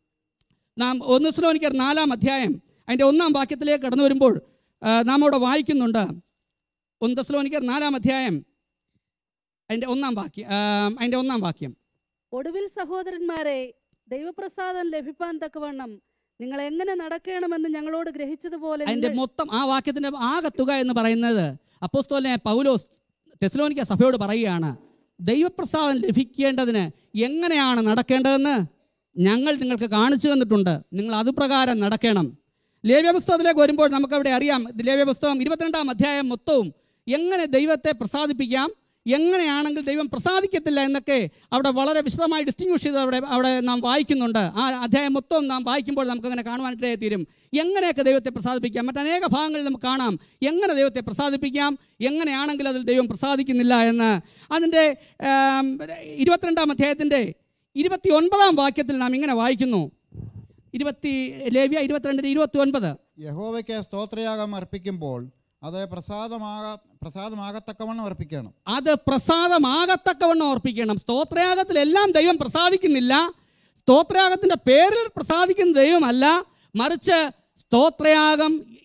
നാം ഒന്ന് സ്ലോനിക്കർ നാലാം അധ്യായം അതിൻ്റെ ഒന്നാം വാക്യത്തിലേക്ക് കടന്നു വരുമ്പോൾ ആ, നാം അവിടെ വായിക്കുന്നുണ്ട് ഒന്ന് തെസ്സലോനിക്കർ നാലാം അധ്യായം അതിൻ്റെ ഒന്നാം വാക്യം ആ, അതിൻ്റെ ഒന്നാം വാക്യം ഒടുവിൽ സഹോദരന്മാരെ ദൈവപ്രസാദം ലഭിപ്പാൻ തക്കവണ്ണം നിങ്ങൾ എങ്ങനെ നടക്കണമെന്ന് ഞങ്ങളോട് ഗ്രഹിച്ചതുപോലെ അതിൻ്റെ നിങ്ങൾ- മൊത്തം ആ വാക്യത്തിൻ്റെ ആകെ തുക എന്ന് പറയുന്നത് അപ്പോസ്തോലിനെ പൗലോസ് തെസ്ലോനിക്ക സഭയോട് പറയുകയാണ് ദൈവപ്രസാദം ലഭിക്കേണ്ടതിന് എങ്ങനെയാണ് നടക്കേണ്ടതെന്ന് ഞങ്ങൾ നിങ്ങൾക്ക് കാണിച്ചു തന്നിട്ടുണ്ട് നിങ്ങൾ അതുപ്രകാരം നടക്കണം ലേവ്യപുസ്തകത്തിലേക്ക് വരുമ്പോൾ നമുക്കവിടെ അറിയാം ലേവ്യപുസ്തകം ഇരുപത്തിരണ്ടാം അധ്യായം മൊത്തവും എങ്ങനെ ദൈവത്തെ പ്രസാദിപ്പിക്കാം എങ്ങനെയാണെങ്കിൽ ദൈവം പ്രസാദിക്കത്തില്ല എന്നൊക്കെ അവിടെ വളരെ വിശദമായി ഡിസ്റ്റിങ്വിഷ് ചെയ്ത് അവിടെ അവിടെ നാം വായിക്കുന്നുണ്ട് ആ അധ്യായം മൊത്തവും നാം വായിക്കുമ്പോൾ നമുക്കങ്ങനെ കാണുവാനായിട്ട് തീരും എങ്ങനെയൊക്കെ ദൈവത്തെ പ്രസാദിപ്പിക്കാം മറ്റനേക ഭാഗങ്ങളിൽ നമുക്ക് കാണാം എങ്ങനെ ദൈവത്തെ പ്രസാദിപ്പിക്കാം എങ്ങനെയാണെങ്കിൽ അതിൽ ദൈവം പ്രസാദിക്കുന്നില്ല എന്ന് അതിൻ്റെ ആം, ഇരുപത്തിരണ്ടാം അധ്യായത്തിൻ്റെ ഇരുപത്തി ഒൻപതാം വാക്യത്തിൽ നാം ഇങ്ങനെ വായിക്കുന്നു ഇരുപത്തി ലേവ്യ ഇരുപത്തിരണ്ടിന് ഇരുപത്തി ഒൻപത് യഹോവയ്ക്ക് സ്തോത്രയാഗം അർപ്പിക്കുമ്പോൾ അത് പ്രസാദമാക പ്രസാദമാകത്തക്കവണ്ണം അർപ്പിക്കണം അത് പ്രസാദമാകത്തക്കവണ്ണം ഓർപ്പിക്കണം സ്തോത്രയാഗത്തിലെല്ലാം ദൈവം പ്രസാദിക്കുന്നില്ല സ്തോത്രയാഗത്തിൻ്റെ പേരിൽ പ്രസാദിക്കുന്ന ദൈവമല്ല മറിച്ച് സ്തോത്രയാഗം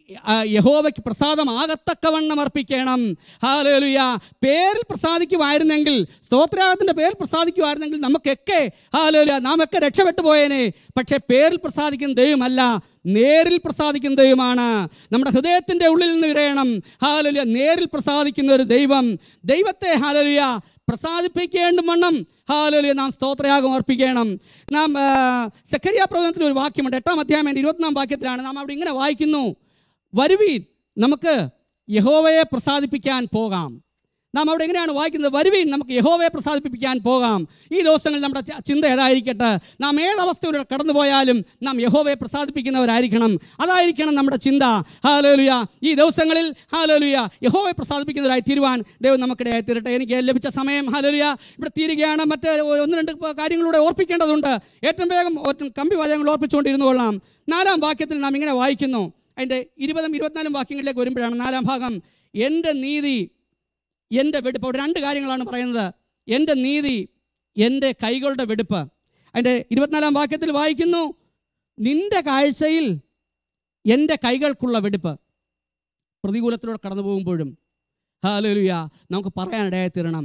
ആ, യഹോവയ്ക്ക് പ്രസാദമാകത്തക്കവണ്ണം അർപ്പിക്കണം ഹാലേലുയ പേരിൽ പ്രസാദിക്കുമായിരുന്നെങ്കിൽ സ്തോത്രയാഗത്തിൻ്റെ പേരിൽ പ്രസാദിക്കുമായിരുന്നെങ്കിൽ നമുക്കൊക്കെ ഹാലേലുയ നാം ഒക്കെ രക്ഷപ്പെട്ടു പോയേനെ പക്ഷേ പേരിൽ പ്രസാദിക്കുന്ന ദൈവമല്ല നേരിൽ പ്രസാദിക്കുന്ന ദൈവമാണ് നമ്മുടെ ഹൃദയത്തിൻ്റെ ഉള്ളിൽ നിന്ന് വിരയണം ഹാലലുയ നേരിൽ പ്രസാദിക്കുന്ന ഒരു ദൈവം ദൈവത്തെ ഹാലലുയ പ്രസാദിപ്പിക്കേണ്ട വണ്ണം ഹാലലുയ നാം സ്തോത്രയാഗം അർപ്പിക്കണം നാം ആ, സെക്കരിയ പ്രവചനത്തിൽ ഒരു വാക്യമുണ്ട് എട്ടാം അധ്യായം എൻ്റെ ഇരുപത്തിനാം വാക്യത്തിലാണ് നാം അവിടെ ഇങ്ങനെ വായിക്കുന്നു വരുവീൻ നമുക്ക് യഹോവയെ പ്രസാദിപ്പിക്കാൻ പോകാം നാം അവിടെ എങ്ങനെയാണ് വായിക്കുന്നത് വരുവീൻ നമുക്ക് യഹോവയെ പ്രസാദിപ്പിക്കാൻ പോകാം ഈ ദിവസങ്ങളിൽ നമ്മുടെ ച- ചിന്ത ഏതായിരിക്കട്ടെ നാം ഏതവസ്ഥയിലൂടെ കടന്നു പോയാലും നാം യഹോവയെ പ്രസാദിപ്പിക്കുന്നവരായിരിക്കണം അതായിരിക്കണം നമ്മുടെ ചിന്ത ഹാലോലുയ ഈ ദിവസങ്ങളിൽ ഹാലോലുയ യഹോവയെ പ്രസാദിപ്പിക്കുന്നവരായി തീരുവാൻ ദൈവം നമുക്കിടയായി തീരട്ടെ എനിക്ക് ലഭിച്ച സമയം ഹാലോലുയ ഇവിടെ തീരുകയാണ് മറ്റ് ഒന്ന് രണ്ട് കാര്യങ്ങളിലൂടെ ഓർപ്പിക്കേണ്ടതുണ്ട് ഏറ്റവും വേഗം ഒറ്റ- കമ്പി വാചകങ്ങൾ ഓർപ്പിച്ചുകൊണ്ടിരുന്നു കൊള്ളാം നാലാം വാക്യത്തിൽ നാം ഇങ്ങനെ വായിക്കുന്നു അതിൻ്റെ ഇരുപതും ഇരുപത്തിനാലും വാക്യങ്ങളിലേക്ക് വരുമ്പോഴാണ് നാലാം ഭാഗം എൻ്റെ നീതി എൻ്റെ വെടുപ്പ് അവിടെ രണ്ട് കാര്യങ്ങളാണ് പറയുന്നത് എൻ്റെ നീതി എൻ്റെ കൈകളുടെ വെടുപ്പ് അതിൻ്റെ ഇരുപത്തിനാലാം വാക്യത്തിൽ വായിക്കുന്നു നിന്റെ കാഴ്ചയിൽ എൻ്റെ കൈകൾക്കുള്ള വെടുപ്പ് പ്രതികൂലത്തിലൂടെ കടന്നു പോകുമ്പോഴും ഹാലലുയ നമുക്ക് പറയാനിടയായി തീരണം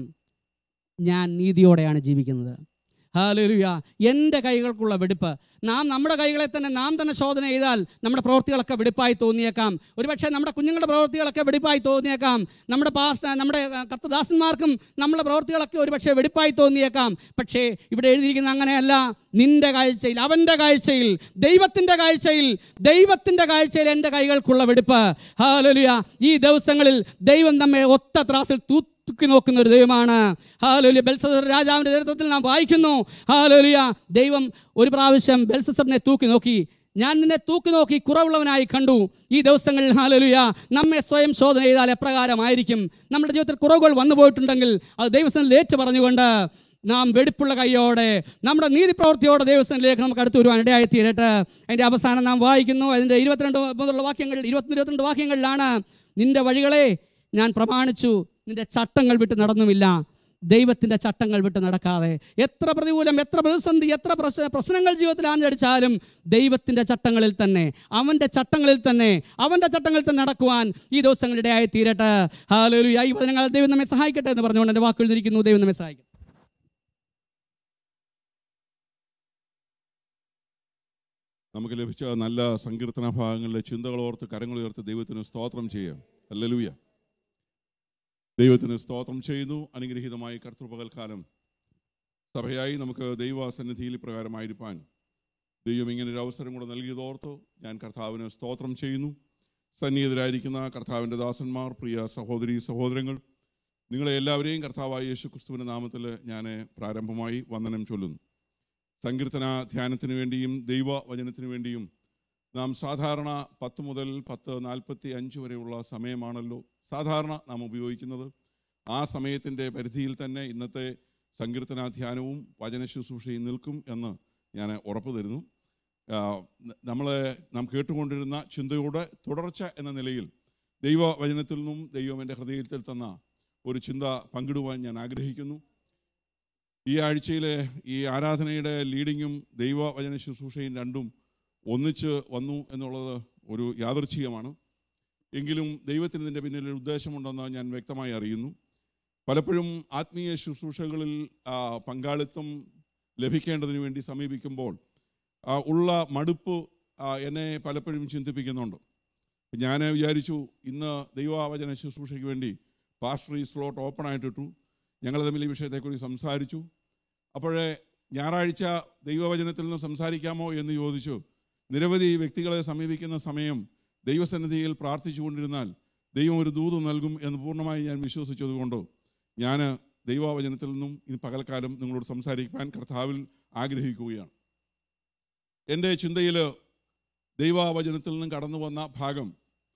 ഞാൻ നീതിയോടെയാണ് ജീവിക്കുന്നത് ഹാലലുയ എൻ്റെ കൈകൾക്കുള്ള വെടുപ്പ് നാം നമ്മുടെ കൈകളെ തന്നെ നാം തന്നെ ശോധന ചെയ്താൽ നമ്മുടെ പ്രവൃത്തികളൊക്കെ വെടുപ്പായി തോന്നിയേക്കാം ഒരുപക്ഷെ നമ്മുടെ കുഞ്ഞുങ്ങളുടെ പ്രവൃത്തികളൊക്കെ വെടുപ്പായി തോന്നിയേക്കാം നമ്മുടെ പാസ് നമ്മുടെ കർത്തദാസന്മാർക്കും നമ്മുടെ പ്രവൃത്തികളൊക്കെ ഒരുപക്ഷെ വെടുപ്പായി തോന്നിയേക്കാം പക്ഷേ ഇവിടെ എഴുതിയിരിക്കുന്ന അങ്ങനെയല്ല നിന്റെ കാഴ്ചയിൽ അവൻ്റെ കാഴ്ചയിൽ ദൈവത്തിൻ്റെ കാഴ്ചയിൽ ദൈവത്തിൻ്റെ കാഴ്ചയിൽ എൻ്റെ കൈകൾക്കുള്ള വെടുപ്പ് ഹാലലുയ ഈ ദിവസങ്ങളിൽ ദൈവം നമ്മെ ഒത്ത ത്രാസിൽ തൂ തൂക്കി നോക്കുന്ന ഒരു ദൈവമാണ് ഹാലോലിയ ബെൽസസർ രാജാവിൻ്റെ നേതൃത്വത്തിൽ നാം വായിക്കുന്നു ഹാലോലിയ ദൈവം ഒരു പ്രാവശ്യം ബെൽസസറിനെ തൂക്കി നോക്കി ഞാൻ നിന്നെ തൂക്കി നോക്കി കുറവുള്ളവനായി കണ്ടു ഈ ദിവസങ്ങളിൽ ഹാലലുയ നമ്മെ സ്വയം ശോധന ചെയ്താൽ എപ്രകാരമായിരിക്കും നമ്മുടെ ജീവിതത്തിൽ കുറവുകൾ വന്നു പോയിട്ടുണ്ടെങ്കിൽ അത് ദൈവസ്ഥനിൽ ഏറ്റു പറഞ്ഞുകൊണ്ട് നാം വെടിപ്പുള്ള കൈയോടെ നമ്മുടെ നീതി പ്രവൃത്തിയോടെ ദൈവസ്ഥനിലേക്ക് നമുക്ക് അടുത്ത് വരുവാൻ ഇടയായി തീരട്ടെ അതിൻ്റെ അവസാനം നാം വായിക്കുന്നു അതിൻ്റെ ഇരുപത്തിരണ്ട് മുതലുള്ള വാക്യങ്ങൾ ഇരുപത്തി ഇരുപത്തിരണ്ട് വാക്യങ്ങളിലാണ് നിന്റെ വഴികളെ ഞാൻ പ്രമാണിച്ചു നിന്റെ ചട്ടങ്ങൾ വിട്ട് നടന്നുമില്ല ദൈവത്തിൻ്റെ ചട്ടങ്ങൾ വിട്ട് നടക്കാതെ എത്ര പ്രതികൂലം എത്ര പ്രതിസന്ധി എത്ര പ്രശ്ന പ്രശ്നങ്ങൾ ജീവിതത്തിൽ ആഞ്ഞടിച്ചാലും ദൈവത്തിൻ്റെ ചട്ടങ്ങളിൽ തന്നെ അവൻ്റെ ചട്ടങ്ങളിൽ തന്നെ അവൻ്റെ ചട്ടങ്ങളിൽ തന്നെ നടക്കുവാൻ ഈ ദിവസങ്ങളിടെയായി തീരട്ടെ ഹാലൊരു ഈ വചനങ്ങൾ ദൈവം നമ്മെ സഹായിക്കട്ടെ എന്ന് പറഞ്ഞുകൊണ്ട് എൻ്റെ വാക്കുകൾ ഇരിക്കുന്നു ദൈവം നമ്മെ സഹായിക്കട്ടെ നമുക്ക് ലഭിച്ച നല്ല സങ്കീർത്തന ഭാഗങ്ങളിലെ ചിന്തകൾ ഓർത്ത് കരങ്ങൾ ഉയർത്ത് ദൈവത്തിന് സ്തോത്രം ചെയ്യാം അല്ലലൂയ ദൈവത്തിന് സ്തോത്രം ചെയ്യുന്നു അനുഗ്രഹീതമായി കർത്തൃപകൽക്കാലം സഭയായി നമുക്ക് ദൈവസന്നിധിയിൽ പ്രകാരമായിരിക്കാൻ ദൈവം ഇങ്ങനെ ഒരു അവസരം കൂടെ നൽകിയതോർത്ത് ഞാൻ കർത്താവിന് സ്തോത്രം ചെയ്യുന്നു സന്നിഹിതരായിരിക്കുന്ന കർത്താവിൻ്റെ ദാസന്മാർ പ്രിയ സഹോദരി സഹോദരങ്ങൾ നിങ്ങളെ എല്ലാവരെയും കർത്താവായ യേശു ക്രിസ്തുവിൻ്റെ നാമത്തിൽ ഞാൻ പ്രാരംഭമായി വന്ദനം ചൊല്ലുന്നു സങ്കീർത്തന ധ്യാനത്തിന് വേണ്ടിയും ദൈവവചനത്തിന് വേണ്ടിയും നാം സാധാരണ പത്ത് മുതൽ പത്ത് നാൽപ്പത്തി അഞ്ച് വരെയുള്ള സമയമാണല്ലോ സാധാരണ നാം ഉപയോഗിക്കുന്നത് ആ സമയത്തിൻ്റെ പരിധിയിൽ തന്നെ ഇന്നത്തെ സങ്കീർത്തന ധ്യാനവും വചന ശുശ്രൂഷയും നിൽക്കും എന്ന് ഞാൻ ഉറപ്പ് തരുന്നു നമ്മൾ നാം കേട്ടുകൊണ്ടിരുന്ന ചിന്തയുടെ തുടർച്ച എന്ന നിലയിൽ ദൈവവചനത്തിൽ നിന്നും ദൈവം എൻ്റെ ഹൃദയത്തിൽ തന്ന ഒരു ചിന്ത പങ്കിടുവാൻ ഞാൻ ആഗ്രഹിക്കുന്നു ഈ ആഴ്ചയിലെ ഈ ആരാധനയുടെ ലീഡിങ്ങും ദൈവവചന ശുശ്രൂഷയും രണ്ടും ഒന്നിച്ച് വന്നു എന്നുള്ളത് ഒരു യാദർച്ഛികമാണ് എങ്കിലും ദൈവത്തിന് ഇതിൻ്റെ പിന്നിൽ ഒരു ഉദ്ദേശമുണ്ടെന്ന് ഞാൻ വ്യക്തമായി അറിയുന്നു പലപ്പോഴും ആത്മീയ ശുശ്രൂഷകളിൽ ആ, പങ്കാളിത്തം ലഭിക്കേണ്ടതിന് വേണ്ടി സമീപിക്കുമ്പോൾ ആ, ഉള്ള മടുപ്പ് ആ, എന്നെ പലപ്പോഴും ചിന്തിപ്പിക്കുന്നുണ്ട് ഞാൻ വിചാരിച്ചു ഇന്ന് ദൈവവചന ശുശ്രൂഷയ്ക്ക് വേണ്ടി പാസ്റ്റർ ഈ സ്ലോട്ട് ഓപ്പൺ ആയിട്ടിട്ടു ഞങ്ങൾ തമ്മിൽ ഈ വിഷയത്തെക്കുറിച്ച് സംസാരിച്ചു അപ്പോഴേ ഞായറാഴ്ച ദൈവവചനത്തിൽ നിന്ന് സംസാരിക്കാമോ എന്ന് ചോദിച്ചു നിരവധി വ്യക്തികളെ സമീപിക്കുന്ന സമയം ദൈവസന്നിധിയിൽ പ്രാർത്ഥിച്ചുകൊണ്ടിരുന്നാൽ ദൈവം ഒരു ദൂത് നൽകും എന്ന് പൂർണ്ണമായി ഞാൻ വിശ്വസിച്ചതുകൊണ്ട് ഞാൻ ദൈവവചനത്തിൽ നിന്നും ഈ പകൽക്കാലം നിങ്ങളോട് സംസാരിക്കാൻ കർത്താവിൽ ആഗ്രഹിക്കുകയാണ് എൻ്റെ ചിന്തയിൽ ദൈവവചനത്തിൽ നിന്നും കടന്നു വന്ന ഭാഗം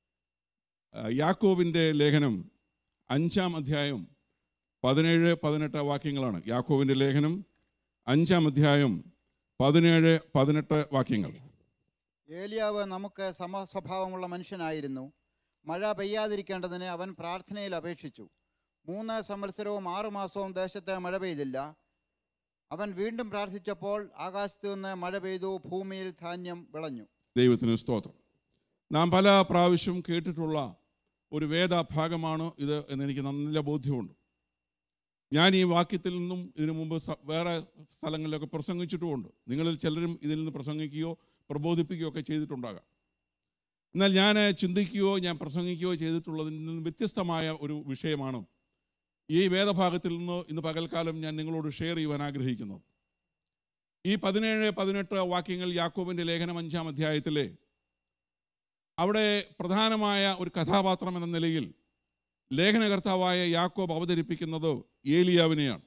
ആ, യാക്കോബിൻ്റെ ലേഖനം അഞ്ചാം അധ്യായം പതിനേഴ് പതിനെട്ട് വാക്യങ്ങളാണ് യാക്കോബിൻ്റെ ലേഖനം അഞ്ചാം അധ്യായം പതിനേഴ് പതിനെട്ട് വാക്യങ്ങൾ ഏലിയാവ് നമുക്ക് സമസ്വഭാവമുള്ള മനുഷ്യനായിരുന്നു മഴ പെയ്യാതിരിക്കേണ്ടതിന് അവൻ പ്രാർത്ഥനയിൽ അപേക്ഷിച്ചു മൂന്ന് സംവത്സരവും ആറു മാസവും ദേശത്ത് മഴ പെയ്തില്ല അവൻ വീണ്ടും പ്രാർത്ഥിച്ചപ്പോൾ ആകാശത്തു നിന്ന് മഴ പെയ്തു ഭൂമിയിൽ ധാന്യം വിളഞ്ഞു ദൈവത്തിന് സ്തോത്രം നാം പല പ്രാവശ്യം കേട്ടിട്ടുള്ള ഒരു വേദഭാഗമാണ് ഇത് എന്നെനിക്ക് നല്ല ബോധ്യമുണ്ട് ഞാൻ ഈ വാക്യത്തിൽ നിന്നും ഇതിനു മുമ്പ് സ- വേറെ സ്ഥലങ്ങളിലൊക്കെ പ്രസംഗിച്ചിട്ടുമുണ്ട് നിങ്ങളിൽ ചിലരും ഇതിൽ നിന്ന് പ്രസംഗിക്കുകയോ പ്രബോധിപ്പിക്കുകയോ ഒക്കെ ചെയ്തിട്ടുണ്ടാകാം എന്നാൽ ഞാൻ ചിന്തിക്കുകയോ ഞാൻ പ്രസംഗിക്കുകയോ ചെയ്തിട്ടുള്ളതിൽ നിന്ന് വ്യത്യസ്തമായ ഒരു വിഷയമാണ് ഈ വേദഭാഗത്തിൽ നിന്ന് ഇന്ന് പകൽക്കാലം ഞാൻ നിങ്ങളോട് ഷെയർ ചെയ്യുവാൻ ആഗ്രഹിക്കുന്നു ഈ പതിനേഴ് പതിനെട്ട് വാക്യങ്ങൾ യാക്കോബിൻ്റെ ലേഖനം അഞ്ചാം അധ്യായത്തിലെ അവിടെ പ്രധാനമായ ഒരു കഥാപാത്രം എന്ന നിലയിൽ ലേഖനകർത്താവായ യാക്കോബ് അവതരിപ്പിക്കുന്നത് ഏലിയാവിനെയാണ്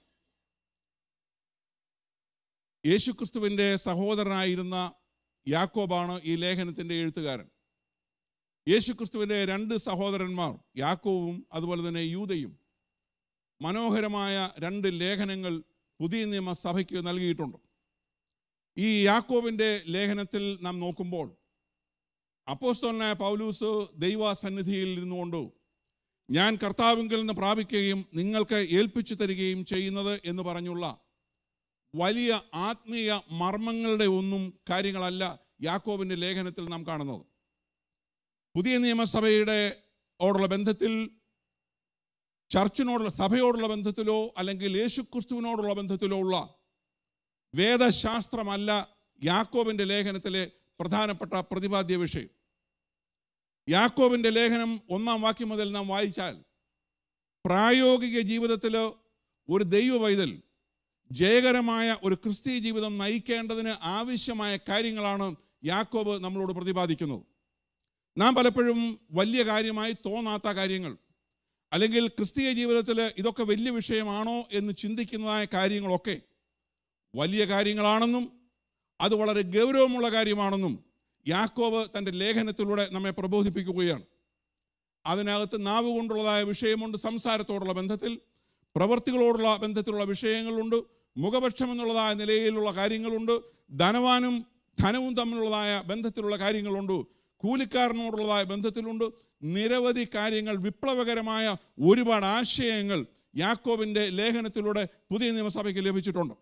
യേശുക്രിസ്തുവിൻ്റെ സഹോദരനായിരുന്ന യാക്കോബാണ് ഈ ലേഖനത്തിൻ്റെ എഴുത്തുകാരൻ യേശുക്രിസ്തുവിൻ്റെ രണ്ട് സഹോദരന്മാർ യാക്കോവും അതുപോലെ തന്നെ യൂതയും മനോഹരമായ രണ്ട് ലേഖനങ്ങൾ പുതിയ നിയമസഭയ്ക്ക് നൽകിയിട്ടുണ്ട് ഈ യാക്കോബിൻ്റെ ലേഖനത്തിൽ നാം നോക്കുമ്പോൾ അപ്പോസ്തലനായ പൗലൂസ് ദൈവസന്നിധിയിൽ ഇരുന്നുകൊണ്ട് ഞാൻ കർത്താവിങ്കിൽ നിന്ന് പ്രാപിക്കുകയും നിങ്ങൾക്ക് ഏൽപ്പിച്ചു തരികയും ചെയ്യുന്നത് എന്ന് പറഞ്ഞുള്ള വലിയ ആത്മീയ മർമ്മങ്ങളുടെ ഒന്നും കാര്യങ്ങളല്ല യാക്കോബിൻ്റെ ലേഖനത്തിൽ നാം കാണുന്നത് പുതിയ നിയമസഭയുടെ ഓടുള്ള ബന്ധത്തിൽ ചർച്ചിനോടുള്ള സഭയോടുള്ള ബന്ധത്തിലോ അല്ലെങ്കിൽ യേശുക്രിസ്തുവിനോടുള്ള ബന്ധത്തിലോ ഉള്ള വേദശാസ്ത്രമല്ല യാക്കോബിൻ്റെ ലേഖനത്തിലെ പ്രധാനപ്പെട്ട പ്രതിപാദ്യ വിഷയം യാക്കോബിൻ്റെ ലേഖനം ഒന്നാം വാക്യം മുതൽ നാം വായിച്ചാൽ പ്രായോഗിക ജീവിതത്തിൽ ഒരു ദൈവ പൈതൽ ജയകരമായ ഒരു ക്രിസ്തീയ ജീവിതം നയിക്കേണ്ടതിന് ആവശ്യമായ കാര്യങ്ങളാണ് യാക്കോബ് നമ്മളോട് പ്രതിപാദിക്കുന്നത് നാം പലപ്പോഴും വലിയ കാര്യമായി തോന്നാത്ത കാര്യങ്ങൾ അല്ലെങ്കിൽ ക്രിസ്തീയ ജീവിതത്തിൽ ഇതൊക്കെ വലിയ വിഷയമാണോ എന്ന് ചിന്തിക്കുന്നതായ കാര്യങ്ങളൊക്കെ വലിയ കാര്യങ്ങളാണെന്നും അത് വളരെ ഗൗരവമുള്ള കാര്യമാണെന്നും യാക്കോബ് തൻ്റെ ലേഖനത്തിലൂടെ നമ്മെ പ്രബോധിപ്പിക്കുകയാണ് അതിനകത്ത് നാവ് കൊണ്ടുള്ളതായ വിഷയമുണ്ട് സംസാരത്തോടുള്ള ബന്ധത്തിൽ പ്രവൃത്തികളോടുള്ള ബന്ധത്തിലുള്ള വിഷയങ്ങളുണ്ട് മുഖപക്ഷം എന്നുള്ളതായ നിലയിലുള്ള കാര്യങ്ങളുണ്ട് ധനവാനും ധനവും തമ്മിലുള്ളതായ ബന്ധത്തിലുള്ള കാര്യങ്ങളുണ്ട് കൂലിക്കാരനോടുള്ളതായ ബന്ധത്തിലുണ്ട് നിരവധി കാര്യങ്ങൾ വിപ്ലവകരമായ ഒരുപാട് ആശയങ്ങൾ യാക്കോബിൻ്റെ ലേഖനത്തിലൂടെ പുതിയ നിയമസഭയ്ക്ക് ലഭിച്ചിട്ടുണ്ട്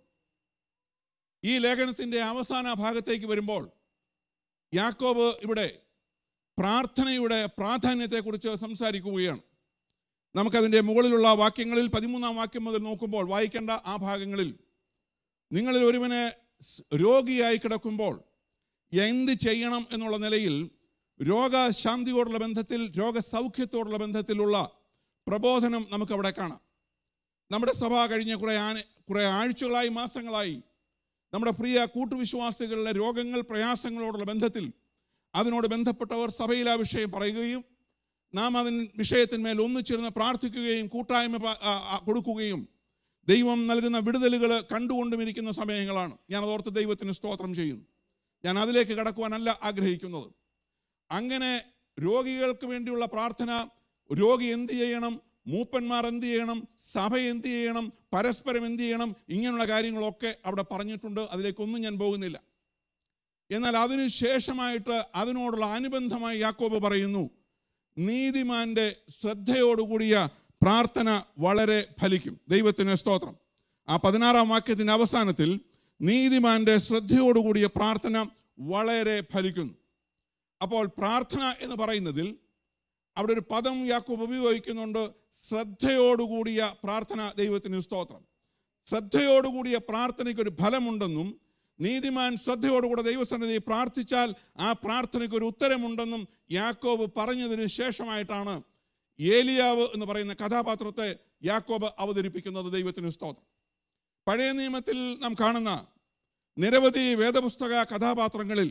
ഈ ലേഖനത്തിൻ്റെ അവസാന ഭാഗത്തേക്ക് വരുമ്പോൾ യാക്കോബ് ഇവിടെ പ്രാർത്ഥനയുടെ പ്രാധാന്യത്തെക്കുറിച്ച് സംസാരിക്കുകയാണ് നമുക്കതിൻ്റെ മുകളിലുള്ള വാക്യങ്ങളിൽ പതിമൂന്നാം വാക്യം മുതൽ നോക്കുമ്പോൾ വായിക്കേണ്ട ആ ഭാഗങ്ങളിൽ നിങ്ങളിൽ ഒരുവന് സ് രോഗിയായി കിടക്കുമ്പോൾ എന്ത് ചെയ്യണം എന്നുള്ള നിലയിൽ രോഗശാന്തിയോടുള്ള ബന്ധത്തിൽ രോഗസൗഖ്യത്തോടുള്ള ബന്ധത്തിലുള്ള പ്രബോധനം നമുക്കവിടെ കാണാം നമ്മുടെ സഭ കഴിഞ്ഞ കുറേ ആന കുറേ ആഴ്ചകളായി മാസങ്ങളായി നമ്മുടെ പ്രിയ കൂട്ടുവിശ്വാസികളുടെ രോഗങ്ങൾ പ്രയാസങ്ങളോടുള്ള ബന്ധത്തിൽ അതിനോട് ബന്ധപ്പെട്ടവർ സഭയിൽ ആ വിഷയം പറയുകയും നാം അതിന് വിഷയത്തിന്മേൽ ഒന്നിച്ചിരുന്ന് പ്രാർത്ഥിക്കുകയും കൂട്ടായ്മ പ- ആ- ആ കൊടുക്കുകയും ദൈവം നൽകുന്ന വിടുതലുകൾ കണ്ടുകൊണ്ടും ഇരിക്കുന്ന സമയങ്ങളാണ് ഞാൻ അതോർത്ത് ദൈവത്തിന് സ്തോത്രം ചെയ്യുന്നു ഞാൻ അതിലേക്ക് കടക്കുവാനല്ല ആഗ്രഹിക്കുന്നത് അങ്ങനെ രോഗികൾക്ക് വേണ്ടിയുള്ള പ്രാർത്ഥന രോഗി എന്ത് ചെയ്യണം മൂപ്പന്മാർ എന്ത് ചെയ്യണം സഭ എന്ത് ചെയ്യണം പരസ്പരം എന്ത് ചെയ്യണം ഇങ്ങനെയുള്ള കാര്യങ്ങളൊക്കെ അവിടെ പറഞ്ഞിട്ടുണ്ട് അതിലേക്കൊന്നും ഞാൻ പോകുന്നില്ല എന്നാൽ അതിന് ശേഷമായിട്ട് അതിനോടുള്ള അനുബന്ധമായി യാക്കോബ് പറയുന്നു നീതിമാന്റെ ശ്രദ്ധയോടുകൂടിയ പ്രാർത്ഥന വളരെ ഫലിക്കും ദൈവത്തിന് സ്തോത്രം ആ പതിനാറാം വാക്യത്തിൻ്റെ അവസാനത്തിൽ നീതിമാന്റെ ശ്രദ്ധയോടുകൂടിയ പ്രാർത്ഥന വളരെ ഫലിക്കുന്നു അപ്പോൾ പ്രാർത്ഥന എന്ന് പറയുന്നതിൽ അവിടെ ഒരു പദം യാക്കോബ് ഉപയോഗിക്കുന്നുണ്ട് ശ്രദ്ധയോടുകൂടിയ പ്രാർത്ഥന ദൈവത്തിന് സ്തോത്രം ശ്രദ്ധയോടുകൂടിയ പ്രാർത്ഥനയ്ക്ക് ഒരു ഫലമുണ്ടെന്നും നീതിമാൻ ശ്രദ്ധയോടുകൂടെ ദൈവസന്നിധി പ്രാർത്ഥിച്ചാൽ ആ പ്രാർത്ഥനയ്ക്ക് ഒരു ഉത്തരമുണ്ടെന്നും യാക്കോബ് പറഞ്ഞതിന് ശേഷമായിട്ടാണ് ഏലിയാവ് എന്ന് പറയുന്ന കഥാപാത്രത്തെ യാക്കോബ് അവതരിപ്പിക്കുന്നത് ദൈവത്തിന് സ്തോത്രം പഴയ നിയമത്തിൽ നാം കാണുന്ന നിരവധി വേദപുസ്തക കഥാപാത്രങ്ങളിൽ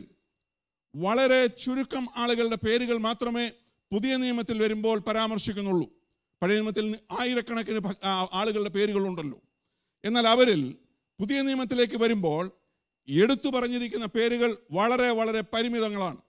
വളരെ ചുരുക്കം ആളുകളുടെ പേരുകൾ മാത്രമേ പുതിയ നിയമത്തിൽ വരുമ്പോൾ പരാമർശിക്കുന്നുള്ളൂ പഴയ നിയമത്തിൽ ആയിരക്കണക്കിന് ഭ- ആ, ആളുകളുടെ പേരുകളുണ്ടല്ലോ എന്നാൽ അവരിൽ പുതിയ നിയമത്തിലേക്ക് വരുമ്പോൾ എടുത്തു പറഞ്ഞിരിക്കുന്ന പേരുകൾ വളരെ വളരെ പരിമിതങ്ങളാണ്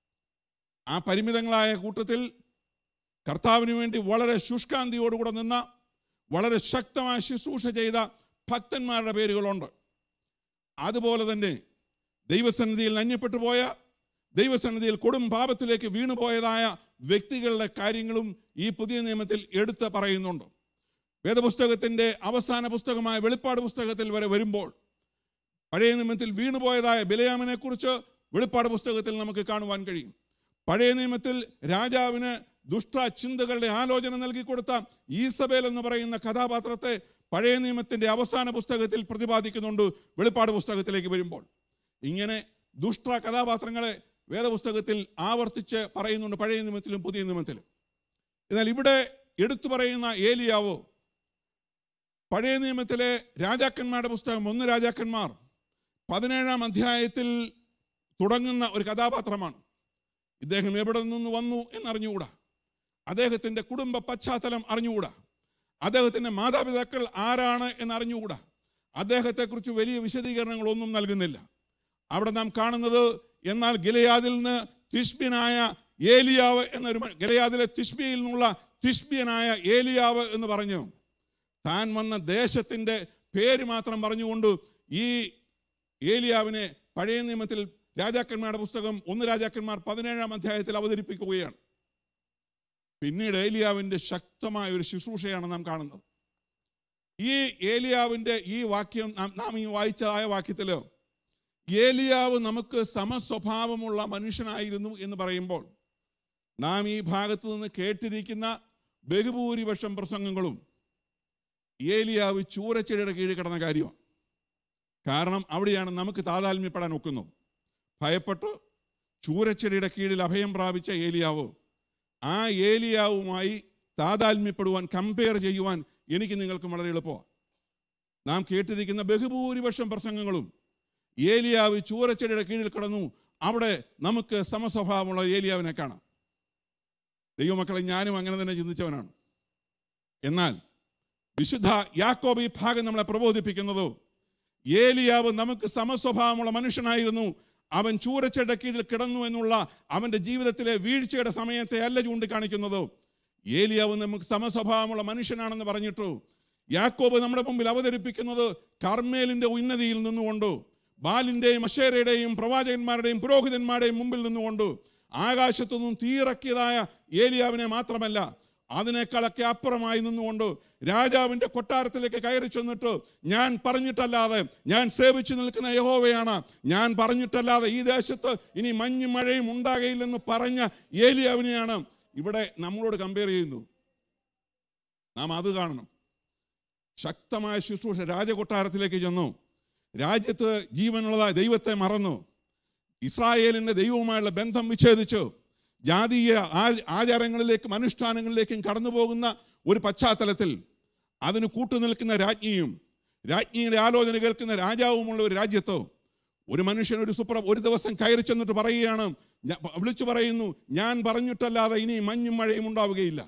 ആ പരിമിതങ്ങളായ കൂട്ടത്തിൽ കർത്താവിന് വേണ്ടി വളരെ ശുഷ്കാന്തിയോടുകൂടെ നിന്ന വളരെ ശക്തമായ ശുശ്രൂഷ ചെയ്ത ഭക്തന്മാരുടെ പേരുകളുണ്ട് അതുപോലെ തന്നെ ദൈവസന്നിധിയിൽ നന്യപ്പെട്ടു പോയ ദൈവസന്നിധിയിൽ കൊടും പാപത്തിലേക്ക് വീണുപോയതായ വ്യക്തികളുടെ കാര്യങ്ങളും ഈ പുതിയ നിയമത്തിൽ എടുത്ത് പറയുന്നുണ്ട് വേദപുസ്തകത്തിൻ്റെ അവസാന പുസ്തകമായ വെളിപ്പാട് പുസ്തകത്തിൽ വരെ വരുമ്പോൾ പഴയ നിയമത്തിൽ വീണുപോയതായ ബിലയാമിനെ കുറിച്ച് വെളിപ്പാട് പുസ്തകത്തിൽ നമുക്ക് കാണുവാൻ കഴിയും പഴയ നിയമത്തിൽ രാജാവിന് ദുഷ്ട ചിന്തകളുടെ ആലോചന നൽകി കൊടുത്ത ഈസബേൽ എന്ന് പറയുന്ന കഥാപാത്രത്തെ പഴയ നിയമത്തിന്റെ അവസാന പുസ്തകത്തിൽ പ്രതിപാദിക്കുന്നുണ്ട് വെളിപ്പാട് പുസ്തകത്തിലേക്ക് വരുമ്പോൾ ഇങ്ങനെ ദുഷ്ട കഥാപാത്രങ്ങളെ വേദപുസ്തകത്തിൽ ആവർത്തിച്ച് പറയുന്നുണ്ട് പഴയ നിയമത്തിലും പുതിയ നിയമത്തിലും എന്നാൽ ഇവിടെ എടുത്തു പറയുന്ന ഏലിയാവോ പഴയ നിയമത്തിലെ രാജാക്കന്മാരുടെ പുസ്തകം ഒന്ന് രാജാക്കന്മാർ പതിനേഴാം അധ്യായത്തിൽ തുടങ്ങുന്ന ഒരു കഥാപാത്രമാണ് ഇദ്ദേഹം എവിടെ നിന്ന് വന്നു എന്നറിഞ്ഞുകൂടാ അദ്ദേഹത്തിൻ്റെ കുടുംബ പശ്ചാത്തലം അറിഞ്ഞുകൂടാ അദ്ദേഹത്തിൻ്റെ മാതാപിതാക്കൾ ആരാണ് എന്നറിഞ്ഞുകൂടാ അദ്ദേഹത്തെക്കുറിച്ച് വലിയ വിശദീകരണങ്ങളൊന്നും നൽകുന്നില്ല അവിടെ നാം കാണുന്നത് എന്നാൽ ഗിലയാദിൽ നിന്ന് തിഷ്ബ്യനായ ഏലിയാവ് എന്നൊരു മ- ഗിലയാദിലെ തിഷ്ബിയിൽ നിന്നുള്ള തിഷ്ബ്യനായ ഏലിയാവ് എന്ന് പറഞ്ഞു താൻ വന്ന ദേശത്തിൻ്റെ പേര് മാത്രം പറഞ്ഞുകൊണ്ട് ഈ ഏലിയാവിനെ പഴയ നിയമത്തിൽ രാജാക്കന്മാരുടെ പുസ്തകം ഒന്ന് രാജാക്കന്മാർ പതിനേഴാം അധ്യായത്തിൽ അവതരിപ്പിക്കുകയാണ് പിന്നീട് ഏലിയാവിൻ്റെ ശക്തമായ ഒരു ശുശ്രൂഷയാണ് നാം കാണുന്നത് ഈ ഏലിയാവിൻ്റെ ഈ വാക്യം നാം- നാം ഈ വായിച്ചതായ വാക്യത്തിൽ ഏലിയാവ് നമുക്ക് സമസ്വഭാവമുള്ള മനുഷ്യനായിരുന്നു എന്ന് പറയുമ്പോൾ നാം ഈ ഭാഗത്ത് നിന്ന് കേട്ടിരിക്കുന്ന ബഹുഭൂരിപക്ഷം പ്രസംഗങ്ങളും ഏലിയാവ് ചൂരച്ചെടിയുടെ കീഴിൽ കിടന്ന കാര്യമാണ് കാരണം അവിടെയാണ് നമുക്ക് താതാത്മ്യപ്പെടാൻ ഒക്കുന്നത് ഭയപ്പെട്ട് ചൂരച്ചെടിയുടെ കീഴിൽ അഭയം പ്രാപിച്ച ഏലിയാവ് ആ ഏലിയാവുമായി താതാത്മ്യപ്പെടുവാൻ കമ്പയർ ചെയ്യുവാൻ എനിക്ക് നിങ്ങൾക്കും വളരെ എളുപ്പമാണ് നാം കേട്ടിരിക്കുന്ന ബഹുഭൂരിപക്ഷം പ്രസംഗങ്ങളും ഏലിയാവ് ചൂരച്ചെടിയുടെ കീഴിൽ കിടന്നു അവിടെ നമുക്ക് സമസ്വഭാവമുള്ള ഏലിയാവിനെ കാണാം ദൈവമക്കളെ ഞാനും അങ്ങനെ തന്നെ ചിന്തിച്ചവനാണ് എന്നാൽ വിശുദ്ധ യാക്കോബ് ഈ ഭാഗം നമ്മളെ പ്രബോധിപ്പിക്കുന്നത് ഏലിയാവ് നമുക്ക് സമസ്വഭാവമുള്ള മനുഷ്യനായിരുന്നു അവൻ ചൂരച്ചയുടെ കീഴിൽ കിടന്നു എന്നുള്ള അവൻ്റെ ജീവിതത്തിലെ വീഴ്ചയുടെ സമയത്തെ അല്ല ചൂണ്ടിക്കാണിക്കുന്നത് ഏലിയാവ് നമുക്ക് സമസ്വഭാവമുള്ള മനുഷ്യനാണെന്ന് പറഞ്ഞിട്ടു യാക്കോബ് നമ്മുടെ മുമ്പിൽ അവതരിപ്പിക്കുന്നത് കർമ്മേലിൻ്റെ ഉന്നതിയിൽ നിന്നുകൊണ്ട് ബാലിൻ്റെയും അഷേരയുടെയും പ്രവാചകന്മാരുടെയും പുരോഹിതന്മാരുടെയും മുമ്പിൽ നിന്നുകൊണ്ട് ആകാശത്തു നിന്നും തീയിറക്കിയതായ ഏലിയാവിനെ മാത്രമല്ല അതിനേക്കാളൊക്കെ അപ്പുറമായി നിന്നുകൊണ്ട് രാജാവിൻ്റെ കൊട്ടാരത്തിലേക്ക് കയറി ചെന്നിട്ട് ഞാൻ പറഞ്ഞിട്ടല്ലാതെ ഞാൻ സേവിച്ചു നിൽക്കുന്ന യഹോവയാണ് ഞാൻ പറഞ്ഞിട്ടല്ലാതെ ഈ ദേശത്ത് ഇനി മഞ്ഞും മഴയും ഉണ്ടാകയില്ലെന്ന് പറഞ്ഞ ഏലിയാവിനെയാണ് ഇവിടെ നമ്മളോട് കമ്പയർ ചെയ്യുന്നു നാം അത് കാണണം ശക്തമായ ശുശ്രൂഷ രാജകൊട്ടാരത്തിലേക്ക് ചെന്നു രാജ്യത്ത് ജീവനുള്ളതായ ദൈവത്തെ മറന്നു ഇസ്രായേലിൻ്റെ ദൈവവുമായുള്ള ബന്ധം വിച്ഛേദിച്ചു ജാതീയ ആ- ആചാരങ്ങളിലേക്കും അനുഷ്ഠാനങ്ങളിലേക്കും കടന്നു പോകുന്ന ഒരു പശ്ചാത്തലത്തിൽ അതിന് കൂട്ടുനിൽക്കുന്ന രാജ്ഞിയും രാജ്ഞിയുടെ ആലോചന കേൾക്കുന്ന രാജാവുമുള്ള ഒരു രാജ്യത്ത് ഒരു മനുഷ്യൻ ഒരു സുപ്ര ഒരു ദിവസം കയറി ചെന്നിട്ട് പറയുകയാണ് ഞ- വിളിച്ചു പറയുന്നു ഞാൻ പറഞ്ഞിട്ടല്ലാതെ ഇനി മഞ്ഞും മഴയും ഉണ്ടാവുകയില്ല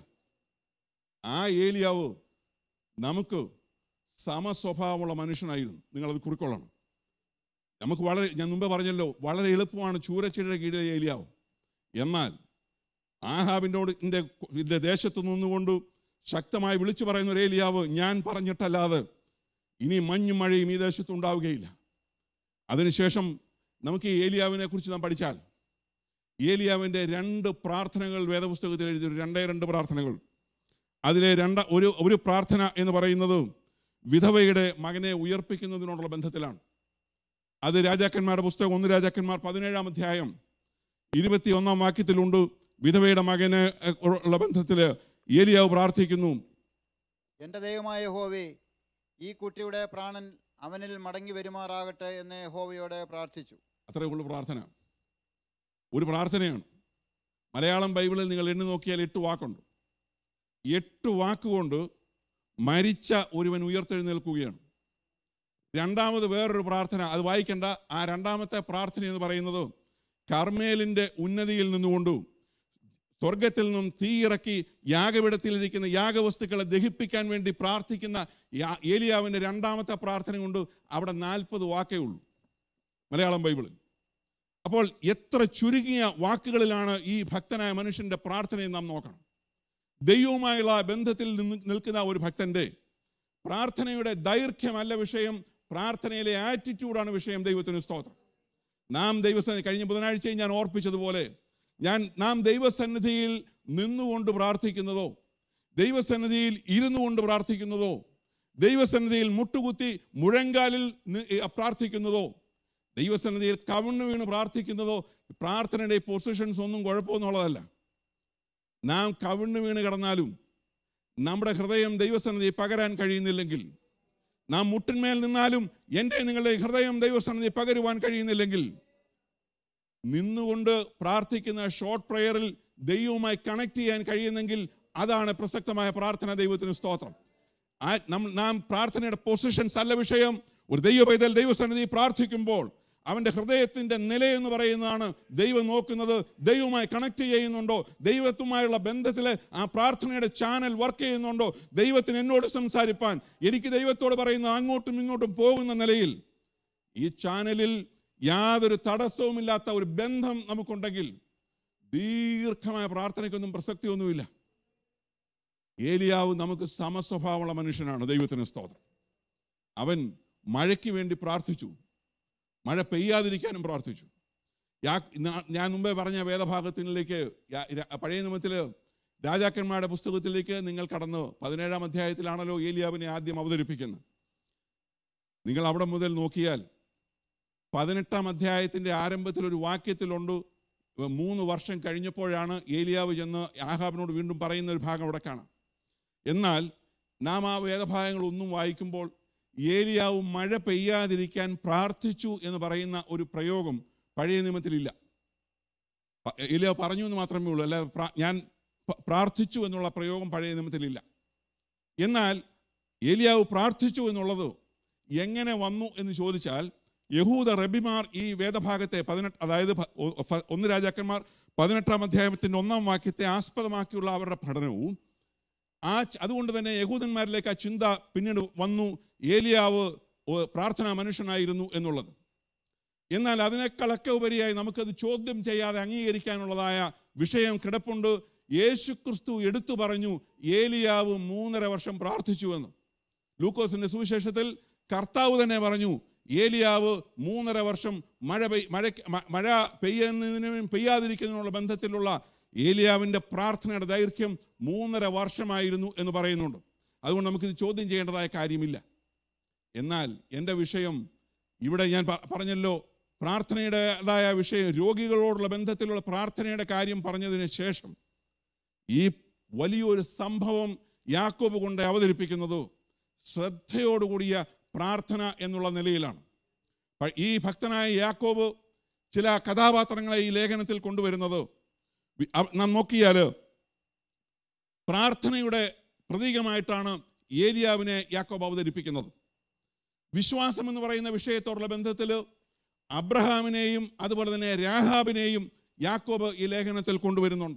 ആ ഏലിയാവ് നമുക്ക് സമസ്വഭാവമുള്ള മനുഷ്യനായിരുന്നു നിങ്ങളത് കുറിക്കൊള്ളണം നമുക്ക് വളരെ ഞാൻ മുമ്പേ പറഞ്ഞല്ലോ വളരെ എളുപ്പമാണ് ചൂരച്ചിഴയുടെ കീഴിലെ ഏലിയാവ് എന്നാൽ ആഹാബിൻ്റോട് എൻ്റെ എൻ്റെ ദേശത്ത് നിന്നുകൊണ്ട് ശക്തമായി വിളിച്ചു പറയുന്ന ഒരു ഏലിയാവ് ഞാൻ പറഞ്ഞിട്ടല്ലാതെ ഇനി മഞ്ഞും മഴയും ഈ ദേശത്ത് ഉണ്ടാവുകയില്ല അതിനുശേഷം നമുക്ക് ഈ ഏലിയാവിനെ കുറിച്ച് നാം പഠിച്ചാൽ ഏലിയാവിൻ്റെ രണ്ട് പ്രാർത്ഥനകൾ വേദപുസ്തകത്തിൽ എഴുതി രണ്ടേ രണ്ട് പ്രാർത്ഥനകൾ അതിലെ രണ്ട ഒരു ഒരു പ്രാർത്ഥന എന്ന് പറയുന്നത് വിധവയുടെ മകനെ ഉയർപ്പിക്കുന്നതിനോടുള്ള ബന്ധത്തിലാണ് അത് രാജാക്കന്മാരുടെ പുസ്തകം ഒന്ന് രാജാക്കന്മാർ പതിനേഴാം അധ്യായം ഇരുപത്തി ഒന്നാം വാക്യത്തിലുണ്ട് വിധവയുടെ മകന് ഉള്ള ബന്ധത്തിൽ ഏലിയാവ് പ്രാർത്ഥിക്കുന്നു എൻ്റെ ദൈവമായ ഹോവേ ഈ കുട്ടിയുടെ പ്രാണൻ അവനിൽ മടങ്ങി വരുമാറാകട്ടെ എന്ന് ഹോവയോട് പ്രാർത്ഥിച്ചു അത്രയേ ഉള്ളൂ പ്രാർത്ഥന ഒരു പ്രാർത്ഥനയാണ് മലയാളം ബൈബിളിൽ നിങ്ങൾ എണ്ണി നോക്കിയാൽ എട്ട് വാക്കുണ്ട് എട്ട് വാക്കുകൊണ്ട് മരിച്ച ഒരുവൻ ഉയർത്തെഴുന്നേൽക്കുകയാണ് രണ്ടാമത് വേറൊരു പ്രാർത്ഥന അത് വായിക്കേണ്ട ആ രണ്ടാമത്തെ പ്രാർത്ഥന എന്ന് പറയുന്നത് കർമ്മേലിൻ്റെ ഉന്നതിയിൽ നിന്നുകൊണ്ട് സ്വർഗത്തിൽ നിന്നും തീയിറക്കി യാഗപീഠത്തിലിരിക്കുന്ന യാഗവസ്തുക്കളെ ദഹിപ്പിക്കാൻ വേണ്ടി പ്രാർത്ഥിക്കുന്ന യാ- ഏലിയാവിൻ്റെ രണ്ടാമത്തെ പ്രാർത്ഥന കൊണ്ട് അവിടെ നാൽപ്പത് വാക്കേ ഉള്ളൂ മലയാളം ബൈബിളിൽ അപ്പോൾ എത്ര ചുരുങ്ങിയ വാക്കുകളിലാണ് ഈ ഭക്തനായ മനുഷ്യൻ്റെ പ്രാർത്ഥനയെ നാം നോക്കണം ദൈവവുമായുള്ള ബന്ധത്തിൽ നിന്ന് നിൽക്കുന്ന ഒരു ഭക്തൻ്റെ പ്രാർത്ഥനയുടെ ദൈർഘ്യമല്ല വിഷയം പ്രാർത്ഥനയിലെ ആറ്റിറ്റ്യൂഡാണ് വിഷയം ദൈവത്തിന് സ്തോത്രം നാം ദൈവസന്നിധി കഴിഞ്ഞ ബുധനാഴ്ചയും ഞാൻ ഓർപ്പിച്ചതുപോലെ ഞാൻ നാം ദൈവസന്നിധിയിൽ നിന്നുകൊണ്ട് പ്രാർത്ഥിക്കുന്നതോ ദൈവസന്നിധിയിൽ ഇരുന്നു കൊണ്ട് പ്രാർത്ഥിക്കുന്നതോ ദൈവസന്നിധിയിൽ മുട്ടുകുത്തി മുഴങ്കാലിൽ നി- പ്രാർത്ഥിക്കുന്നതോ ദൈവസന്നിധിയിൽ കവിണ്ണു വീണ് പ്രാർത്ഥിക്കുന്നതോ പ്രാർത്ഥനയുടെ പൊസിഷൻസ് ഒന്നും കുഴപ്പമൊന്നുള്ളതല്ല നാം കവിണ്ണു വീണ് കിടന്നാലും നമ്മുടെ ഹൃദയം ദൈവസന്നിധി പകരാൻ കഴിയുന്നില്ലെങ്കിൽ നാം മുട്ടിന്മേൽ നിന്നാലും എൻ്റെ നിങ്ങളുടെ ഹൃദയം ദൈവസന്നിധി പകരുവാൻ കഴിയുന്നില്ലെങ്കിൽ നിന്നുകൊണ്ട് പ്രാർത്ഥിക്കുന്ന ഷോർട്ട് പ്രെയറിൽ ദൈവവുമായി കണക്ട് ചെയ്യാൻ കഴിയുന്നെങ്കിൽ അതാണ് പ്രസക്തമായ പ്രാർത്ഥന ദൈവത്തിന് സ്തോത്രം ആ നം- നാം പ്രാർത്ഥനയുടെ പൊസിഷൻസ് അല്ല വിഷയം ഒരു ദൈവ പൈതൽ ദൈവസന്നിധി പ്രാർത്ഥിക്കുമ്പോൾ അവൻ്റെ ഹൃദയത്തിൻ്റെ നിലയെന്ന് പറയുന്നതാണ് ദൈവം നോക്കുന്നത് ദൈവവുമായി കണക്ട് ചെയ്യുന്നുണ്ടോ ദൈവത്തുമായുള്ള ബന്ധത്തിൽ ആ പ്രാർത്ഥനയുടെ ചാനൽ വർക്ക് ചെയ്യുന്നുണ്ടോ ദൈവത്തിന് എന്നോട് സംസാരിപ്പാൻ എനിക്ക് ദൈവത്തോട് പറയുന്ന അങ്ങോട്ടും ഇങ്ങോട്ടും പോകുന്ന നിലയിൽ ഈ ചാനലിൽ യാതൊരു തടസ്സവുമില്ലാത്ത ഒരു ബന്ധം നമുക്കുണ്ടെങ്കിൽ ദീർഘമായ പ്രാർത്ഥനയ്ക്കൊന്നും പ്രസക്തിയൊന്നുമില്ല ഏലിയാവ് നമുക്ക് സമസ്വഭാവമുള്ള മനുഷ്യനാണ് ദൈവത്തിന് സ്തോത്രം അവൻ മഴയ്ക്ക് വേണ്ടി പ്രാർത്ഥിച്ചു മഴ പെയ്യാതിരിക്കാനും പ്രാർത്ഥിച്ചു യാ- നാ- ഞാൻ മുമ്പേ പറഞ്ഞ വേദഭാഗത്തിലേക്ക് യാ- ര- പഴയ നിയമത്തിൽ രാജാക്കന്മാരുടെ പുസ്തകത്തിലേക്ക് നിങ്ങൾ കടന്ന് പതിനേഴാം അധ്യായത്തിലാണല്ലോ ഏലിയാവിനെ ആദ്യം അവതരിപ്പിക്കുന്നത് നിങ്ങൾ അവിടെ മുതൽ നോക്കിയാൽ പതിനെട്ടാം അധ്യായത്തിൻ്റെ ആരംഭത്തിൽ ഒരു വാക്യത്തിലുണ്ട് മൂന്ന് വർഷം കഴിഞ്ഞപ്പോഴാണ് ഏലിയാവ് ചെന്ന് ആഹാബിനോട് വീണ്ടും പറയുന്ന ഒരു ഭാഗം അവിടെ കാണാം എന്നാൽ നാം ആ വേദഭാഗങ്ങൾ ഒന്നും വായിക്കുമ്പോൾ ഏലിയാവ് മഴ പെയ്യാതിരിക്കാൻ പ്രാർത്ഥിച്ചു എന്ന് പറയുന്ന ഒരു പ്രയോഗം പഴയ നിയമത്തിലില്ല പ- ഏലിയാവ് പറഞ്ഞു എന്ന് മാത്രമേ ഉള്ളൂ അല്ലാതെ പ്രാ- ഞാൻ പ- പ്രാർത്ഥിച്ചു എന്നുള്ള പ്രയോഗം പഴയ നിയമത്തിലില്ല എന്നാൽ ഏലിയാവ് പ്രാർത്ഥിച്ചു എന്നുള്ളത് എങ്ങനെ വന്നു എന്ന് ചോദിച്ചാൽ യഹൂദ റബിമാർ ഈ വേദഭാഗത്തെ പതിനെട്ട് അതായത് പ- ഒ- ഫ- ഒന്ന് രാജാക്കന്മാർ പതിനെട്ടാം അധ്യായത്തിൻ്റെ ഒന്നാം വാക്യത്തെ ആസ്പദമാക്കിയുള്ള അവരുടെ പഠനവും ആ ച- അതുകൊണ്ട് തന്നെ യഹൂദന്മാരിലേക്ക് ആ ചിന്ത പിന്നീട് വന്നു ഏലിയാവ് ഒ- പ്രാർത്ഥനാ മനുഷ്യനായിരുന്നു എന്നുള്ളത് എന്നാൽ അതിനേക്കാളൊക്കെ ഉപരിയായി നമുക്കത് ചോദ്യം ചെയ്യാതെ അംഗീകരിക്കാനുള്ളതായ വിഷയം കിടപ്പുണ്ട് യേശു ക്രിസ്തു എടുത്തു പറഞ്ഞു ഏലിയാവ് മൂന്നര വർഷം പ്രാർത്ഥിച്ചു എന്ന് ലൂക്കോസിന്റെ സുവിശേഷത്തിൽ കർത്താവ് തന്നെ പറഞ്ഞു ഏലിയാവ് മൂന്നര വർഷം മഴ പെയ് മഴ മഴ പെയ്യുന്നതിനും പെയ്യാതിരിക്കുന്നതിനുള്ള ബന്ധത്തിലുള്ള ഏലിയാവിൻ്റെ പ്രാർത്ഥനയുടെ ദൈർഘ്യം മൂന്നര വർഷമായിരുന്നു എന്ന് പറയുന്നുണ്ട് അതുകൊണ്ട് നമുക്കിത് ചോദ്യം ചെയ്യേണ്ടതായ കാര്യമില്ല എന്നാൽ എൻ്റെ വിഷയം ഇവിടെ ഞാൻ പ- പറഞ്ഞല്ലോ പ്രാർത്ഥനയുടേതായ വിഷയം രോഗികളോടുള്ള ബന്ധത്തിലുള്ള പ്രാർത്ഥനയുടെ കാര്യം പറഞ്ഞതിന് ശേഷം ഈ വലിയൊരു സംഭവം യാക്കോബ് കൊണ്ട് അവതരിപ്പിക്കുന്നത് ശ്രദ്ധയോടുകൂടിയ പ്രാർത്ഥന എന്നുള്ള നിലയിലാണ് പ- ഈ ഭക്തനായ യാക്കോബ് ചില കഥാപാത്രങ്ങളെ ഈ ലേഖനത്തിൽ കൊണ്ടുവരുന്നത് വി- അവ- നാം നോക്കിയാൽ പ്രാർത്ഥനയുടെ പ്രതീകമായിട്ടാണ് ഏലിയാവിനെ യാക്കോബ് അവതരിപ്പിക്കുന്നത് വിശ്വാസം എന്ന് പറയുന്ന വിഷയത്തോടുള്ള ബന്ധത്തിൽ അബ്രഹാമിനെയും അതുപോലെ തന്നെ രാഹാബിനെയും യാക്കോബ് ഈ ലേഖനത്തിൽ കൊണ്ടുവരുന്നുണ്ട്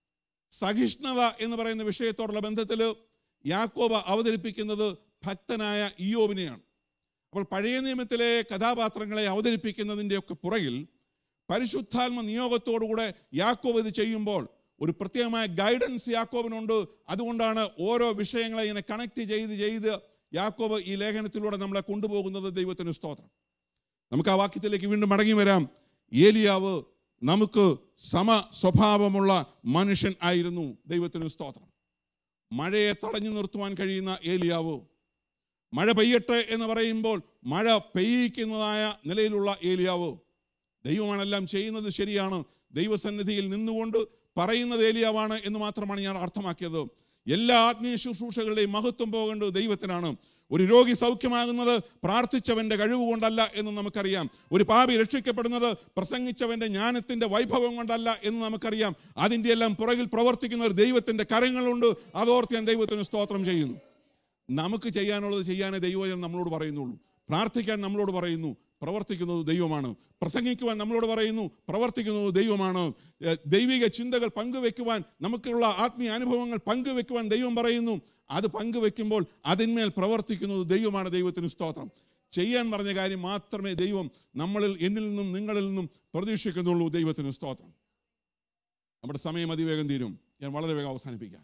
സഹിഷ്ണുത എന്ന് പറയുന്ന വിഷയത്തോടുള്ള ബന്ധത്തിൽ യാക്കോബ് അവതരിപ്പിക്കുന്നത് ഭക്തനായ ഇയോബിനെയാണ് അപ്പോൾ പഴയ നിയമത്തിലെ കഥാപാത്രങ്ങളെ അവതരിപ്പിക്കുന്നതിൻ്റെയൊക്കെ പുറകിൽ പരിശുദ്ധാത്മ നിയോഗത്തോടുകൂടെ യാക്കോബ് ഇത് ചെയ്യുമ്പോൾ ഒരു പ്രത്യേകമായ ഗൈഡൻസ് യാക്കോബിനുണ്ട് അതുകൊണ്ടാണ് ഓരോ വിഷയങ്ങളെ ഇങ്ങനെ കണക്ട് ചെയ്ത് ചെയ്ത് യാക്കോബ് ഈ ലേഖനത്തിലൂടെ നമ്മളെ കൊണ്ടുപോകുന്നത് ദൈവത്തിന് സ്തോത്രം നമുക്ക് ആ വാക്യത്തിലേക്ക് വീണ്ടും മടങ്ങി വരാം ഏലിയാവ് നമുക്ക് സമ സ്വഭാവമുള്ള മനുഷ്യൻ ആയിരുന്നു ദൈവത്തിന് സ്തോത്രം മഴയെ തടഞ്ഞു നിർത്തുവാൻ കഴിയുന്ന ഏലിയാവ് മഴ പെയ്യട്ടെ എന്ന് പറയുമ്പോൾ മഴ പെയ്യിക്കുന്നതായ നിലയിലുള്ള ഏലിയാവ് ദൈവമാണെല്ലാം ചെയ്യുന്നത് ശരിയാണ് ദൈവസന്നിധിയിൽ നിന്നുകൊണ്ട് പറയുന്നത് ഏലിയാവാണ് എന്ന് മാത്രമാണ് ഞാൻ അർത്ഥമാക്കിയത് എല്ലാ ആത്മീയ ശുശ്രൂഷകളുടെയും മഹത്വം പോകേണ്ടത് ദൈവത്തിനാണ് ഒരു രോഗി സൗഖ്യമാകുന്നത് പ്രാർത്ഥിച്ചവന്റെ കഴിവ് കൊണ്ടല്ല എന്ന് നമുക്കറിയാം ഒരു പാപി രക്ഷിക്കപ്പെടുന്നത് പ്രസംഗിച്ചവന്റെ ജ്ഞാനത്തിന്റെ വൈഭവം കൊണ്ടല്ല എന്ന് നമുക്കറിയാം അതിൻ്റെ എല്ലാം പുറകിൽ പ്രവർത്തിക്കുന്ന ഒരു ദൈവത്തിന്റെ കരങ്ങളുണ്ട് അതോർത്ത് ഞാൻ ദൈവത്തിന് സ്തോത്രം ചെയ്യുന്നു നമുക്ക് ചെയ്യാനുള്ളത് ചെയ്യാനേ ദൈവം നമ്മളോട് പറയുന്നുള്ളൂ പ്രാർത്ഥിക്കാൻ നമ്മളോട് പറയുന്നു പ്രവർത്തിക്കുന്നത് ദൈവമാണ് പ്രസംഗിക്കുവാൻ നമ്മളോട് പറയുന്നു പ്രവർത്തിക്കുന്നത് ദൈവമാണ് ഏ, ദൈവിക ചിന്തകൾ പങ്കുവെക്കുവാൻ നമുക്കുള്ള ആത്മീയ അനുഭവങ്ങൾ പങ്കുവെക്കുവാൻ ദൈവം പറയുന്നു അത് പങ്കുവെക്കുമ്പോൾ അതിന്മേൽ പ്രവർത്തിക്കുന്നത് ദൈവമാണ് ദൈവത്തിന് സ്തോത്രം ചെയ്യാൻ പറഞ്ഞ കാര്യം മാത്രമേ ദൈവം നമ്മളിൽ എന്നിൽ നിന്നും നിങ്ങളിൽ നിന്നും പ്രതീക്ഷിക്കുന്നുള്ളൂ ദൈവത്തിന് സ്തോത്രം നമ്മുടെ സമയം അതിവേഗം തീരും ഞാൻ വളരെ വേഗം അവസാനിപ്പിക്കാം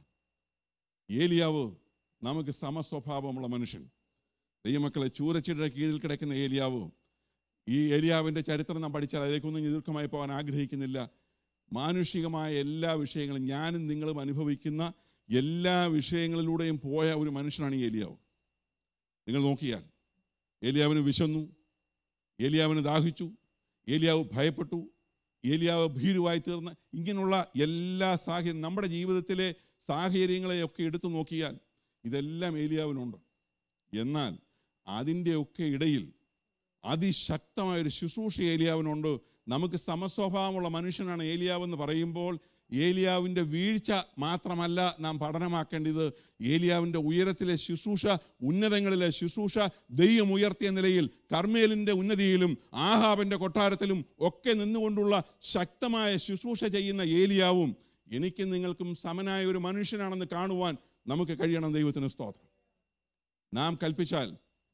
ഏലിയാവ് നമുക്ക് സമസ്വഭാവമുള്ള മനുഷ്യൻ ദൈവമക്കളെ ചൂരച്ചിയുടെ കീഴിൽ കിടക്കുന്ന ഏലിയാവ് ഈ ഏലിയാവിൻ്റെ ചരിത്രം നാം പഠിച്ചാൽ അതിലേക്കൊന്നും ദീർഘമായി പോകാൻ ആഗ്രഹിക്കുന്നില്ല മാനുഷികമായ എല്ലാ വിഷയങ്ങളും ഞാനും നിങ്ങളും അനുഭവിക്കുന്ന എല്ലാ വിഷയങ്ങളിലൂടെയും പോയ ഒരു മനുഷ്യനാണ് ഈ ഏലിയാവ് നിങ്ങൾ നോക്കിയാൽ ഏലിയാവിന് വിശന്നു ഏലിയാവിന് ദാഹിച്ചു ഏലിയാവ് ഭയപ്പെട്ടു ഏലിയാവ് ഭീരുവായി തീർന്ന് ഇങ്ങനെയുള്ള എല്ലാ സാഹചര്യം നമ്മുടെ ജീവിതത്തിലെ സാഹചര്യങ്ങളെയൊക്കെ എടുത്തു നോക്കിയാൽ ഇതെല്ലാം ഏലിയാവിനുണ്ട് എന്നാൽ അതിൻ്റെയൊക്കെ ഇടയിൽ അതിശക്തമായൊരു ശുശ്രൂഷ ഏലിയാവിനുണ്ട് നമുക്ക് സമസ്വഭാവമുള്ള മനുഷ്യനാണ് ഏലിയാവെന്ന് പറയുമ്പോൾ ഏലിയാവിൻ്റെ വീഴ്ച മാത്രമല്ല നാം പഠനമാക്കേണ്ടത് ഏലിയാവിൻ്റെ ഉയരത്തിലെ ശുശ്രൂഷ ഉന്നതങ്ങളിലെ ശുശ്രൂഷ ദൈവം ഉയർത്തിയ നിലയിൽ കർമ്മേലിൻ്റെ ഉന്നതിയിലും ആഹാബിൻ്റെ കൊട്ടാരത്തിലും ഒക്കെ നിന്നുകൊണ്ടുള്ള ശക്തമായ ശുശ്രൂഷ ചെയ്യുന്ന ഏലിയാവും എനിക്കും നിങ്ങൾക്കും സമനായ ഒരു മനുഷ്യനാണെന്ന് കാണുവാൻ നമുക്ക് കഴിയണം ദൈവത്തിന് സ്തോത്രം നാം കൽപ്പിച്ചാൽ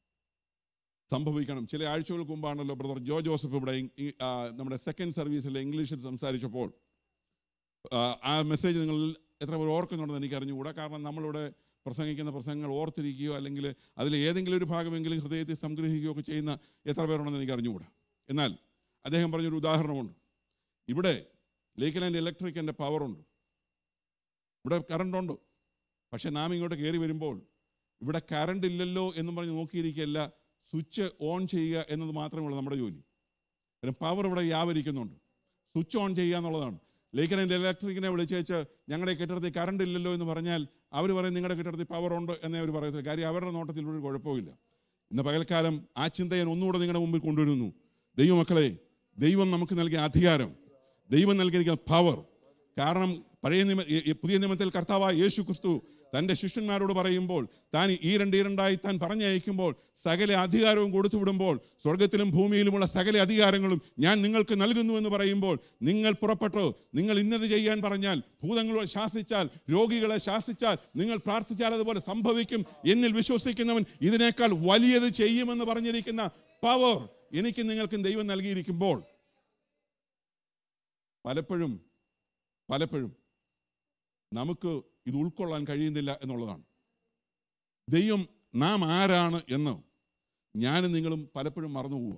സംഭവിക്കണം ചില ആഴ്ചകൾക്ക് മുമ്പാണല്ലോ ബ്രദർ ജോ ജോസഫ് ഇവിടെ ഇ- ഈ, ആ, നമ്മുടെ സെക്കൻഡ് സർവീസിൽ ഇംഗ്ലീഷിൽ സംസാരിച്ചപ്പോൾ ആ, ആ മെസ്സേജ് നിങ്ങൾ എത്ര പേർ ഓർക്കുന്നുണ്ടെന്ന് എനിക്ക് അറിഞ്ഞുകൂടാ കാരണം നമ്മളിവിടെ പ്രസംഗിക്കുന്ന പ്രസംഗങ്ങൾ ഓർത്തിരിക്കുകയോ അല്ലെങ്കിൽ അതിൽ ഏതെങ്കിലും ഒരു ഭാഗമെങ്കിലും ഹൃദയത്തിൽ സംഗ്രഹിക്കുകയോ ഒക്കെ ചെയ്യുന്ന എത്ര പേരുണ്ടെന്ന് എനിക്ക് അറിഞ്ഞുകൂടാ എന്നാൽ അദ്ദേഹം പറഞ്ഞൊരു ഉദാഹരണമുണ്ട് ഇവിടെ ലേക്കൻ ആൻഡ് ഇലക്ട്രിക്കിൻ്റെ പവറുണ്ട് ഇവിടെ കറണ്ട് ഉണ്ട് പക്ഷെ നാം ഇങ്ങോട്ട് കയറി വരുമ്പോൾ ഇവിടെ കറണ്ട് ഇല്ലല്ലോ എന്നും പറഞ്ഞ് നോക്കിയിരിക്കുകയല്ല സ്വിച്ച് ഓൺ ചെയ്യുക എന്നത് മാത്രമേ ഉള്ളൂ നമ്മുടെ ജോലി കാരണം പവർ ഇവിടെ വ്യാപരിക്കുന്നുണ്ട് സ്വിച്ച് ഓൺ ചെയ്യുക എന്നുള്ളതാണ് ലേക്കൻ ആൻഡ് ഇലക്ട്രിക്കിനെ വിളിച്ചേച്ച് ഞങ്ങളുടെ കെട്ടിടത്തിൽ കറണ്ട് ഇല്ലല്ലോ എന്ന് പറഞ്ഞാൽ അവർ പറയും നിങ്ങളുടെ കെട്ടിടത്തിൽ പവർ ഉണ്ട് എന്നേ അവർ പറയത്തില്ല കാര്യം അവരുടെ നോട്ടത്തിൽ ഒരു കുഴപ്പമില്ല ഇന്ന് പകൽക്കാലം ആ ചിന്ത ഞാൻ ഒന്നുകൂടെ നിങ്ങളുടെ മുമ്പിൽ കൊണ്ടുവരുന്നു ദൈവമക്കളെ ദൈവം നമുക്ക് നൽകിയ അധികാരം ദൈവം നൽകിയിരിക്കുന്ന പവർ കാരണം പഴയ നിയമ ഈ- ഈ പുതിയ നിയമത്തിൽ കർത്താവായ യേശു ക്രിസ്തു തൻ്റെ ശിഷ്യന്മാരോട് പറയുമ്പോൾ താൻ ഈ രണ്ട് ഇരണ്ടായി താൻ പറഞ്ഞയക്കുമ്പോൾ സകല അധികാരവും കൊടുത്തു വിടുമ്പോൾ സ്വർഗത്തിലും ഭൂമിയിലുമുള്ള സകല അധികാരങ്ങളും ഞാൻ നിങ്ങൾക്ക് നൽകുന്നു എന്ന് പറയുമ്പോൾ നിങ്ങൾ പുറപ്പെട്ടോ നിങ്ങൾ ഇന്നത് ചെയ്യാൻ പറഞ്ഞാൽ ഭൂതങ്ങളെ ശാസിച്ചാൽ രോഗികളെ ശാസിച്ചാൽ നിങ്ങൾ പ്രാർത്ഥിച്ചാൽ അതുപോലെ സംഭവിക്കും എന്നിൽ വിശ്വസിക്കുന്നവൻ ഇതിനേക്കാൾ വലിയത് ചെയ്യുമെന്ന് പറഞ്ഞിരിക്കുന്ന പവർ എനിക്ക് നിങ്ങൾക്കും ദൈവം നൽകിയിരിക്കുമ്പോൾ പലപ്പോഴും പലപ്പോഴും നമുക്ക് ഇത് ഉൾക്കൊള്ളാൻ കഴിയുന്നില്ല എന്നുള്ളതാണ് ദൈവം നാം ആരാണ് എന്ന് ഞാനും നിങ്ങളും പലപ്പോഴും മറന്നു പോവുക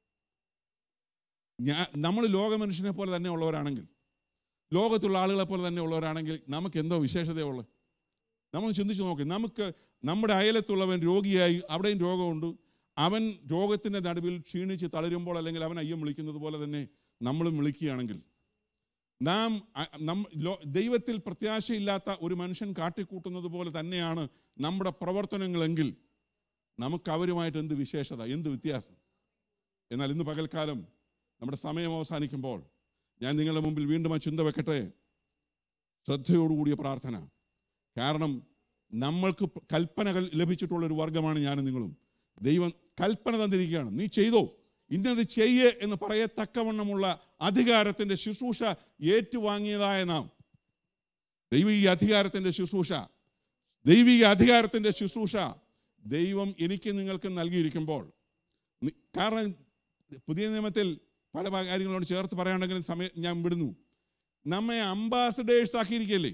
ഞാൻ നമ്മൾ ലോകമനുഷ്യനെ പോലെ തന്നെ ഉള്ളവരാണെങ്കിൽ ലോകത്തുള്ള ആളുകളെ പോലെ തന്നെ ഉള്ളവരാണെങ്കിൽ നമുക്ക് എന്തോ വിശേഷതയുള്ളത് നമ്മൾ ചിന്തിച്ച് നോക്കി നമുക്ക് നമ്മുടെ അയലത്തുള്ളവൻ രോഗിയായി അവിടെയും രോഗമുണ്ട് അവൻ രോഗത്തിൻ്റെ നടുവിൽ ക്ഷീണിച്ച് തളരുമ്പോൾ അല്ലെങ്കിൽ അവൻ അയ്യം വിളിക്കുന്നത് പോലെ തന്നെ നമ്മളും വിളിക്കുകയാണെങ്കിൽ നാം അ- നം- ലോ- ദൈവത്തിൽ പ്രത്യാശയില്ലാത്ത ഒരു മനുഷ്യൻ കാട്ടിക്കൂട്ടുന്നത് പോലെ തന്നെയാണ് നമ്മുടെ പ്രവർത്തനങ്ങളെങ്കിൽ നമുക്ക് അവരുമായിട്ട് എന്ത് വിശേഷത എന്ത് വ്യത്യാസം എന്നാൽ ഇന്ന് പകൽക്കാലം നമ്മുടെ സമയം അവസാനിക്കുമ്പോൾ ഞാൻ നിങ്ങളുടെ മുമ്പിൽ വീണ്ടും ആ ചിന്ത വെക്കട്ടെ ശ്രദ്ധയോടുകൂടിയ പ്രാർത്ഥന കാരണം നമ്മൾക്ക് പ- കൽപ്പനകൾ ലഭിച്ചിട്ടുള്ള ഒരു വർഗമാണ് ഞാനും നിങ്ങളും ദൈവം കൽപ്പന തന്നിരിക്കുകയാണ് നീ ചെയ്തോ ഇന്നത് ചെയ്യേ എന്ന് പറയത്തക്കവണ്ണമുള്ള അധികാരത്തിൻ്റെ ശുശ്രൂഷ ഏറ്റുവാങ്ങിയതായ നാം ദൈവിക അധികാരത്തിൻ്റെ ശുശ്രൂഷ ദൈവിക അധികാരത്തിൻ്റെ ശുശ്രൂഷ ദൈവം എനിക്ക് നിങ്ങൾക്ക് നൽകിയിരിക്കുമ്പോൾ നി- കാരണം പുതിയ നിയമത്തിൽ പല ഭാ- കാര്യങ്ങളോട് ചേർത്ത് പറയുകയാണെങ്കിൽ സമയം ഞാൻ വിടുന്നു നമ്മെ അംബാസഡേഴ്സ് ആക്കിയിരിക്കല്ലേ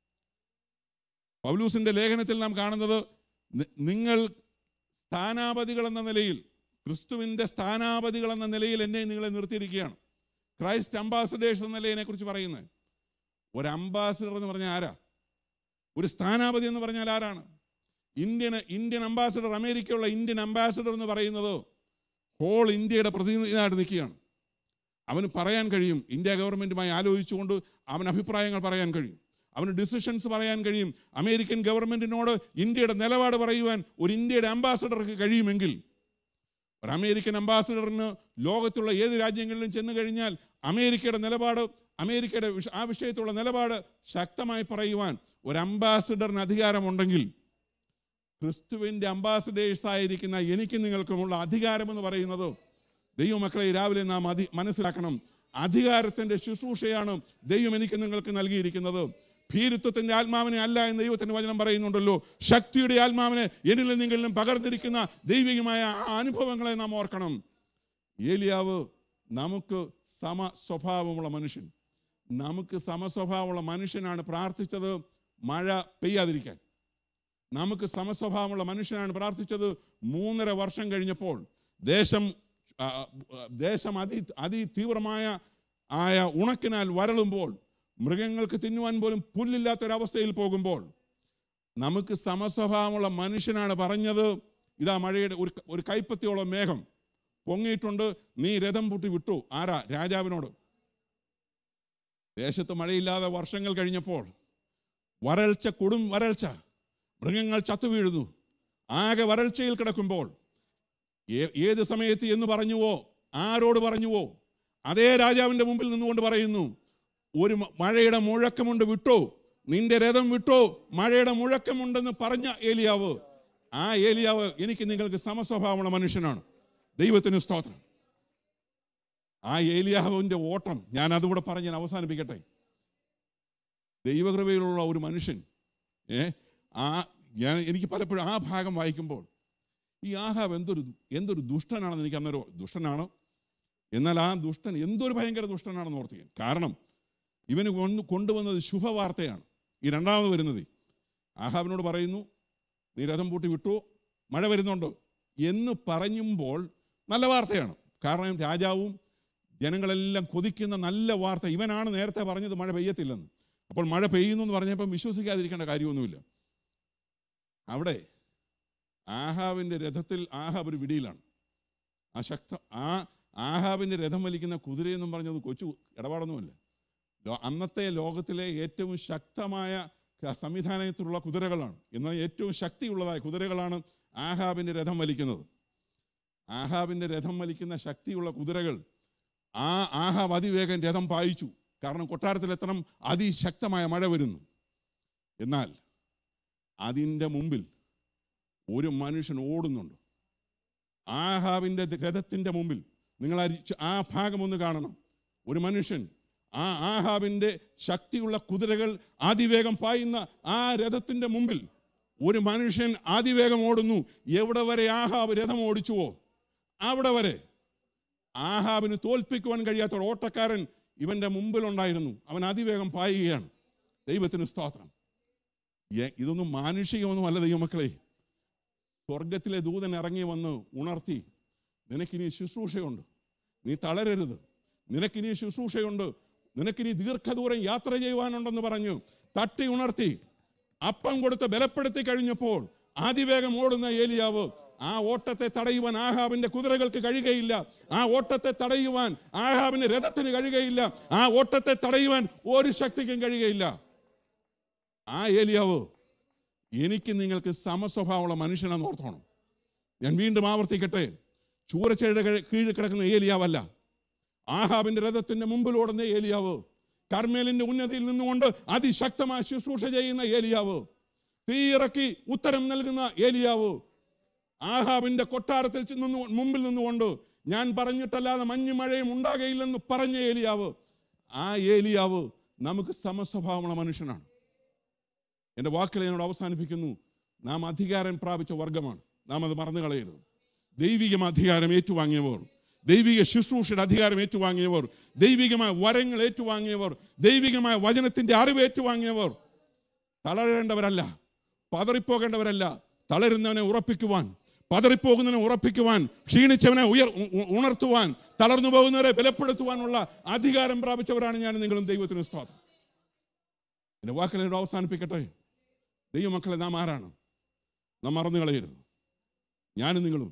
പൗലൂസിന്റെ ലേഖനത്തിൽ നാം കാണുന്നത് നി- നിങ്ങൾ സ്ഥാനാപതികൾ എന്ന നിലയിൽ ക്രിസ്തുവിൻ്റെ സ്ഥാനാപതികൾ എന്ന നിലയിൽ എന്നെ നിങ്ങളെ നിർത്തിയിരിക്കുകയാണ് ക്രൈസ്റ്റ് അംബാസഡേഴ്സ് എന്ന നിലയെ കുറിച്ച് പറയുന്നത് ഒരു അംബാസിഡർ എന്ന് പറഞ്ഞാൽ ആരാ ഒരു സ്ഥാനാപതി എന്ന് പറഞ്ഞാൽ ആരാണ് ഇന്ത്യൻ ഇന്ത്യൻ അംബാസിഡർ അമേരിക്കയുള്ള ഇന്ത്യൻ അംബാസിഡർ എന്ന് പറയുന്നത് ഹോൾ ഇന്ത്യയുടെ പ്രതിനിധിയായിട്ട് നിൽക്കുകയാണ് അവന് പറയാൻ കഴിയും ഇന്ത്യ ഗവൺമെൻറ്റുമായി ആലോചിച്ചുകൊണ്ട് അവൻ അഭിപ്രായങ്ങൾ പറയാൻ കഴിയും അവന് ഡിസിഷൻസ് പറയാൻ കഴിയും അമേരിക്കൻ ഗവൺമെൻറ്റിനോട് ഇന്ത്യയുടെ നിലപാട് പറയുവാൻ ഒരു ഇന്ത്യയുടെ അംബാസഡർക്ക് കഴിയുമെങ്കിൽ ഒരു അമേരിക്കൻ അംബാസഡറിന് ലോകത്തുള്ള ഏത് രാജ്യങ്ങളിലും ചെന്ന് കഴിഞ്ഞാൽ അമേരിക്കയുടെ നിലപാട് അമേരിക്കയുടെ വിഷ- ആ വിഷയത്തിലുള്ള നിലപാട് ശക്തമായി പറയുവാൻ ഒരു അംബാസഡറിന് അധികാരമുണ്ടെങ്കിൽ ക്രിസ്തുവിൻ്റെ അംബാസഡേഴ്സ് ആയിരിക്കുന്ന എനിക്ക് നിങ്ങൾക്കുമുള്ള അധികാരമെന്ന് പറയുന്നത് ദൈവമക്കളെ രാവിലെ നാം അധി മനസ്സിലാക്കണം അധികാരത്തിൻ്റെ ശുശ്രൂഷയാണ് ദൈവം എനിക്ക് നിങ്ങൾക്ക് നൽകിയിരിക്കുന്നത് ഭീരുത്വത്തിൻ്റെ ആത്മാവിനെ അല്ല എന്ന് ദൈവത്തിൻ്റെ വചനം പറയുന്നുണ്ടല്ലോ ശക്തിയുടെ ആത്മാവിനെ എന്നിലും നിങ്ങളിലും പകർന്നിരിക്കുന്ന ദൈവികമായ ആ അനുഭവങ്ങളെ നാം ഓർക്കണം ഏലിയാവ് നമുക്ക് സമ സ്വഭാവമുള്ള മനുഷ്യൻ നമുക്ക് സമസ്വഭാവമുള്ള മനുഷ്യനാണ് പ്രാർത്ഥിച്ചത് മഴ പെയ്യാതിരിക്കാൻ നമുക്ക് സമസ്വഭാവമുള്ള മനുഷ്യനാണ് പ്രാർത്ഥിച്ചത് മൂന്നര വർഷം കഴിഞ്ഞപ്പോൾ ദേശം ആ, ആ, ദേശം അതി അതിതീവ്രമായ ആയ ഉണക്കിനാൽ വരളുമ്പോൾ മൃഗങ്ങൾക്ക് തിന്നുവാൻ പോലും പുല്ലില്ലാത്തൊരവസ്ഥയിൽ പോകുമ്പോൾ നമുക്ക് സമസ്വഭാവമുള്ള മനുഷ്യനാണ് പറഞ്ഞത് ഇതാ മഴയുടെ ഒരു ഒരു കൈപ്പത്തിയോളം മേഘം പൊങ്ങിയിട്ടുണ്ട് നീ രഥം പൂട്ടി വിട്ടു ആരാ രാജാവിനോട് ദേശത്ത് മഴയില്ലാതെ വർഷങ്ങൾ കഴിഞ്ഞപ്പോൾ വരൾച്ച കൊടും വരൾച്ച മൃഗങ്ങൾ ചത്തുവീഴുന്നു ആകെ വരൾച്ചയിൽ കിടക്കുമ്പോൾ ഏ- ഏത് സമയത്ത് എന്ന് പറഞ്ഞുവോ ആരോട് പറഞ്ഞുവോ അതേ രാജാവിൻ്റെ മുമ്പിൽ നിന്നുകൊണ്ട് പറയുന്നു ഒരു മ- മഴയുടെ മുഴക്കമുണ്ട് വിട്ടോ നിന്റെ രഥം വിട്ടോ മഴയുടെ മുഴക്കമുണ്ടെന്ന് പറഞ്ഞ ഏലിയാവ് ആ ഏലിയാവ് എനിക്ക് നിങ്ങൾക്ക് സമസ്വഭാവമുള്ള മനുഷ്യനാണ് ദൈവത്തിന് സ്തോത്രം ആ ഏലിയാവിൻ്റെ ഓട്ടം ഞാൻ അതുകൂടെ പറഞ്ഞ് ഞാൻ അവസാനിപ്പിക്കട്ടെ ദൈവകൃപയിലുള്ള ഒരു മനുഷ്യൻ ഏ ആ ഞാൻ എനിക്ക് പലപ്പോഴും ആ ഭാഗം വായിക്കുമ്പോൾ ഈ ആഹാബ് എന്തൊരു എന്തൊരു ദുഷ്ടനാണെന്ന് എനിക്ക് അന്നേരം ദുഷ്ടനാണ് എന്നാൽ ആ ദുഷ്ടൻ എന്തൊരു ഭയങ്കര ദുഷ്ടനാണെന്ന് ഓർത്ത് ഞാൻ കാരണം ഇവന് കൊണ്ട് കൊണ്ടുവന്നത് ശുഭവാർത്തയാണ് ഈ രണ്ടാമത് വരുന്നത് ആഹാബിനോട് പറയുന്നു നീ രഥം പൂട്ടി വിട്ടു മഴ വരുന്നുണ്ട് എന്ന് പറയുമ്പോൾ നല്ല വാർത്തയാണ് കാരണം രാജാവും ജനങ്ങളെല്ലാം കൊതിക്കുന്ന നല്ല വാർത്ത ഇവനാണ് നേരത്തെ പറഞ്ഞത് മഴ പെയ്യത്തില്ലെന്ന് അപ്പോൾ മഴ പെയ്യുന്നു എന്ന് പറഞ്ഞപ്പോൾ വിശ്വസിക്കാതിരിക്കേണ്ട കാര്യമൊന്നുമില്ല അവിടെ ആഹാബിൻ്റെ രഥത്തിൽ ആഹാബ് ഒരു വിടിയിലാണ് ആ ശക്ത ആ ആഹാബിൻ്റെ രഥം വലിക്കുന്ന കുതിരയെന്നും പറഞ്ഞത് കൊച്ചു ഇടപാടൊന്നുമില്ല ലോ- അന്നത്തെ ലോകത്തിലെ ഏറ്റവും ശക്തമായ ക- സംവിധാനത്തിലുള്ള കുതിരകളാണ് എന്നാൽ ഏറ്റവും ശക്തിയുള്ളതായ കുതിരകളാണ് ആഹാബിൻ്റെ രഥം വലിക്കുന്നത് ആഹാബിൻ്റെ രഥം വലിക്കുന്ന ശക്തിയുള്ള കുതിരകൾ ആ ആഹാബ് അതിവേഗം രഥം പായിച്ചു കാരണം കൊട്ടാരത്തിലെത്തണം അതിശക്തമായ മഴ വരുന്നു എന്നാൽ അതിൻ്റെ മുമ്പിൽ ഒരു മനുഷ്യൻ ഓടുന്നുണ്ട് ആഹാബിൻ്റെ രഥത്തിൻ്റെ മുമ്പിൽ നിങ്ങൾ ആ രി- ആ ഭാഗം ഒന്ന് കാണണം ഒരു മനുഷ്യൻ ആ ആഹാബിൻ്റെ ശക്തിയുള്ള കുതിരകൾ അതിവേഗം പായുന്ന ആ രഥത്തിൻ്റെ മുമ്പിൽ ഒരു മനുഷ്യൻ അതിവേഗം ഓടുന്നു എവിടെ വരെ ആഹാബ് രഥം ഓടിച്ചുവോ അവിടെ വരെ ആഹാബിന് തോൽപ്പിക്കുവാൻ കഴിയാത്ത ഒരു ഓട്ടക്കാരൻ ഇവന്റെ മുമ്പിലുണ്ടായിരുന്നു അവൻ അതിവേഗം പായുകയാണ് ദൈവത്തിന് സ്തോത്രം ഏ- ഇതൊന്നും മാനുഷികമൊന്നുമല്ല ദൈവമക്കളെ സ്വർഗത്തിലെ ദൂതൻ ഇറങ്ങി വന്ന് ഉണർത്തി നിനക്കിനി ശുശ്രൂഷയുണ്ട് നീ തളരരുത് നിനക്കിനി ശുശ്രൂഷയുണ്ട് നിനക്കിനി ദീർഘദൂരം യാത്ര ചെയ്യുവാനുണ്ടെന്ന് പറഞ്ഞു തട്ടി ഉണർത്തി അപ്പം കൊടുത്ത് ബലപ്പെടുത്തി കഴിഞ്ഞപ്പോൾ അതിവേഗം ഓടുന്ന ഏലിയാവ് ആ ഓട്ടത്തെ തടയുവാൻ ആഹാബിന്റെ കുതിരകൾക്ക് കഴിയുകയില്ല ആ ഓട്ടത്തെ തടയുവാൻ ആഹാബിന്റെ രഥത്തിന് കഴിയുകയില്ല ആ ഓട്ടത്തെ തടയുവാൻ ഒരു ശക്തിക്കും കഴിയുകയില്ല ആ ഏലിയാവ് എനിക്ക് നിങ്ങൾക്ക് സമസ്വഭാവമുള്ള മനുഷ്യനെന്ന് ഓർത്തോണം ഞാൻ വീണ്ടും ആവർത്തിക്കട്ടെ ചൂരച്ചയുടെ കഴി- കീഴിൽ കിടക്കുന്ന ഏലിയാവല്ല ആഹാബിന്റെ രഥത്തിന്റെ മുമ്പിൽ ഓടുന്ന ഏലിയാവ് കർമ്മേലിന്റെ ഉന്നതിയിൽ നിന്നുകൊണ്ട് അതിശക്തമായ ശുശ്രൂഷ ചെയ്യുന്ന ഏലിയാവ് തീയിറക്കി ഉത്തരം നൽകുന്ന ഏലിയാവ് ആഹാബിന്റെ കൊട്ടാരത്തിൽ ചെന്ന് മുമ്പിൽ നിന്നുകൊണ്ട് ഞാൻ പറഞ്ഞിട്ടല്ലാതെ മഞ്ഞുമഴയും ഉണ്ടാകയില്ലെന്ന് പറഞ്ഞ ഏലിയാവ് ആ ഏലിയാവ് നമുക്ക് സമസ്വഭാവമുള്ള മനുഷ്യനാണ് എൻ്റെ വാക്കുകൾ എന്നോട് അവസാനിപ്പിക്കുന്നു നാം അധികാരം പ്രാപിച്ച വർഗമാണ് നാം അത് മറന്നു കളയരുത് ദൈവികം അധികാരം ഏറ്റുവാങ്ങിയവർ ദൈവിക ശുശ്രൂഷയുടെ അധികാരം ഏറ്റുവാങ്ങിയവർ ദൈവികമായ വരങ്ങൾ ഏറ്റുവാങ്ങിയവർ ദൈവികമായ വചനത്തിന്റെ അറിവ് ഏറ്റുവാങ്ങിയവർ തളരേണ്ടവരല്ല പതറിപ്പോകേണ്ടവരല്ല തളരുന്നവനെ ഉറപ്പിക്കുവാൻ പതറിപ്പോകുന്നവനെ ഉറപ്പിക്കുവാൻ ക്ഷീണിച്ചവനെ ഉയർ ഉ- ഉ- ഉണർത്തുവാൻ തളർന്നു പോകുന്നവരെ ബലപ്പെടുത്തുവാനുള്ള അധികാരം പ്രാപിച്ചവരാണ് ഞാൻ നിങ്ങളും ദൈവത്തിന് സ്തോത്രം എൻ്റെ വാക്കുകളോട് അവസാനിപ്പിക്കട്ടെ ദൈവമക്കളെ നാം ആരാണ് നാം മറന്നു കളയരുത് ഞാനും നിങ്ങളും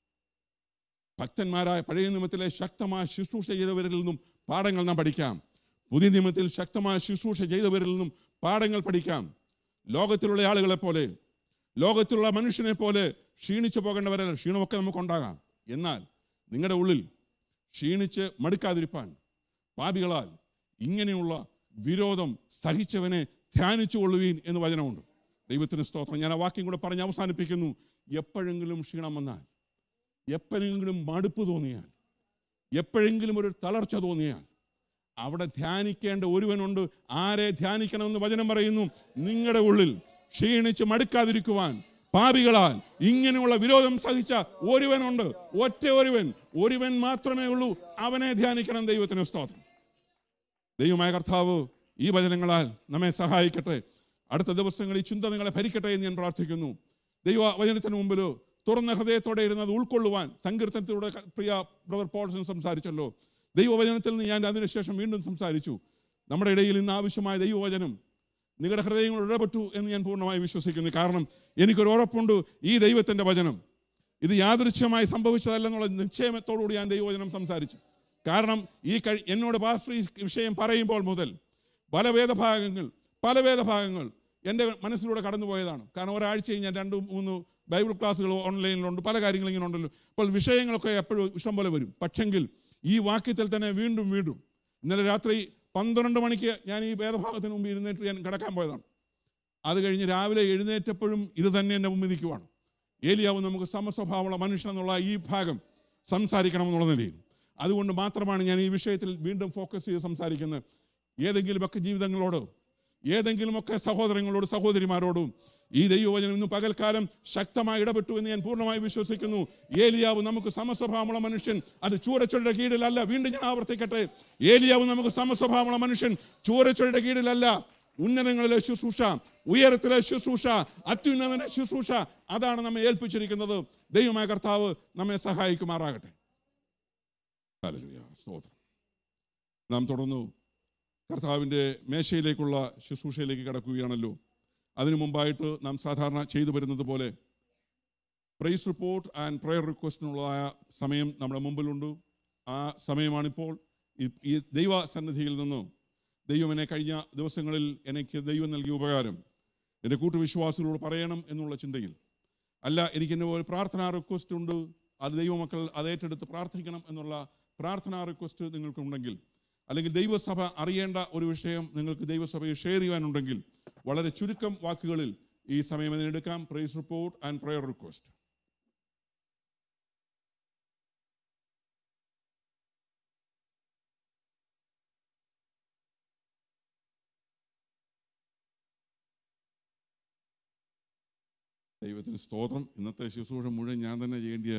ഭക്തന്മാരായ പഴയ നിയമത്തിലെ ശക്തമായ ശുശ്രൂഷ ചെയ്തവരിൽ നിന്നും പാഠങ്ങൾ നാം പഠിക്കാം പുതിയ നിയമത്തിൽ ശക്തമായ ശുശ്രൂഷ ചെയ്തവരിൽ നിന്നും പാഠങ്ങൾ പഠിക്കാം ലോകത്തിലുള്ള ആളുകളെ പോലെ ലോകത്തിലുള്ള മനുഷ്യനെ പോലെ ക്ഷീണിച്ചു പോകേണ്ടവരല്ല ക്ഷീണമൊക്കെ നമുക്കുണ്ടാകാം എന്നാൽ നിങ്ങളുടെ ഉള്ളിൽ ക്ഷീണിച്ച് മടുക്കാതിരിപ്പാൻ പാപികളാൽ ഇങ്ങനെയുള്ള വിരോധം സഹിച്ചവനെ ധ്യാനിച്ചു കൊള്ളുവീൻ എന്ന് വചനമുണ്ട് ദൈവത്തിന് സ്തോത്രം ഞാൻ ആ വാക്യം കൂടെ പറഞ്ഞ് അവസാനിപ്പിക്കുന്നു എപ്പോഴെങ്കിലും ക്ഷീണം വന്നാൽ എപ്പോഴെങ്കിലും മടുപ്പ് തോന്നിയാൽ എപ്പോഴെങ്കിലും ഒരു തളർച്ച തോന്നിയാൽ അവിടെ ധ്യാനിക്കേണ്ട ഒരുവനുണ്ട് ആരെ ധ്യാനിക്കണമെന്ന് വചനം പറയുന്നു നിങ്ങളുടെ ഉള്ളിൽ ക്ഷീണിച്ച് മടുക്കാതിരിക്കുവാൻ പാപികളാൽ ഇങ്ങനെയുള്ള വിരോധം സഹിച്ച ഒരുവനുണ്ട് ഒറ്റ ഒരുവൻ ഒരുവൻ മാത്രമേ ഉള്ളൂ അവനെ ധ്യാനിക്കണം ദൈവത്തിന് സ്തോത്രം ദൈവമായ കർത്താവ് ഈ വചനങ്ങളാൽ നമ്മെ സഹായിക്കട്ടെ അടുത്ത ദിവസങ്ങളിൽ ഈ ചിന്ത നിങ്ങളെ ഭരിക്കട്ടെ എന്ന് ഞാൻ പ്രാർത്ഥിക്കുന്നു ദൈവ വചനത്തിന് മുമ്പിൽ തുറന്ന ഹൃദയത്തോടെ ഇരുന്നത് ഉൾക്കൊള്ളുവാൻ സങ്കീർത്തനത്തിലൂടെ ക- പ്രിയ ബ്രദർ പോൾസൺ സംസാരിച്ചല്ലോ ദൈവവചനത്തിൽ നിന്ന് ഞാൻ അതിനുശേഷം വീണ്ടും സംസാരിച്ചു നമ്മുടെ ഇടയിൽ ഇന്ന് ആവശ്യമായ ദൈവവചനം നിങ്ങളുടെ ഹൃദയങ്ങൾ ഇടപെട്ടു എന്ന് ഞാൻ പൂർണ്ണമായി വിശ്വസിക്കുന്നു കാരണം എനിക്കൊരു ഉറപ്പുണ്ട് ഈ ദൈവത്തിൻ്റെ വചനം ഇത് യാദൃച്ഛമായി സംഭവിച്ചതല്ലെന്നുള്ള നിശ്ചയത്തോടുകൂടി ഞാൻ ദൈവവചനം സംസാരിച്ചു കാരണം ഈ കഴി എന്നോട് പാസ്റ്റർ ഈ വിഷയം പറയുമ്പോൾ മുതൽ പല വേദഭാഗങ്ങൾ പല വേദഭാഗങ്ങൾ എൻ്റെ മനസ്സിലൂടെ കടന്നുപോയതാണ് കാരണം ഒരാഴ്ചയും ഞാൻ രണ്ട് മൂന്ന് ബൈബിൾ ക്ലാസ്സുകൾ ഓൺലൈനിലുണ്ട് പല കാര്യങ്ങളും ഇങ്ങനെ ഉണ്ടല്ലോ അപ്പോൾ വിഷയങ്ങളൊക്കെ എപ്പോഴും ഇഷ്ടം പോലെ വരും പക്ഷെങ്കിൽ ഈ വാക്യത്തിൽ തന്നെ വീണ്ടും വീണ്ടും ഇന്നലെ രാത്രി പന്ത്രണ്ട് മണിക്ക് ഞാൻ ഈ വേദഭാഗത്തിന് മുമ്പ് ഇരുന്നിട്ട് ഞാൻ കിടക്കാൻ പോയതാണ് അത് കഴിഞ്ഞ് രാവിലെ എഴുന്നേറ്റപ്പോഴും ഇത് തന്നെ എൻ്റെ മുമ്പിൽ നിൽക്കുവാണ് ഏലിയാവ് നമുക്ക് സമസ്വഭാവമുള്ള മനുഷ്യൻ എന്നുള്ള ഈ ഭാഗം സംസാരിക്കണമെന്നുള്ള നിലയിൽ അതുകൊണ്ട് മാത്രമാണ് ഞാൻ ഈ വിഷയത്തിൽ വീണ്ടും ഫോക്കസ് ചെയ്ത് സംസാരിക്കുന്നത് ഏതെങ്കിലുമൊക്കെ ജീവിതങ്ങളോട് ഏതെങ്കിലുമൊക്കെ സഹോദരങ്ങളോട് സഹോദരിമാരോടും ഈ ദൈവവചനം ഇന്ന് പകൽക്കാലം ശക്തമായി ഇടപെട്ടു എന്ന് ഞാൻ പൂർണ്ണമായി വിശ്വസിക്കുന്നു ഏലിയാവ് നമുക്ക് സമസ്വഭാവമുള്ള മനുഷ്യൻ അത് ചൂരച്ചൊടിയുടെ കീഴിലല്ല വീണ്ടും ഞാൻ ആവർത്തിക്കട്ടെ ഏലിയാവ് നമുക്ക് സമസ്വഭാവമുള്ള മനുഷ്യൻ ചൂരച്ചൊടിയുടെ കീഴിലല്ല ഉന്നതങ്ങളിലെ ശുശ്രൂഷ ഉയരത്തിലെ ശുശ്രൂഷ അത്യുന്നതന്റെ ശുശ്രൂഷ അതാണ് നമ്മെ ഏൽപ്പിച്ചിരിക്കുന്നത് ദൈവമായ കർത്താവ് നമ്മെ സഹായിക്കുമാറാകട്ടെ ഹല്ലേലൂയ. സ്തോത്രം നാം തുടർന്നു കർത്താവിൻ്റെ മേശയിലേക്കുള്ള ശുശ്രൂഷയിലേക്ക് കടക്കുകയാണല്ലോ അതിനു മുമ്പായിട്ട് നാം സാധാരണ ചെയ്തു വരുന്നത് പോലെ പ്രൈസ് റിപ്പോർട്ട് ആൻഡ് പ്രെയർ റിക്വസ്റ്റിനുള്ളതായ സമയം നമ്മുടെ മുമ്പിലുണ്ട് ആ സമയമാണിപ്പോൾ ഈ- ഈ ദൈവ സന്നിധിയിൽ നിന്ന് ദൈവം എന്നെ കഴിഞ്ഞ ദിവസങ്ങളിൽ എനിക്ക് ദൈവം നൽകിയ ഉപകാരം എൻ്റെ കൂട്ടുവിശ്വാസികളോട് പറയണം എന്നുള്ള ചിന്തയിൽ അല്ല എനിക്ക് എൻ്റെ ഒരു പ്രാർത്ഥനാ റിക്വസ്റ്റ് ഉണ്ട് അത് ദൈവമക്കൾ അത് ഏറ്റെടുത്ത് പ്രാർത്ഥിക്കണം എന്നുള്ള പ്രാർത്ഥനാ റിക്വസ്റ്റ് നിങ്ങൾക്കുണ്ടെങ്കിൽ അല്ലെങ്കിൽ ദൈവസഭ അറിയേണ്ട ഒരു വിഷയം നിങ്ങൾക്ക് ദൈവസഭയെ ഷെയർ ചെയ്യാനുണ്ടെങ്കിൽ വളരെ ചുരുക്കം വാക്കുകളിൽ ഈ സമയം ഇതിനെടുക്കാം praise report and prayer request ദൈവത്തിന് സ്തോത്രം ഇന്നത്തെ ശുശ്രൂഷ മുഴുവൻ ഞാൻ തന്നെ ചെയ്യേണ്ടിയ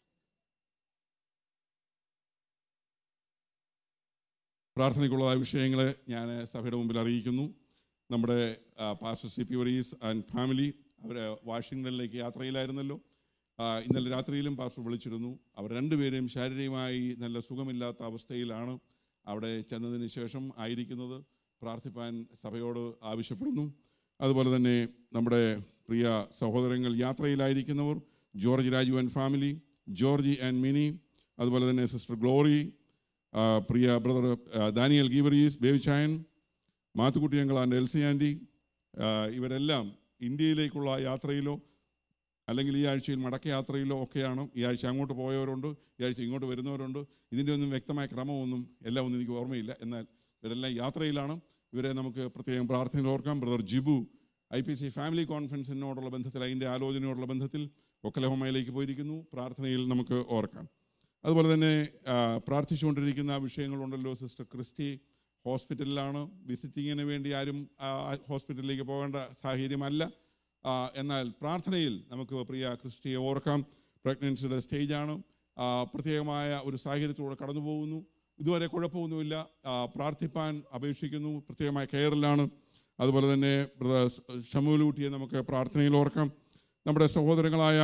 പ്രാർത്ഥനയ്ക്കുള്ളതായ വിഷയങ്ങളെ ഞാൻ സഭയുടെ മുമ്പിൽ അറിയിക്കുന്നു നമ്മുടെ pastor C P Varees and family അവർ വാഷിങ്ടണിലേക്ക് യാത്രയിലായിരുന്നല്ലോ ആ, ഇന്നലെ രാത്രിയിലും പാസ്റ്റർ വിളിച്ചിരുന്നു അവർ രണ്ടുപേരെയും ശാരീരികമായി നല്ല സുഖമില്ലാത്ത അവസ്ഥയിലാണ് അവിടെ ചെന്നതിന് ശേഷം ആയിരിക്കുന്നത് പ്രാർത്ഥിപ്പാൻ സഭയോട് ആവശ്യപ്പെടുന്നു അതുപോലെ തന്നെ നമ്മുടെ പ്രിയ സഹോദരങ്ങൾ യാത്രയിലായിരിക്കുന്നവർ George Raju and family Georgie and Mini അതുപോലെ തന്നെ സിസ്റ്റർ ഗ്ലോറി ആ, പ്രിയ ബ്രദർ ആ, Daniel Geevarghese Bevichayan Mathukutty uncle and Elsy aunty ആ, ഇവരെല്ലാം ഇന്ത്യയിലേക്കുള്ള യാത്രയിലോ അല്ലെങ്കിൽ ഈ ആഴ്ചയിൽ മടക്ക യാത്രയിലോ ഒക്കെയാണ് ഈ ആഴ്ച അങ്ങോട്ട് പോയവരുണ്ട് ഈ ആഴ്ച ഇങ്ങോട്ട് വരുന്നവരുണ്ട് ഇതിൻ്റെ ഒന്നും വ്യക്തമായ ക്രമമൊന്നും എല്ലാം ഒന്നും എനിക്ക് ഓർമ്മയില്ല എന്നാൽ ഇവരെല്ലാം യാത്രയിലാണ് ഇവരെ നമുക്ക് പ്രത്യേകം പ്രാർത്ഥനയിൽ ഓർക്കാം brother Jibu I P C family കോൺഫറൻസിനോടുള്ള ബന്ധത്തിൽ അതിൻ്റെ ആലോചനയോടുള്ള ബന്ധത്തിൽ ഒക്കലഹോമയിലേക്ക് പോയിരിക്കുന്നു പ്രാർത്ഥനയിൽ നമുക്ക് ഓർക്കാം അതുപോലെ തന്നെ ആ, പ്രാർത്ഥിച്ചുകൊണ്ടിരിക്കുന്ന വിഷയങ്ങളുണ്ടല്ലോ സിസ്റ്റർ ക്രിസ്റ്റി ഹോസ്പിറ്റലിലാണ് വിസിറ്റിങ്ങിന് വേണ്ടി ആരും ആ, ഹോസ്പിറ്റലിലേക്ക് പോകേണ്ട സാഹചര്യമല്ല ആ, എന്നാൽ പ്രാർത്ഥനയിൽ നമുക്ക് പ്രിയ ക്രിസ്റ്റിയെ ഓർക്കാം പ്രഗ്നൻസിയുടെ സ്റ്റേജാണ് ആ, പ്രത്യേകമായ ഒരു സാഹചര്യത്തിലൂടെ കടന്നു പോകുന്നു ഇതുവരെ കുഴപ്പമൊന്നുമില്ല ആ, പ്രാർത്ഥിപ്പാൻ അപേക്ഷിക്കുന്നു പ്രത്യേകമായ കെയറിലാണ് അതുപോലെ തന്നെ ബ്രദർ ഷമൂലൂട്ടിയെ നമുക്ക് പ്രാർത്ഥനയിൽ ഓർക്കാം നമ്മുടെ സഹോദരങ്ങളായ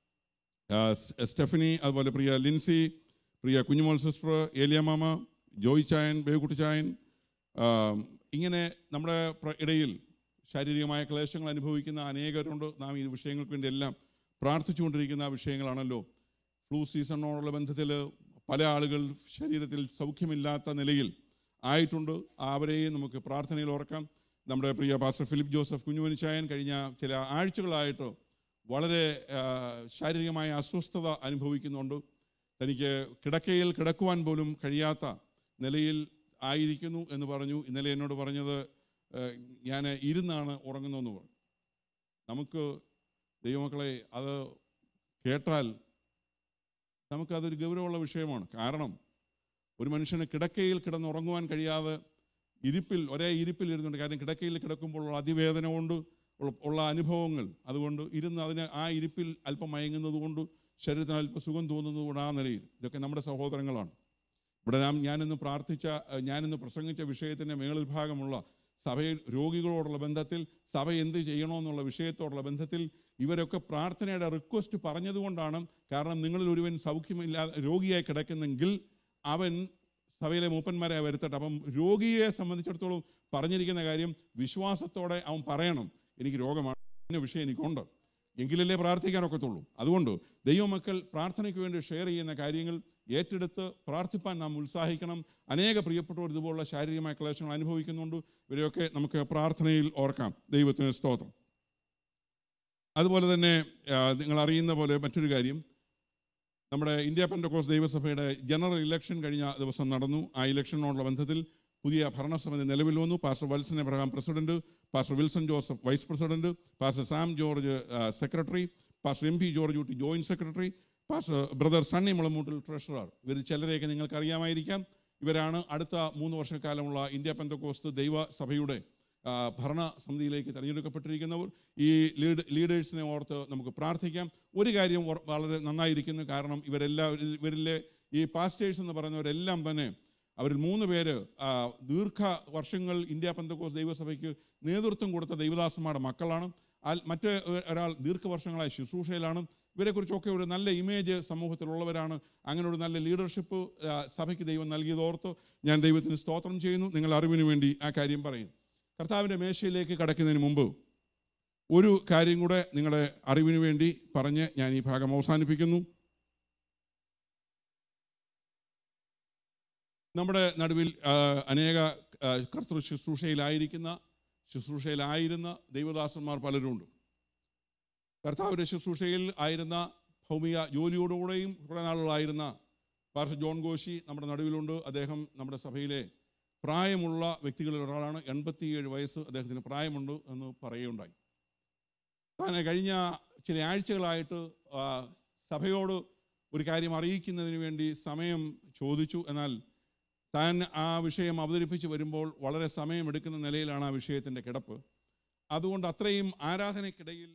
ആ, സ്- സ്റ്റെഫനി അതുപോലെ പ്രിയ ലിൻസി പ്രിയ കുഞ്ഞുമോൾ സിസ്റ്റർ ഏലിയ മാമ ജോയ് ചായൻ ബേക്കുട്ടി ചായൻ ആ, ഇങ്ങനെ നമ്മുടെ പ്ര- ഇടയിൽ ശാരീരികമായ ക്ലേശങ്ങൾ അനുഭവിക്കുന്ന അനേകരുണ്ട് നാം ഈ വിഷയങ്ങൾക്ക് വേണ്ടി എല്ലാം പ്രാർത്ഥിച്ചുകൊണ്ടിരിക്കുന്ന വിഷയങ്ങളാണല്ലോ ഫ്ലൂ സീസണിനോടുള്ള ബന്ധത്തിൽ പല ആളുകൾ ശരീരത്തിൽ സൗഖ്യമില്ലാത്ത നിലയിൽ ആയിട്ടുണ്ട് അവരെയും നമുക്ക് പ്രാർത്ഥനയിൽ ഓർക്കാം നമ്മുടെ പ്രിയ പാസ്റ്റർ ഫിലിപ്പ് ജോസഫ് കുഞ്ഞുമനിച്ചായൻ കഴിഞ്ഞ ചില ആഴ്ചകളായിട്ട് വളരെ ആ, ശാരീരികമായ അസ്വസ്ഥത അനുഭവിക്കുന്നുണ്ട് തനിക്ക് കിടക്കയിൽ കിടക്കുവാൻ പോലും കഴിയാത്ത നിലയിൽ ആയിരിക്കുന്നു എന്ന് പറഞ്ഞു ഇന്നലെ എന്നോട് പറഞ്ഞത് ഞാൻ ഇരുന്നാണ് ഉറങ്ങുന്നതെന്ന് പറഞ്ഞു നമുക്ക് ദൈവമക്കളെ അത് കേട്ടാൽ നമുക്കതൊരു ഗൗരവമുള്ള വിഷയമാണ് കാരണം ഒരു മനുഷ്യന് കിടക്കയിൽ കിടന്നുറങ്ങുവാൻ കഴിയാതെ ഇരിപ്പിൽ ഒരേ ഇരിപ്പിൽ ഇരുന്നുണ്ട് കാര്യം കിടക്കയിൽ കിടക്കുമ്പോഴുള്ള അതിവേദന കൊണ്ട് ഉള്ള- ഉള്ള അനുഭവങ്ങൾ അതുകൊണ്ട് ഇരുന്ന് അതിന് ആ ഇരിപ്പിൽ അല്പം മയങ്ങുന്നത് കൊണ്ട് ശരീരത്തിന് അല്പം സുഖം തോന്നുന്നത് കൊണ്ട് ആ നിലയിൽ ഇതൊക്കെ നമ്മുടെ സഹോദരങ്ങളാണ് ഇവിടെ നാം ഞാനിന്ന് പ്രാർത്ഥിച്ച ഏഹ്, ഞാനിന്ന് പ്രസംഗിച്ച വിഷയത്തിൻ്റെ മേളിൽ ഭാഗമുള്ള സഭയിൽ രോഗികളോടുള്ള ബന്ധത്തിൽ സഭ എന്ത് ചെയ്യണമെന്നുള്ള വിഷയത്തോടുള്ള ബന്ധത്തിൽ ഇവരൊക്കെ പ്രാർത്ഥനയുടെ റിക്വസ്റ്റ് പറഞ്ഞതുകൊണ്ടാണ് കാരണം നിങ്ങളിൽ ഒരുവൻ സൗഖ്യമില്ലാതെ രോഗിയായി കിടക്കുന്നെങ്കിൽ അവൻ സഭയിലെ മൂപ്പന്മാരെ വരുത്തട്ടെ അപ്പം രോഗിയെ സംബന്ധിച്ചിടത്തോളം പറഞ്ഞിരിക്കുന്ന കാര്യം വിശ്വാസത്തോടെ അവൻ പറയണം എനിക്ക് രോഗമാണ് ഇന്ന വിഷയം എനിക്കുണ്ട് എങ്കിലല്ലേ പ്രാർത്ഥിക്കാൻ ഒക്കത്തുള്ളൂ അതുകൊണ്ട് ദൈവമക്കൾ പ്രാർത്ഥനയ്ക്ക് വേണ്ടി ഷെയർ ചെയ്യുന്ന കാര്യങ്ങൾ ഏറ്റെടുത്ത് പ്രാർത്ഥിപ്പാൻ നാം ഉത്സാഹിക്കണം അനേക പ്രിയപ്പെട്ടവർ ഇതുപോലുള്ള ശാരീരികമായ ക്ലേശങ്ങൾ അനുഭവിക്കുന്നുണ്ട് ഇവരെയൊക്കെ നമുക്ക് പ്രാർത്ഥനയിൽ ഓർക്കാം ദൈവത്തിന് സ്തോത്രം അതുപോലെ തന്നെ ആ, നിങ്ങൾ അറിയുന്ന പോലെ മറ്റൊരു കാര്യം നമ്മുടെ ഇന്ത്യ പെൻഡക്കോസ് ദൈവസഭയുടെ ജനറൽ ഇലക്ഷൻ കഴിഞ്ഞ ദിവസം നടന്നു ആ ഇലക്ഷനോടുള്ള ബന്ധത്തിൽ പുതിയ ഭരണസമിതി നിലവിൽ വന്നു pastor Valsan Abraham president pastor Wilson Joseph vice president pastor Sam George ആ, secretary pastor M P George Ooty joint secretary pastor brother Sunny Mulamoottil treasurer ഇവർ ചിലരെയൊക്കെ നിങ്ങൾക്ക് അറിയാമായിരിക്കാം ഇവരാണ് അടുത്ത മൂന്ന് വർഷക്കാലമുള്ള ഇന്ത്യ പെന്തക്കോസ്ത് ദൈവസഭയുടെ ആ, ഭരണസമിതിയിലേക്ക് തിരഞ്ഞെടുക്കപ്പെട്ടിരിക്കുന്നവർ ഈ ലീഡ് ലീഡേഴ്സിനെ ഓർത്ത് നമുക്ക് പ്രാർത്ഥിക്കാം ഒരു കാര്യം ഓർ- വളരെ നന്നായിരിക്കുന്നു കാരണം ഇവരെല്ലാം ഇവരിലെ ഈ പാസ്റ്റേഴ്സ് എന്ന് പറയുന്നവരെല്ലാം തന്നെ അവരിൽ മൂന്ന് പേര് ആ, ദീർഘ വർഷങ്ങൾ ഇന്ത്യ പെന്തക്കോസ് ദൈവസഭയ്ക്ക് നേതൃത്വം കൊടുത്ത ദൈവദാസന്മാരുടെ മക്കളാണ് അൽ- മറ്റ് ഒരാൾ ദീർഘവർഷങ്ങളായ ശുശ്രൂഷയിലാണ് ഇവരെക്കുറിച്ചൊക്കെ ഒരു നല്ല ഇമേജ് സമൂഹത്തിലുള്ളവരാണ് അങ്ങനെ ഒരു നല്ല ലീഡർഷിപ്പ് ആ, സഭയ്ക്ക് ദൈവം നൽകിയതോർത്ത് ഞാൻ ദൈവത്തിന് സ്തോത്രം ചെയ്യുന്നു നിങ്ങൾ അറിവിന് വേണ്ടി ആ കാര്യം പറയുന്നു കർത്താവിൻ്റെ മേശയിലേക്ക് കടക്കുന്നതിന് മുമ്പ് ഒരു കാര്യം കൂടെ നിങ്ങളുടെ അറിവിന് വേണ്ടി പറഞ്ഞ് ഞാൻ ഈ ഭാഗം അവസാനിപ്പിക്കുന്നു നമ്മുടെ നടുവിൽ ആ, അനേക ആ, കർത്തൃ ശുശ്രൂഷയിലായിരിക്കുന്ന ശുശ്രൂഷയിലായിരുന്ന ദൈവദാസന്മാർ പലരുമുണ്ട് കർത്താവിൻ്റെ ശുശ്രൂഷയിൽ ആയിരുന്ന ഭൗമിക ജോലിയോടുകൂടെയും കുറേ നാളുകളായിരുന്ന പാർഷ ജോൺ ഗോശി നമ്മുടെ നടുവിലുണ്ട് അദ്ദേഹം നമ്മുടെ സഭയിലെ പ്രായമുള്ള വ്യക്തികളിൽ ഒരാളാണ് എൺപത്തിയേഴ് വയസ്സ് അദ്ദേഹത്തിന് പ്രായമുണ്ട് എന്ന് പറയുകയുണ്ടായി താൻ കഴിഞ്ഞ ചില ആഴ്ചകളായിട്ട് ആ, സഭയോട് ഒരു കാര്യം അറിയിക്കുന്നതിന് വേണ്ടി സമയം ചോദിച്ചു എന്നാൽ താൻ ആ വിഷയം അവതരിപ്പിച്ച് വരുമ്പോൾ വളരെ സമയമെടുക്കുന്ന നിലയിലാണ് ആ വിഷയത്തിൻ്റെ കിടപ്പ് അതുകൊണ്ട് അത്രയും ആരാധനയ്ക്കിടയിൽ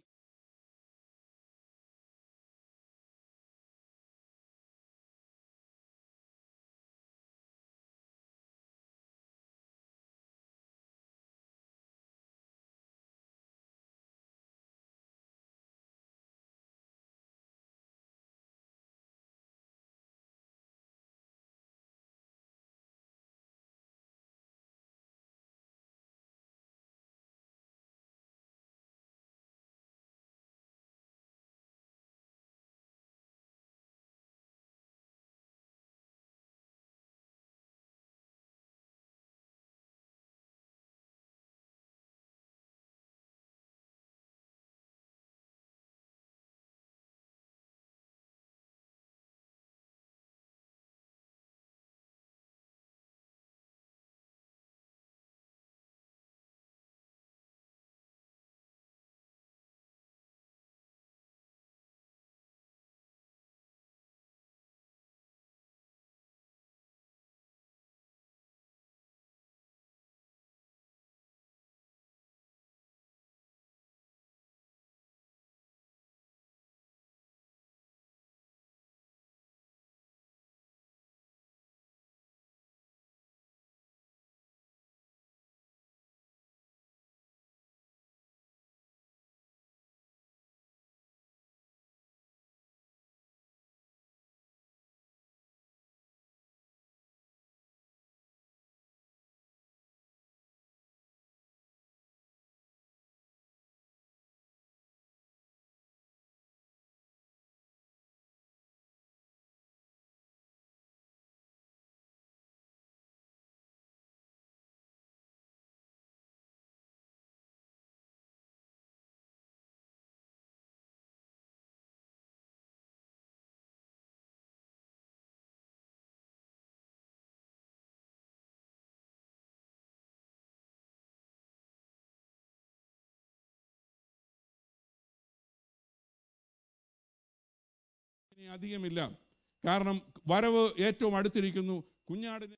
ഇനി അധികമില്ല കാരണം വരവ് ഏറ്റവും അടുത്തിരിക്കുന്നു കുഞ്ഞാടിന്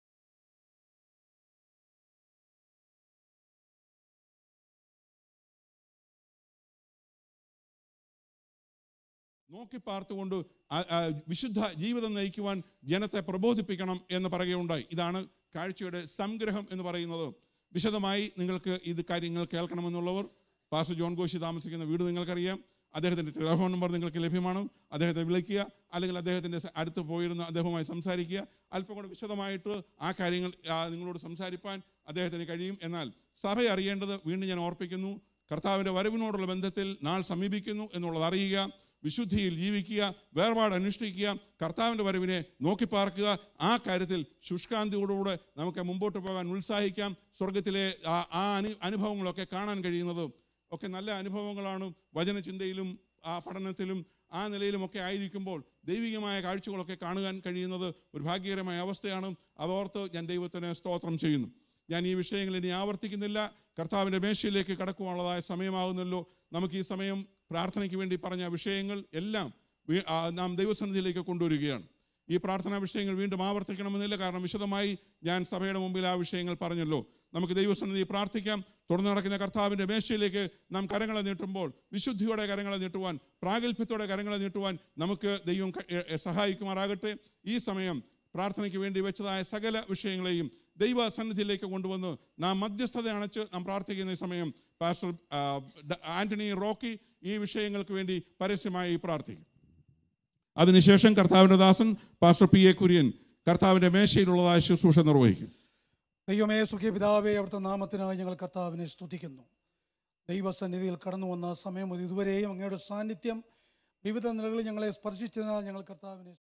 നോക്കി പാർത്തുകൊണ്ട് ആ- ആ വിശുദ്ധ ജീവിതം നയിക്കുവാൻ ജനത്തെ പ്രബോധിപ്പിക്കണം എന്ന് പറയുകയുണ്ടായി ഇതാണ് കാഴ്ചയുടെ സംഗ്രഹം എന്ന് പറയുന്നത് വിശദമായി നിങ്ങൾക്ക് ഇത് കാര്യങ്ങൾ കേൾക്കണമെന്നുള്ളവർ പാസ്റ്റർ ജോൺ ഗോശി താമസിക്കുന്ന വീട് നിങ്ങൾക്കറിയാം അദ്ദേഹത്തിൻ്റെ ടെലിഫോൺ നമ്പർ നിങ്ങൾക്ക് ലഭ്യമാണ് അദ്ദേഹത്തെ വിളിക്കുക അല്ലെങ്കിൽ അദ്ദേഹത്തിൻ്റെ സ- അടുത്ത് പോയിരുന്ന് അദ്ദേഹവുമായി സംസാരിക്കുക അല്പം കൂടെ വിശദമായിട്ട് ആ കാര്യങ്ങൾ ആ, നിങ്ങളോട് സംസാരിപ്പാൻ അദ്ദേഹത്തിന് കഴിയും എന്നാൽ സഭ അറിയേണ്ടത് വീണ്ടും ഞാൻ ഓർപ്പിക്കുന്നു കർത്താവിൻ്റെ വരവിനോടുള്ള ബന്ധത്തിൽ നാൾ സമീപിക്കുന്നു എന്നുള്ളത് അറിയുക വിശുദ്ധിയിൽ ജീവിക്കുക വേർപാട് അനുഷ്ഠിക്കുക കർത്താവിൻ്റെ വരവിനെ നോക്കിപ്പാർക്കുക ആ കാര്യത്തിൽ ശുഷ്കാന്തിയോടുകൂടെ നമുക്ക് മുമ്പോട്ട് പോകാൻ ഉത്സാഹിക്കാം സ്വർഗത്തിലെ ആ ആ അനു അനുഭവങ്ങളൊക്കെ കാണാൻ കഴിയുന്നത് ഒക്കെ നല്ല അനുഭവങ്ങളാണ് വചനചിന്തയിലും ആ പഠനത്തിലും ആ നിലയിലുമൊക്കെ ആയിരിക്കുമ്പോൾ ദൈവികമായ കാഴ്ചകളൊക്കെ കാണുവാൻ കഴിയുന്നത് ഒരു ഭാഗ്യകരമായ അവസ്ഥയാണ് അതോർത്ത് ഞാൻ ദൈവത്തിന് സ്തോത്രം ചെയ്യുന്നു ഞാൻ ഈ വിഷയങ്ങൾ ഇനി ആവർത്തിക്കുന്നില്ല കർത്താവിൻ്റെ മേശയിലേക്ക് കടക്കുവാനുള്ളതായ സമയമാകുന്നല്ലോ നമുക്ക് ഈ സമയം പ്രാർത്ഥനയ്ക്ക് വേണ്ടി പറഞ്ഞ വിഷയങ്ങൾ എല്ലാം വീ- ആ, നാം ദൈവസന്നിധിയിലേക്ക് കൊണ്ടുവരികയാണ് ഈ പ്രാർത്ഥനാ വിഷയങ്ങൾ വീണ്ടും ആവർത്തിക്കണമെന്നില്ല കാരണം വിശദമായി ഞാൻ സഭയുടെ മുമ്പിൽ ആ വിഷയങ്ങൾ പറഞ്ഞല്ലോ നമുക്ക് ദൈവസന്നിധി പ്രാർത്ഥിക്കാം തുടർന്ന് നടക്കുന്ന കർത്താവിൻ്റെ മേശയിലേക്ക് നാം കരങ്ങളെ നീട്ടുമ്പോൾ വിശുദ്ധിയോടെ കരങ്ങളെ നീട്ടുവാൻ പ്രാഗൽഭ്യത്തോടെ കരങ്ങളെ നീട്ടുവാൻ നമുക്ക് ദൈവം ക- എ- എ- സഹായിക്കുമാറാകട്ടെ ഈ സമയം പ്രാർത്ഥനയ്ക്ക് വേണ്ടി വെച്ചതായ സകല വിഷയങ്ങളെയും ദൈവ സന്നിധിയിലേക്ക് കൊണ്ടുവന്ന് നാം മധ്യസ്ഥത അണച്ച് നാം പ്രാർത്ഥിക്കുന്ന ഈ സമയം പാസ്റ്റർ ആ, ഡ- ആന്റണി റോക്കി ഈ വിഷയങ്ങൾക്ക് വേണ്ടി പരസ്യമായി പ്രാർത്ഥിക്കും അതിനുശേഷം കർത്താവിൻ്റെ ദാസൻ പാസ്റ്റർ പി എ കുര്യൻ കർത്താവിൻ്റെ മേശയിലുള്ളതായ ശുശ്രൂഷ നിർവഹിക്കും ദൈവമേ സുഖ്യ പിതാവേ അവിടുത്തെ നാമത്തിനായി ഞങ്ങൾ കർത്താവിനെ സ്തുതിക്കുന്നു ദൈവസന്നിധിയിൽ കടന്നു വന്ന സമയം മുതൽ ഇതുവരെയും അങ്ങയുടെ സാന്നിധ്യം വിവിധ നിലകളിൽ ഞങ്ങളെ സ്പർശിച്ചതിനാൽ ഞങ്ങൾ കർത്താവിനെ